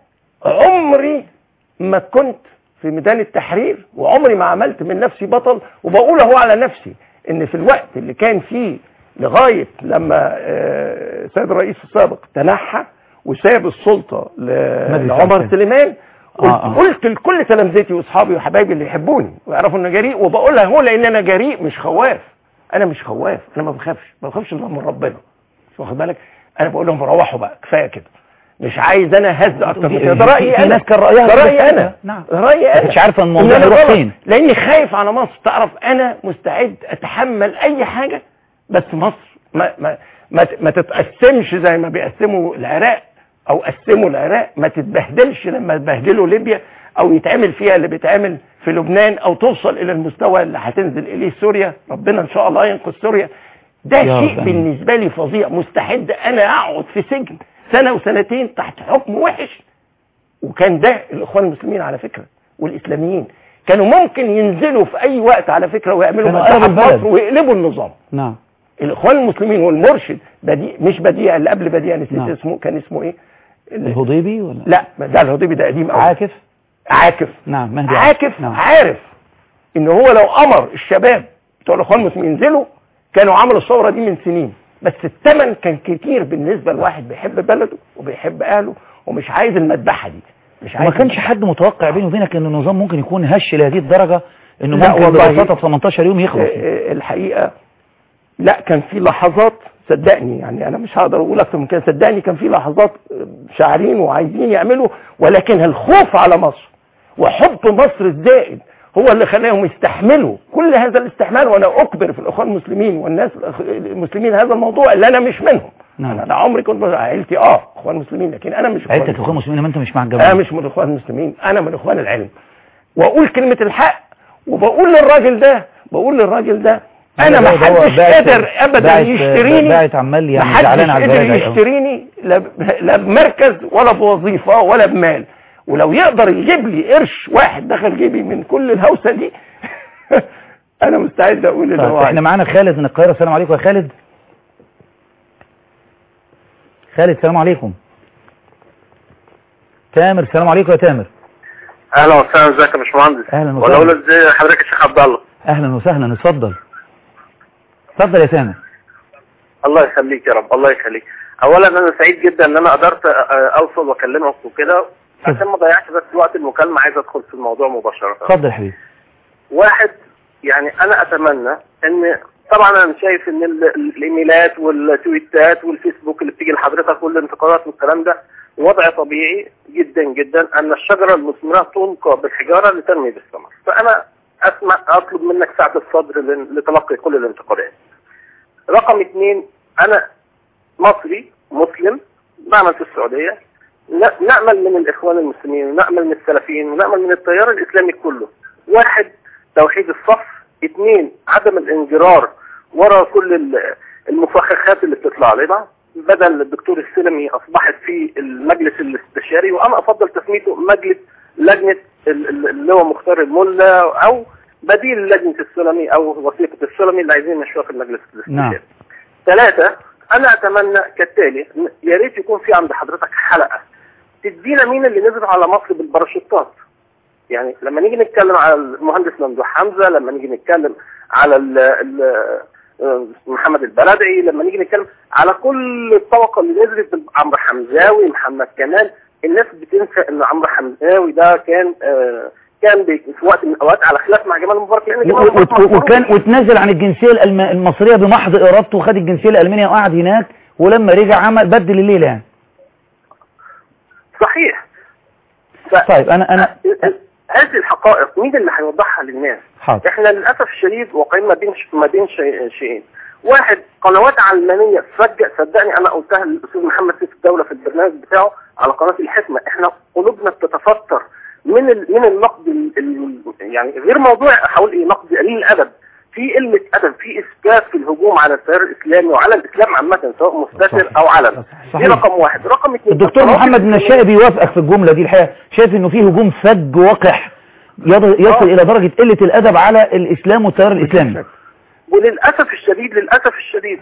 عمري ما كنت في ميدان التحرير وعمري ما عملت من نفسي بطل وبقول اهو على نفسي ان في الوقت اللي كان فيه لغايه لما آه، السيد الرئيس السابق تنحى وساب السلطه ل- مجلس لعمر الأحكام. سليمان قلت, آه، آه. قلت لكل تلامذتي واصحابي وحبايبي اللي يحبوني ويعرفوا ان جريء وبقولها هو لان انا جريء مش خواف انا مش خواف انا ما بخافش ما بخافش الا من ربنا مش واخد بالك انا بقول لهم روحوا بقى كفايه كده مش عايز انا هز اكتر من كده ده في- رايي في انا ناس كان رأيها ده كده رايي ساعتها. انا نعم. ده رايي انا كنتش عارفة الموضوع إن أنا هيروح غلط. فين. لاني خايف على مصر تعرف انا مستعد اتحمل اي حاجه بس مصر ما ما ما, ما تتقسمش زي ما بيقسموا العراق او قسموا العراق ما تتبهدلش لما تبهدلوا ليبيا او يتعمل فيها اللي بيتعمل في لبنان او توصل الى المستوى اللي هتنزل اليه سوريا ربنا ان شاء الله ينقذ سوريا ده يا شيء رب. بالنسبه لي فظيع مستحد انا اقعد في سجن سنه وسنتين تحت حكم وحش وكان ده الاخوان المسلمين على فكره والاسلاميين كانوا ممكن ينزلوا في اي وقت على فكره ويعملوا كانوا مصلحه قلبوا في البلد. مصر ويقلبوا النظام نعم الاخوان المسلمين والمرشد بديع مش بديع اللي قبل بديع نسيت نعم. اسمه كان اسمه ايه ال- الهضيبي ولا لا ده الهضيبي ده قديم قوي عاكف عاكف نعم مهدي عاكف نعم. عارف ان هو لو امر الشباب بتوع الاخوان المسلمين ينزلوا كانوا عملوا الثوره دي من سنين بس الثمن كان كتير بالنسبه لواحد بيحب بلده وبيحب اهله ومش عايز المذبحه دي مش وما عايز كانش المذبحة. حد متوقع بينه وبينك ان النظام ممكن يكون هش لهذه الدرجة انه لا ممكن والله. ببساطة في 18 يوم يخلص آه، آه، الحقيقه لا كان في لحظات صدقني يعني انا مش هقدر اقول اكتر من كده صدقني كان في لحظات آه، شاعرين وعايزين يعملوا ولكن الخوف على مصر وحب مصر الزائد هو اللي خلاهم يستحملوا كل هذا الاستحمال وانا اكبر في الاخوان المسلمين والناس الأخ- المسلمين هذا الموضوع اللي انا مش منهم نعم. انا عمري كنت عائلتي اه اخوان مسلمين لكن انا مش إخوان عيلتك اخوان مسلمين لما انت مش مع انا الجماعة مش من اخوان المسلمين انا من اخوان العلم واقول كلمة الحق وبقول للراجل ده بقول للراجل ده انا ما ده هو حدش باعت- قادر ابدا باعت- يشتريني باعت عمال يعني محدش زعلان على قدر البلد أوي. يشتريني لا ب- لا بمركز ولا بوظيفة ولا بمال ولو يقدر يجيب لي قرش واحد دخل جيبي من كل الهوسة دي انا مستعد اقول اللي طيب هو احنا عايزه. معانا خالد من القاهرة السلام عليكم يا خالد خالد السلام عليكم تامر السلام عليكم يا تامر اهلا وسهلا ازيك يا باشمهندس اهلا ولا اقول وسهلا ازاي حضرتك يا شيخ عبد الله اهلا وسهلا اتفضل اتفضل يا تامر الله يخليك يا رب الله يخليك اولا انا سعيد جدا ان انا قدرت أ- أ- اوصل واكلمك وكده عشان ما ضيعش بس وقت المكالمه عايز ادخل في الموضوع مباشره اتفضل يا حبيبي واحد يعني انا اتمنى ان طبعا انا شايف ان ال- ال- الايميلات والتويتات والفيسبوك اللي بتيجي لحضرتك والانتقادات والكلام ده وضع طبيعي جدا جدا ان الشجره المثمره تنقى بالحجاره لتنمي بالثمر فانا اسمع اطلب منك سعه الصدر ل- لتلقي كل الانتقادات رقم اثنين انا مصري مسلم بعمل في السعوديه ن- نأمل من الإخوان المسلمين ونأمل من السلفيين ونأمل من التيار الإسلامي كله واحد توحيد الصف اثنين عدم الانجرار وراء كل ال- المفخخات اللي بتطلع لنا بدل الدكتور السلمي أصبحت في المجلس الاستشاري وأنا أفضل تسميته مجلس لجنة ال- ال- اللي هو مختار الملا أو بديل لجنة السلمي أو وثيقة السلمي اللي عايزين يمشوها في المجلس الاستشاري نعم ثلاثة أنا أتمنى كالتالي إن يا ريت يكون في عند حضرتك حلقة تدينا مين اللي نزل على مصر بالباراشوتات يعني لما نيجي نتكلم على المهندس ممدوح حمزة لما نيجي نتكلم على ال ال آه، محمد البلدعي لما نيجي نتكلم على كل الطبقة اللي نزلت عمرو حمزاوي محمد كمال الناس بتنسى ان عمرو حمزاوي ده كان آه، كان بي- في وقت من الاوقات على خلاف مع جمال مبارك لان و- جمال مبارك و- مصروف. وكان وتنزل عن الجنسية الألم- المصرية بمحض إرادته وخد الجنسية الألمانية وقعد هناك ولما رجع عمل بدل الليلة يعني صحيح ف... طيب أنا أنا هذه الحقائق مين اللي هيوضحها للناس حاضر احنا للاسف الشديد واقعين ما بين ما بين شيء- شيئين واحد قنوات علمانيه فجأة صدقني انا قلتها للاستاذ محمد سيف الدوله في البرنامج بتاعه على قناه الحكمه احنا قلوبنا بتتفطر من ال... من النقد ال... ال... يعني غير موضوع هقول ايه نقد قليل الادب في قله ادب في اسفاف في الهجوم على التيار الاسلامي وعلى الاسلام عامه سواء مستتر صحيح. او علن دي صحيح رقم واحد رقم اثنين الدكتور القنوات محمد الإسلامية- النشائي بيوافقك في الجملة دي الحقيقة شايف انه في هجوم فج وقح يض- يصل آه. الى درجة قلة الادب على الاسلام والتيار الاسلامي وللأسف الشديد للأسف الشديد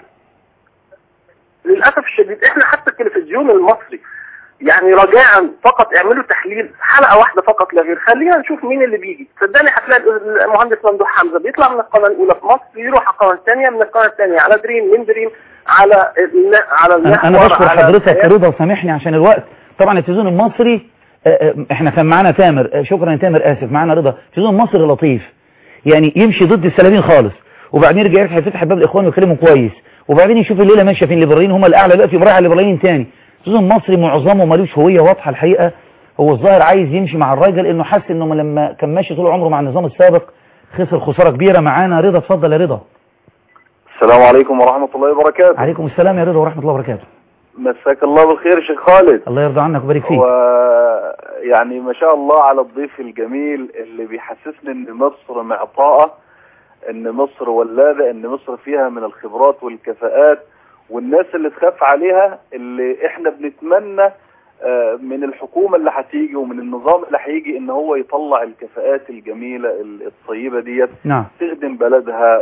للأسف الشديد احنا حتى التلفزيون المصري يعني رجاء فقط اعملوا تحليل حلقة واحدة فقط لا غير خلينا نشوف مين اللي بيجي صدقني هتلاقي المهندس ممدوح حمزة بيطلع من القناة الأولى في مصر يروح على القناة الثانية من القناة الثانية على دريم من دريم على الن- على انا أنا المحور بشكر على حضرتك يا الحياة. رضا وسامحني عشان الوقت طبعا التلفزيون المصري آه، آه، احنا كان معانا تامر آه، شكرا يا تامر اسف معانا رضا التلفزيون المصري لطيف يعني يمشي ضد السلفيين خالص وبعدين يرجع يفتح يفتح باب الاخوان ويكلمهم كويس وبعدين يشوف الليله ماشيه فين الليبراليين هم الاعلى دلوقتي ورايح على الليبراليين تاني التلفزيون المصري معظمه ملوش هويه واضحه الحقيقه هو الظاهر عايز يمشي مع الراجل انه حس انه لما كان ماشي طول عمره مع النظام السابق خسر خساره كبيره معانا رضا اتفضل يا رضا السلام عليكم ورحمة الله وبركاته عليكم السلام يا رضا ورحمه الله وبركاته مساك الله بالخير شيخ خالد الله يرضى عنك ويبارك فيك ويعني ما شاء الله على الضيف الجميل اللي بيحسسني ان مصر معطاءة ان مصر ولادة ان مصر فيها من الخبرات والكفاءات والناس اللي تخاف عليها اللي احنا بنتمنى آه، من الحكومة اللي هتيجي ومن النظام اللي هيجي ان هو يطلع الكفاءات الجميلة الطيبة ديت نعم تخدم بلدها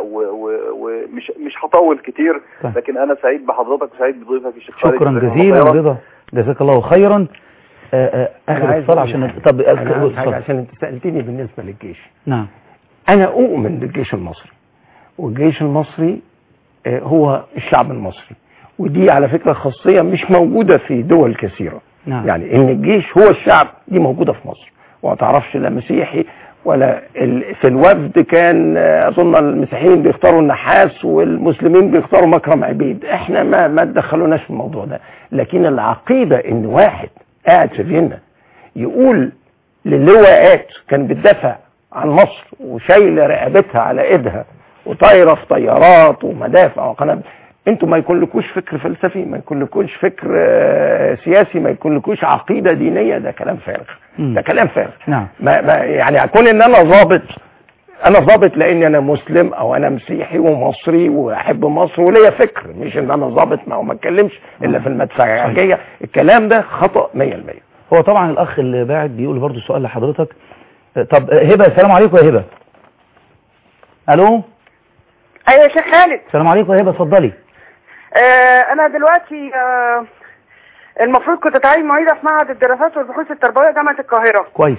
ومش مش هطول كتير طيب. لكن انا سعيد بحضرتك وسعيد بضيفك الشيخ خالد شكرا جزاكم الله جزيلا خيرا. رضا جزاك الله خيرا آه، آه، أنا اخر عايز اتصال أقول عشان حاجة. طب أنا عايز اتفضل. حاجة عشان انت سألتني بالنسبة للجيش نعم انا اؤمن بالجيش المصري والجيش المصري آه، هو الشعب المصري ودي على فكرة خاصية مش موجودة في دول كثيرة نعم يعني ان الجيش هو الشعب دي موجودة في مصر وما تعرفش لا مسيحي ولا ال... في الوفد كان آه، اظن المسيحيين بيختاروا النحاس والمسلمين بيختاروا مكرم عبيد احنا ما ما تدخلوناش في الموضوع ده لكن العقيدة ان واحد قاعد في فيينا يقول للواءات كان بتدافع عن مصر وشايله رقبتها على ايدها وطايره في طيارات ومدافع وقنابل انتوا ما يكون لكوش فكر فلسفي ما يكون لكوش فكر آه، سياسي ما يكون لكوش عقيده دينيه ده كلام فارغ مم. ده كلام فارغ نعم ما ما يعني اكون ان انا ضابط انا ضابط لاني انا مسلم او انا مسيحي ومصري واحب مصر وليا فكر مش ان انا ضابط ما ما اتكلمش الا في المدفعيه الكلام ده خطا 100% هو طبعا الاخ اللي باعت بيقول برضو سؤال لحضرتك آه، طب آه، هبه السلام عليكم يا هبه الو ايوه يا شيخ خالد السلام عليكم يا هبه اتفضلي آه انا دلوقتي آه المفروض كنت اتعين معيده في معهد الدراسات والبحوث التربويه جامعه القاهره كويس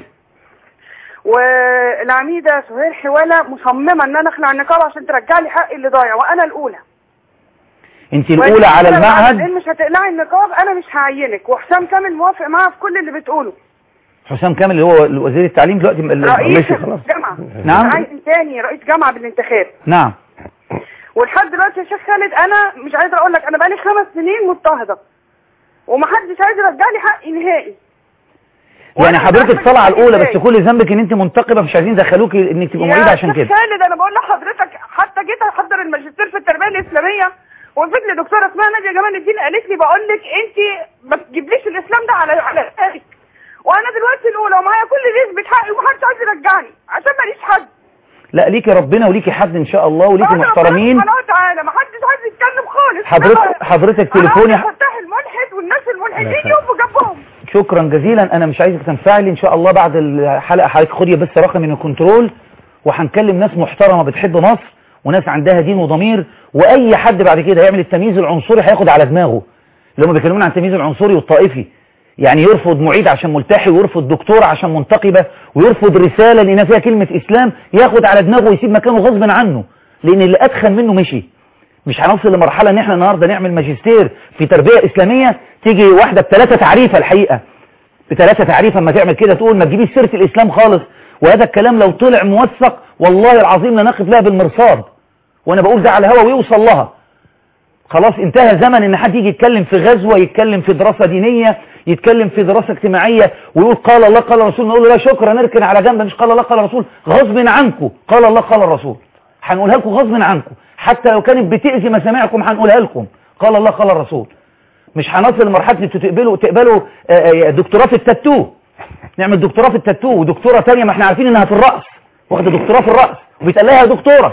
والعميده سهير حواله مصممه ان انا اخلع النقاب عشان ترجع لي حقي اللي ضايع وانا الاولى انت الاولى على وأنا المعهد ان مش هتقلعي النقاب انا مش هعينك وحسام كامل موافق معاها في كل اللي بتقوله حسام كامل اللي هو وزير التعليم دلوقتي ال- رئيس ماشي خلاص الجامعه نعم. عايز تاني رئيس جامعه بالانتخاب نعم ولحد دلوقتي يا شيخ خالد انا مش عايزه اقول لك انا بقالي خمس سنين مضطهده ومحدش عايز يرجع لي حقي نهائي يعني وأنا حضرتك مش عارفة طالعه أجيب الاولى إزاي. بس كل ذنبك ان انت منتقبه مش عايزين يدخلوكي انك تبقى معيده عشان يا كده شيخ خالد انا بقول لحضرتك حتى جيت احضر الماجستير في التربيه الاسلاميه وقلت لي دكتوره اسمها ناديه جمال الدين قالت لي بقول لك انت ما تجيبليش الاسلام ده على على دماغك وانا دلوقتي الاولى ومعايا كل نسبه حقي ومحدش عايز يرجعني عشان ماليش حد لا ليكي ربنا وليكي حد ان شاء الله وليكي فأنا ربنا محترمين سبحانه وتعالى ما حدش عايز يتكلم خالص حضرتك إنما حضرتك أنا تليفوني عايزة افتح الملحد والناس الملحدين يقفوا جنبهم شكرا جزيلا انا مش عايزك تنفعلي ان شاء الله بعد الحلقه حضرتك خدي بس رقم من الكنترول وهنكلم ناس محترمه بتحب مصر وناس عندها دين وضمير واي حد بعد كده يعمل التمييز العنصري هياخد على دماغه اللي هم بيكلمونا عن التمييز العنصري والطائفي يعني يرفض معيد عشان ملتحي ويرفض دكتور عشان منتقبه ويرفض رساله لان فيها كلمه اسلام ياخد على دماغه ويسيب مكانه غصب عنه لان اللي اتخن منه مشي مش هنوصل لمرحله ان احنا النهارده نعمل ماجستير في تربيه اسلاميه تيجي واحده بثلاثه تعريفه الحقيقه بثلاثه تعريفه اما تعمل كده تقول ما تجيبيش سيره الاسلام خالص وهذا الكلام لو طلع موثق والله العظيم لنقف لها بالمرصاد وانا بقول ده على الهوا ويوصل لها خلاص انتهى زمن ان حد يجي يتكلم في غزوه يتكلم في دراسه دينيه يتكلم في دراسه اجتماعيه ويقول قال الله قال الرسول نقول له لا شكرا نركن على جنب مش قال الله قال الرسول غصب عنكم قال الله قال الرسول هنقولها لكم غصب عنكم حتى لو كانت بتأذي مسامعكم هنقولها لكم قال الله قال الرسول مش هنصل لمرحله انتوا تقبلوا تقبلوا آه، آه، دكتوراه في التاتو نعمل دكتوراه في التاتو ودكتوره ثانيه ما احنا عارفين انها في الراس واخده دكتوراه في الراس وبيتقال لها يا دكتوره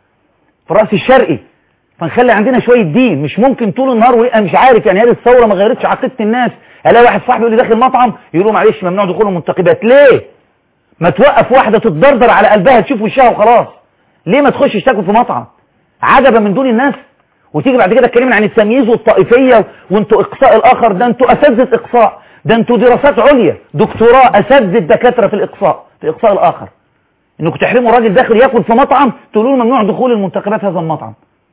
في الراس الشرقي فنخلي عندنا شويه دين مش ممكن طول النهار ويبقى مش عارف يعني هذه الثوره ما غيرتش عقيده الناس الاقي واحد صاحبي يقول لي داخل مطعم يقول له معلش ممنوع دخول المنتقبات ليه ما توقف واحده تتدردر على قلبها تشوف وشها وخلاص ليه ما تخشش تاكل في مطعم عجبا من دون الناس وتيجي بعد كده تكلمنا عن التمييز والطائفيه وانتوا اقصاء الاخر ده انتوا اساتذه اقصاء ده انتوا دراسات عليا دكتوراه اساتذه دكاتره في الاقصاء في اقصاء الاخر انكم تحرموا راجل داخل ياكل في مطعم تقولوا له ممنوع دخول المنتخبات هذا المطعم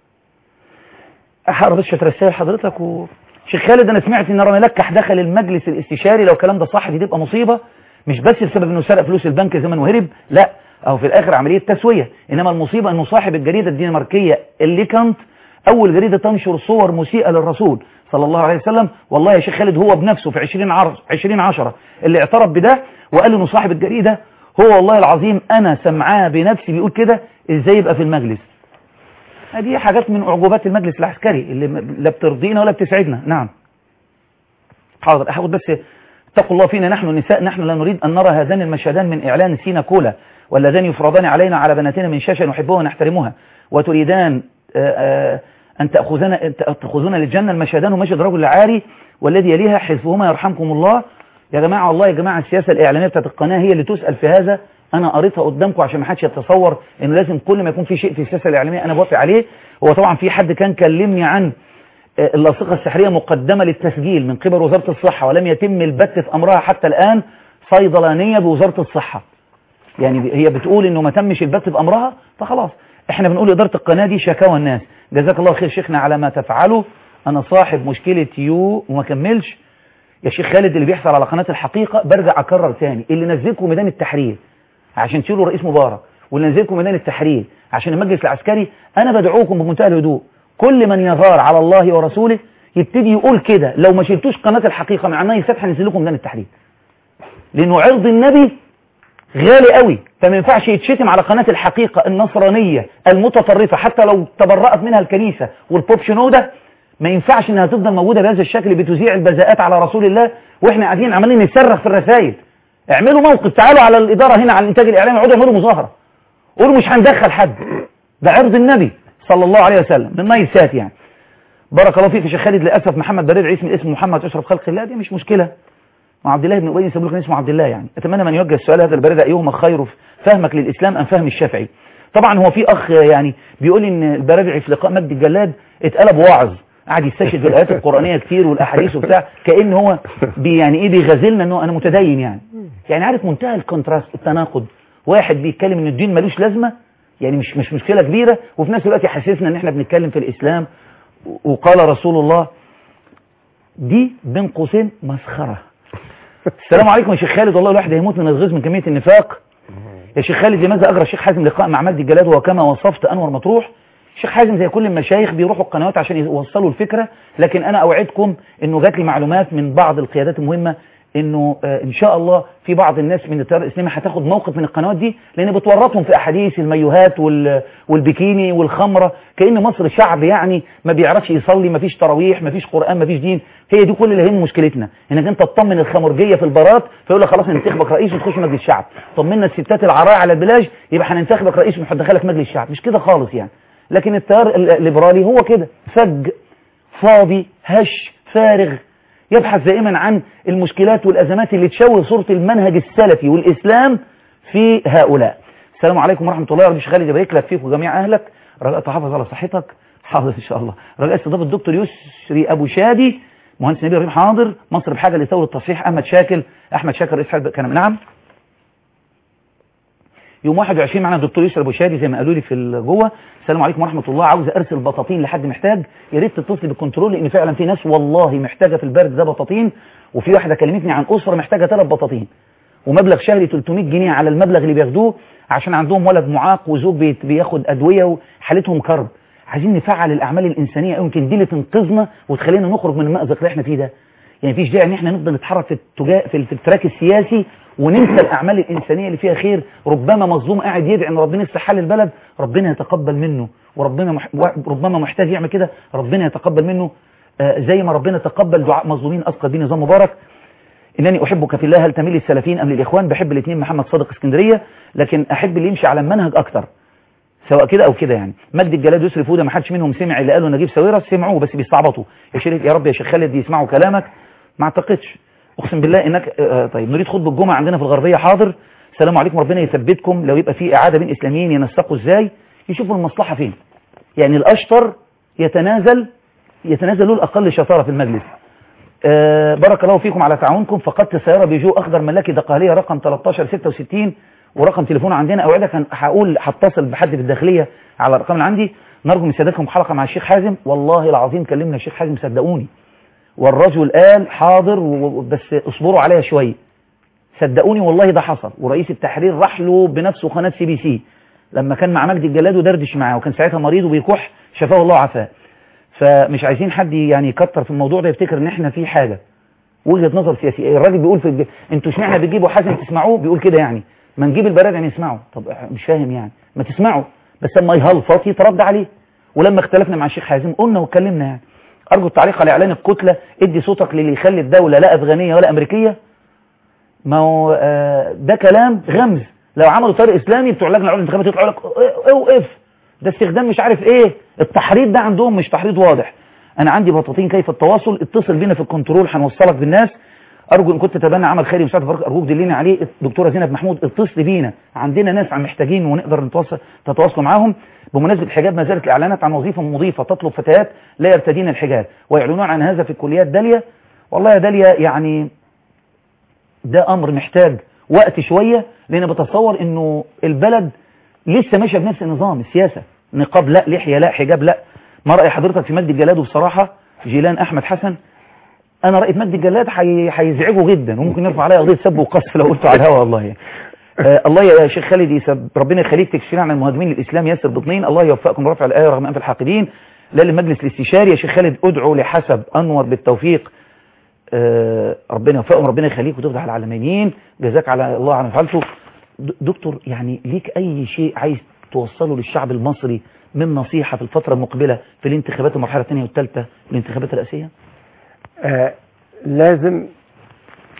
احرى بس رسائل حضرتك و شيخ خالد انا سمعت ان رامي لكح دخل المجلس الاستشاري لو الكلام ده صح دي تبقى مصيبه مش بس بسبب انه سرق فلوس البنك زمن وهرب لا او في الاخر عمليه تسويه انما المصيبه انه صاحب الجريده الدنماركيه اللي كانت اول جريده تنشر صور مسيئه للرسول صلى الله عليه وسلم والله يا شيخ خالد هو بنفسه في 20 عر 20 10 اللي اعترف بده وقال انه صاحب الجريده هو والله العظيم انا سمعاه بنفسي بيقول كده ازاي يبقى في المجلس هذه حاجات من أعجوبات المجلس العسكري اللي م- لا بترضينا ولا بتسعدنا نعم حاضر هاخد بس اتقوا الله فينا نحن النساء نحن لا نريد أن نرى هذان المشهدان من إعلان سينا كولا واللذان يفرضان علينا على بناتنا من شاشة نحبها ونحترمها وتريدان آه، آه، أن تأخذنا أن تأخذون للجنة المشهدان ومشهد رجل عاري والذي يليها حلفهما يرحمكم الله يا جماعة والله يا جماعة السياسة الإعلامية بتاعت القناة هي اللي تسأل في هذا أنا قريتها قدامكم عشان ما حدش يتصور إنه لازم كل ما يكون في شيء في السياسة الإعلامية أنا بوافق عليه هو طبعا في حد كان كلمني عن آه، اللاصقة السحرية مقدمة للتسجيل من قبل وزارة الصحة ولم يتم البت في أمرها حتى الآن صيدلانية بوزارة الصحة يعني هي بتقول انه ما تمش البت بامرها فخلاص احنا بنقول اداره القناه دي شكاوى الناس جزاك الله خير شيخنا على ما تفعله انا صاحب مشكله يو وما كملش يا شيخ خالد اللي بيحصل على قناه الحقيقه برجع اكرر تاني اللي نزلكم ميدان التحرير عشان تشيلوا الرئيس مبارك واللي نزلكم ميدان التحرير عشان المجلس العسكري انا بدعوكم بمنتهى الهدوء كل من يغار على الله ورسوله يبتدي يقول كده لو ما شلتوش قناه الحقيقه من عنها الفتح هنزل لكم ميدان التحرير لانه عرض النبي غالي قوي فما ينفعش يتشتم على قناة الحقيقة النصرانية المتطرفة حتى لو تبرأت منها الكنيسة والبوب شنودة ما ينفعش انها تفضل موجودة بهذا الشكل بتذيع البذاءات على رسول الله واحنا قاعدين عمالين نصرخ في الرسائل اعملوا موقف تعالوا على الإدارة هنا على الإنتاج الإعلامي اقعدوا اعملوا مظاهرة قولوا مش هندخل حد ده عرض النبي صلى الله عليه وسلم من نايل سات يعني بارك الله فيك يا شيخ خالد للاسف محمد بريد عيسى من اسم محمد اشرف خلق الله دي مش مشكله مع عبد الله بن ابي سبيل كان اسمه عبد الله يعني اتمنى من يوجه السؤال هذا البريد ايهما خير فهمك للاسلام ام فهم الشافعي طبعا هو في اخ يعني بيقول ان البرادعي في لقاء مجدي الجلاد اتقلب واعظ قعد يستشهد بالايات القرانيه كتير والاحاديث وبتاع كان هو بي يعني ايه بيغازلنا انه انا متدين يعني يعني عارف منتهى الكونتراست التناقض واحد بيتكلم ان الدين ملوش لازمه يعني مش مش مشكله كبيره وفي نفس الوقت يحسسنا ان احنا بنتكلم في الاسلام وقال رسول الله دي بين قوسين مسخره السلام عليكم يا شيخ خالد والله الواحد هيموت من الغيظ من كميه النفاق يا شيخ خالد لماذا اجرى الشيخ حازم لقاء مع مجدي الجلاد وكما وصفت انور مطروح الشيخ حازم زي كل المشايخ بيروحوا القنوات عشان يوصلوا الفكره لكن انا اوعدكم انه جات لي معلومات من بعض القيادات المهمه انه آه ان شاء الله في بعض الناس من التيار الاسلامي هتاخد موقف من القنوات دي لان بتورطهم في احاديث الميوهات وال والبكيني والخمره كان مصر شعب يعني ما بيعرفش يصلي ما فيش تراويح ما فيش قران ما فيش دين هي دي كل اللي هم مشكلتنا انك انت تطمن الخمرجيه في البارات فيقول لك خلاص هننتخبك رئيس وتخش مجلس الشعب طمنا الستات العراء على البلاج يبقى هننتخبك رئيس وندخلك مجلس الشعب مش كده خالص يعني لكن التيار الليبرالي هو كده فج فاضي هش فارغ يبحث دائما عن المشكلات والأزمات اللي تشوه صورة المنهج السلفي والإسلام في هؤلاء السلام عليكم ورحمة الله ورحمة خالد يبارك لك فيك وجميع أهلك رجاء تحافظ على صحتك حاضر إن شاء الله رجاء استضافة الدكتور يسري أبو شادي مهندس نبيل رحيم حاضر مصر بحاجة لثورة تصحيح أحمد شاكل أحمد شاكر رئيس حزب كان نعم يوم 21 معنا الدكتور يسري ابو شادي زي ما قالوا لي في جوه السلام عليكم ورحمه الله عاوز ارسل بطاطين لحد محتاج يا ريت تتصلي بالكنترول لان فعلا في ناس والله محتاجه في البرد ده بطاطين وفي واحده كلمتني عن اسره محتاجه ثلاث بطاطين ومبلغ شهري 300 جنيه على المبلغ اللي بياخدوه عشان عندهم ولد معاق وزوج بياخد ادويه وحالتهم كرب عايزين نفعل الاعمال الانسانيه يمكن دي اللي تنقذنا وتخلينا نخرج من المأزق اللي احنا فيه ده يعني مفيش داعي ان احنا نفضل نتحرك في التجاه في, في التراك السياسي وننسى الاعمال الانسانيه اللي فيها خير ربما مظلوم قاعد يدعي ان ربنا يصلح حال البلد ربنا يتقبل منه وربنا مح... ربما محتاج يعمل كده ربنا يتقبل منه آه زي ما ربنا تقبل دعاء مظلومين اسقط بيه نظام مبارك انني احبك في الله هل تميل للسلفيين ام للاخوان بحب الاثنين محمد صادق اسكندريه لكن احب اللي يمشي على المنهج اكتر سواء كده او كده يعني مجد الجلاد يسري فوده ما حدش منهم سمع اللي قاله نجيب ساويرس سمعوه بس بيستعبطوا يا شريف يا رب يا شيخ خالد يسمعوا كلامك ما اعتقدش اقسم بالله انك آه طيب نريد خطبه الجمعه عندنا في الغربيه حاضر السلام عليكم ربنا يثبتكم لو يبقى في اعاده بين اسلاميين ينسقوا ازاي يشوفوا المصلحه فين يعني الاشطر يتنازل يتنازل له الاقل شطاره في المجلس آه بارك الله فيكم على تعاونكم فقدت سياره بيجو اخضر ملاكي دقهليه رقم 1366 ورقم تليفون عندنا اوعدك هقول هتصل بحد في الداخليه على الارقام اللي عندي نرجو من سيادتكم حلقه مع الشيخ حازم والله العظيم كلمنا الشيخ حازم صدقوني والرجل قال حاضر بس اصبروا عليا شويه صدقوني والله ده حصل ورئيس التحرير راح له بنفسه قناه سي بي سي لما كان مع مجدي الجلاد ودردش معاه وكان ساعتها مريض وبيكح شفاه الله وعافاه فمش عايزين حد يعني يكتر في الموضوع ده يفتكر ان احنا في حاجه وجهه نظر سياسيه الراجل بيقول في الج... انتوا اشمعنى بتجيبوا حازم تسمعوه بيقول كده يعني ما نجيب البراد يعني يسمعوا طب مش فاهم يعني ما تسمعوا بس لما يهلفط يترد عليه ولما اختلفنا مع الشيخ حازم قلنا واتكلمنا يعني أرجو التعليق على إعلان الكتلة ادي صوتك للي يخلي الدولة لا أفغانية ولا أمريكية ما هو آه ده كلام غمز لو عملوا طريق إسلامي بتوع لجنة العليا الانتخابات يطلعوا لك اوقف ده استخدام مش عارف إيه التحريض ده عندهم مش تحريض واضح أنا عندي بطاطين كيف التواصل اتصل بينا في الكنترول هنوصلك بالناس أرجو إن كنت تتبنى عمل خيري مساعد فرق أرجوك دلينا عليه الدكتورة زينب محمود اتصل بينا عندنا ناس عم محتاجين ونقدر نتواصل تتواصلوا معاهم بمناسبة الحجاب ما زالت الإعلانات عن وظيفة مضيفة تطلب فتيات لا يرتدين الحجاب ويعلنون عن هذا في الكليات دالية والله يا دالية يعني ده أمر محتاج وقت شوية لأن بتصور أنه البلد لسه ماشية بنفس النظام السياسة نقاب لا لحية لا حجاب لا ما رأي حضرتك في مجد الجلاد وبصراحة جيلان أحمد حسن أنا رأيت مجد الجلاد هيزعجه جدا وممكن يرفع عليا قضية سب وقذف لو قلته على الهوا والله آه الله يا شيخ خالد يسب ربنا يخليك تكشفين عن المهاجمين للإسلام ياسر بطنين الله يوفقكم رفع الآية رغم أنف الحاقدين لا للمجلس الاستشاري يا شيخ خالد ادعو لحسب أنور بالتوفيق آه ربنا يوفقهم ربنا يخليك وتفضح على العالمين جزاك على الله عن فعلته دكتور يعني ليك أي شيء عايز توصله للشعب المصري من نصيحة في الفترة المقبلة في الانتخابات المرحلة الثانية والثالثة الانتخابات الرئاسية آه لازم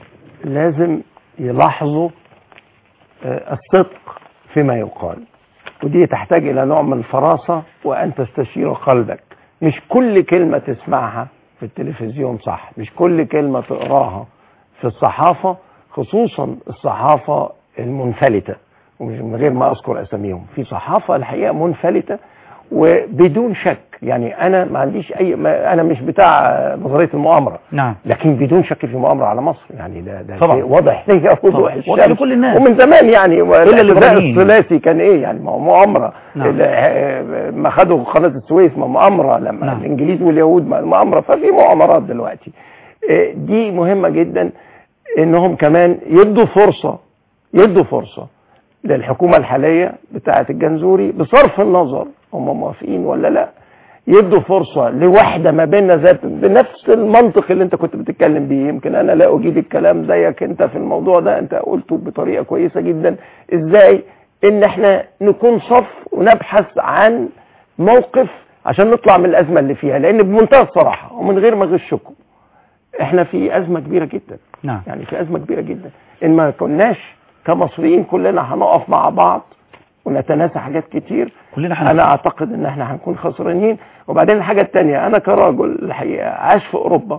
لازم يلاحظوا الصدق فيما يقال ودي تحتاج إلى نوع من الفراسة وأن تستشير قلبك مش كل كلمة تسمعها في التلفزيون صح مش كل كلمة تقراها في الصحافة خصوصا الصحافة المنفلتة ومش من غير ما أذكر أساميهم في صحافة الحقيقة منفلتة وبدون شك يعني أنا ما عنديش أي ما أنا مش بتاع نظرية المؤامرة نعم لكن بدون شك في مؤامرة على مصر يعني ده ده طبعا. شيء واضح ليا وضوح طبعا. واضح الشمس لكل الناس. ومن زمان يعني والاعتداء الليبراليين. الثلاثي كان ايه يعني ما هو مؤامرة نعم. ال- ما خدوا قناة السويس ما مؤامرة لما نعم. الانجليز واليهود ما- مؤامرة ففي مؤامرات دلوقتي إيه، دي مهمة جدا انهم كمان يدوا فرصة يدوا فرصة للحكومة الحالية بتاعة الجنزوري بصرف النظر هم موافقين ولا لا يدوا فرصة لوحدة ما بيننا ذات بنفس المنطق اللي انت كنت بتتكلم بيه يمكن انا لا اجيد الكلام زيك انت في الموضوع ده انت قلته بطريقة كويسة جدا ازاي ان احنا نكون صف ونبحث عن موقف عشان نطلع من الازمة اللي فيها لان بمنتهى الصراحة ومن غير ما اغشكم احنا في ازمة كبيرة جدا نعم يعني في أزمة كبيرة جدا إن ما كناش كمصريين كلنا هنقف مع بعض ونتناسى حاجات كتير كلنا أنا هنفهم. أعتقد إن إحنا هنكون خسرانين وبعدين الحاجة التانية أنا كراجل الحقيقة عاش في أوروبا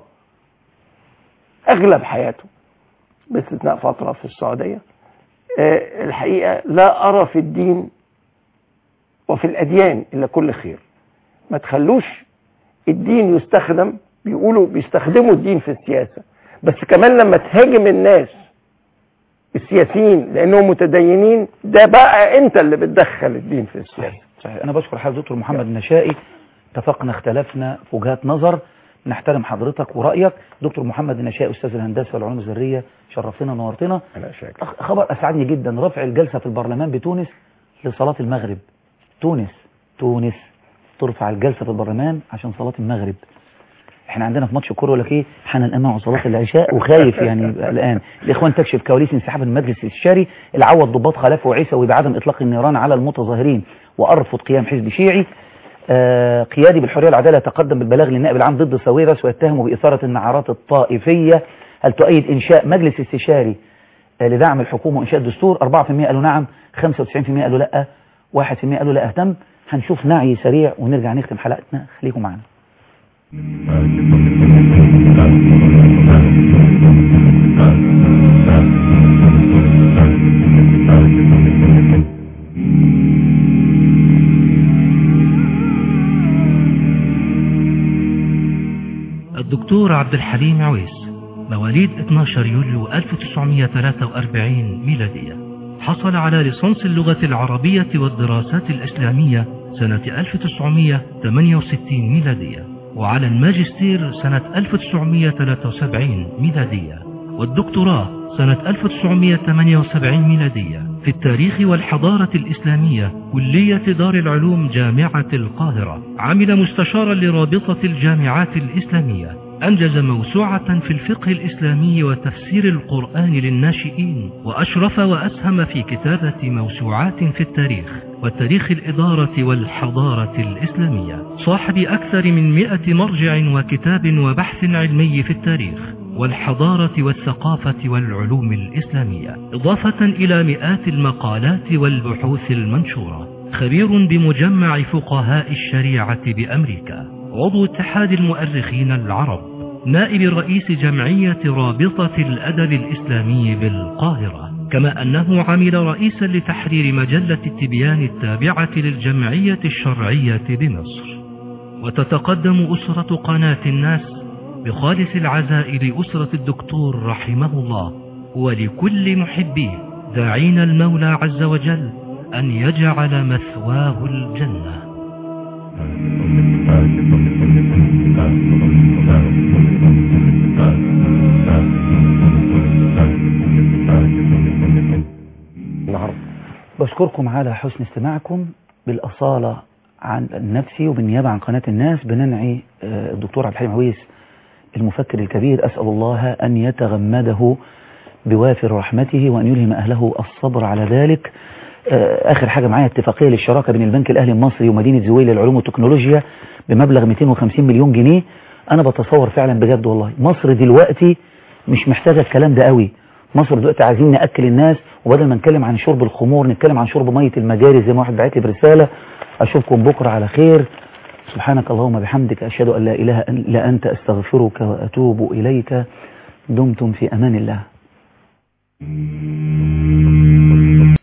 أغلب حياته باستثناء فترة في السعودية آه، الحقيقة لا أرى في الدين وفي الأديان إلا كل خير ما تخلوش الدين يستخدم بيقولوا بيستخدموا الدين في السياسة بس كمان لما تهاجم الناس السياسيين لأنهم متدينين ده بقى أنت اللي بتدخل الدين في السياسة صحيح صحيح انا بشكر حضرتك دكتور محمد النشائي اتفقنا اختلفنا في وجهات نظر نحترم حضرتك ورايك دكتور محمد النشائي استاذ الهندسه والعلوم الذريه شرفتنا ونورتنا أنا شاكر أخ- خبر اسعدني جدا رفع الجلسه في البرلمان بتونس لصلاه المغرب تونس تونس ترفع الجلسه في البرلمان عشان صلاه المغرب احنا عندنا في ماتش الكوره يقول لك ايه هننقمع مع صلاه العشاء وخايف يعني يبقى الان الاخوان تكشف كواليس انسحاب المجلس الاستشاري العوض ضباط خلافه وعيسوي بعدم اطلاق النيران على المتظاهرين وارفض قيام حزب شيعي آه قيادي بالحريه والعداله يتقدم بالبلاغ للنائب العام ضد ساويرس ويتهم باثاره النعرات الطائفيه هل تؤيد انشاء مجلس استشاري آه لدعم الحكومه وانشاء الدستور 4% قالوا نعم 95% قالوا لا 1% قالوا لا اهتم هنشوف نعي سريع ونرجع نختم حلقتنا خليكم معنا الدكتور عبد الحليم عويس مواليد 12 يوليو 1943 ميلادية حصل على ليسانس اللغة العربية والدراسات الإسلامية سنة 1968 ميلادية وعلى الماجستير سنة 1973 ميلادية والدكتوراه سنة 1978 ميلادية في التاريخ والحضارة الإسلامية كلية دار العلوم جامعة القاهرة عمل مستشارا لرابطة الجامعات الإسلامية أنجز موسوعة في الفقه الإسلامي وتفسير القرآن للناشئين وأشرف وأسهم في كتابة موسوعات في التاريخ وتاريخ الإدارة والحضارة الإسلامية صاحب أكثر من مئة مرجع وكتاب وبحث علمي في التاريخ والحضارة والثقافة والعلوم الإسلامية إضافة إلى مئات المقالات والبحوث المنشورة خبير بمجمع فقهاء الشريعة بأمريكا عضو اتحاد المؤرخين العرب نائب رئيس جمعية رابطة الأدب الإسلامي بالقاهرة كما أنه عمل رئيسا لتحرير مجلة التبيان التابعة للجمعية الشرعية بمصر وتتقدم أسرة قناة الناس بخالص العزاء لأسرة الدكتور رحمه الله ولكل محبيه داعين المولى عز وجل أن يجعل مثواه الجنة النهارده بشكركم على حسن استماعكم بالأصالة عن نفسي وبالنيابة عن قناة الناس بننعي آه، الدكتور عبد الحليم عويس المفكر الكبير أسأل الله أن يتغمده بوافر رحمته وأن يلهم أهله الصبر على ذلك آه، آخر حاجة معايا اتفاقية للشراكة بين البنك الأهلي المصري ومدينة زويل للعلوم والتكنولوجيا بمبلغ 250 مليون جنيه أنا بتصور فعلا بجد والله مصر دلوقتي مش محتاجة الكلام ده قوي مصر دلوقتي عايزين نأكل الناس وبدل ما نتكلم عن شرب الخمور نتكلم عن شرب مية المجاري زي ما واحد بعت لي برسالة اشوفكم بكرة على خير سبحانك اللهم بحمدك اشهد ان لا اله الا انت استغفرك واتوب اليك دمتم في امان الله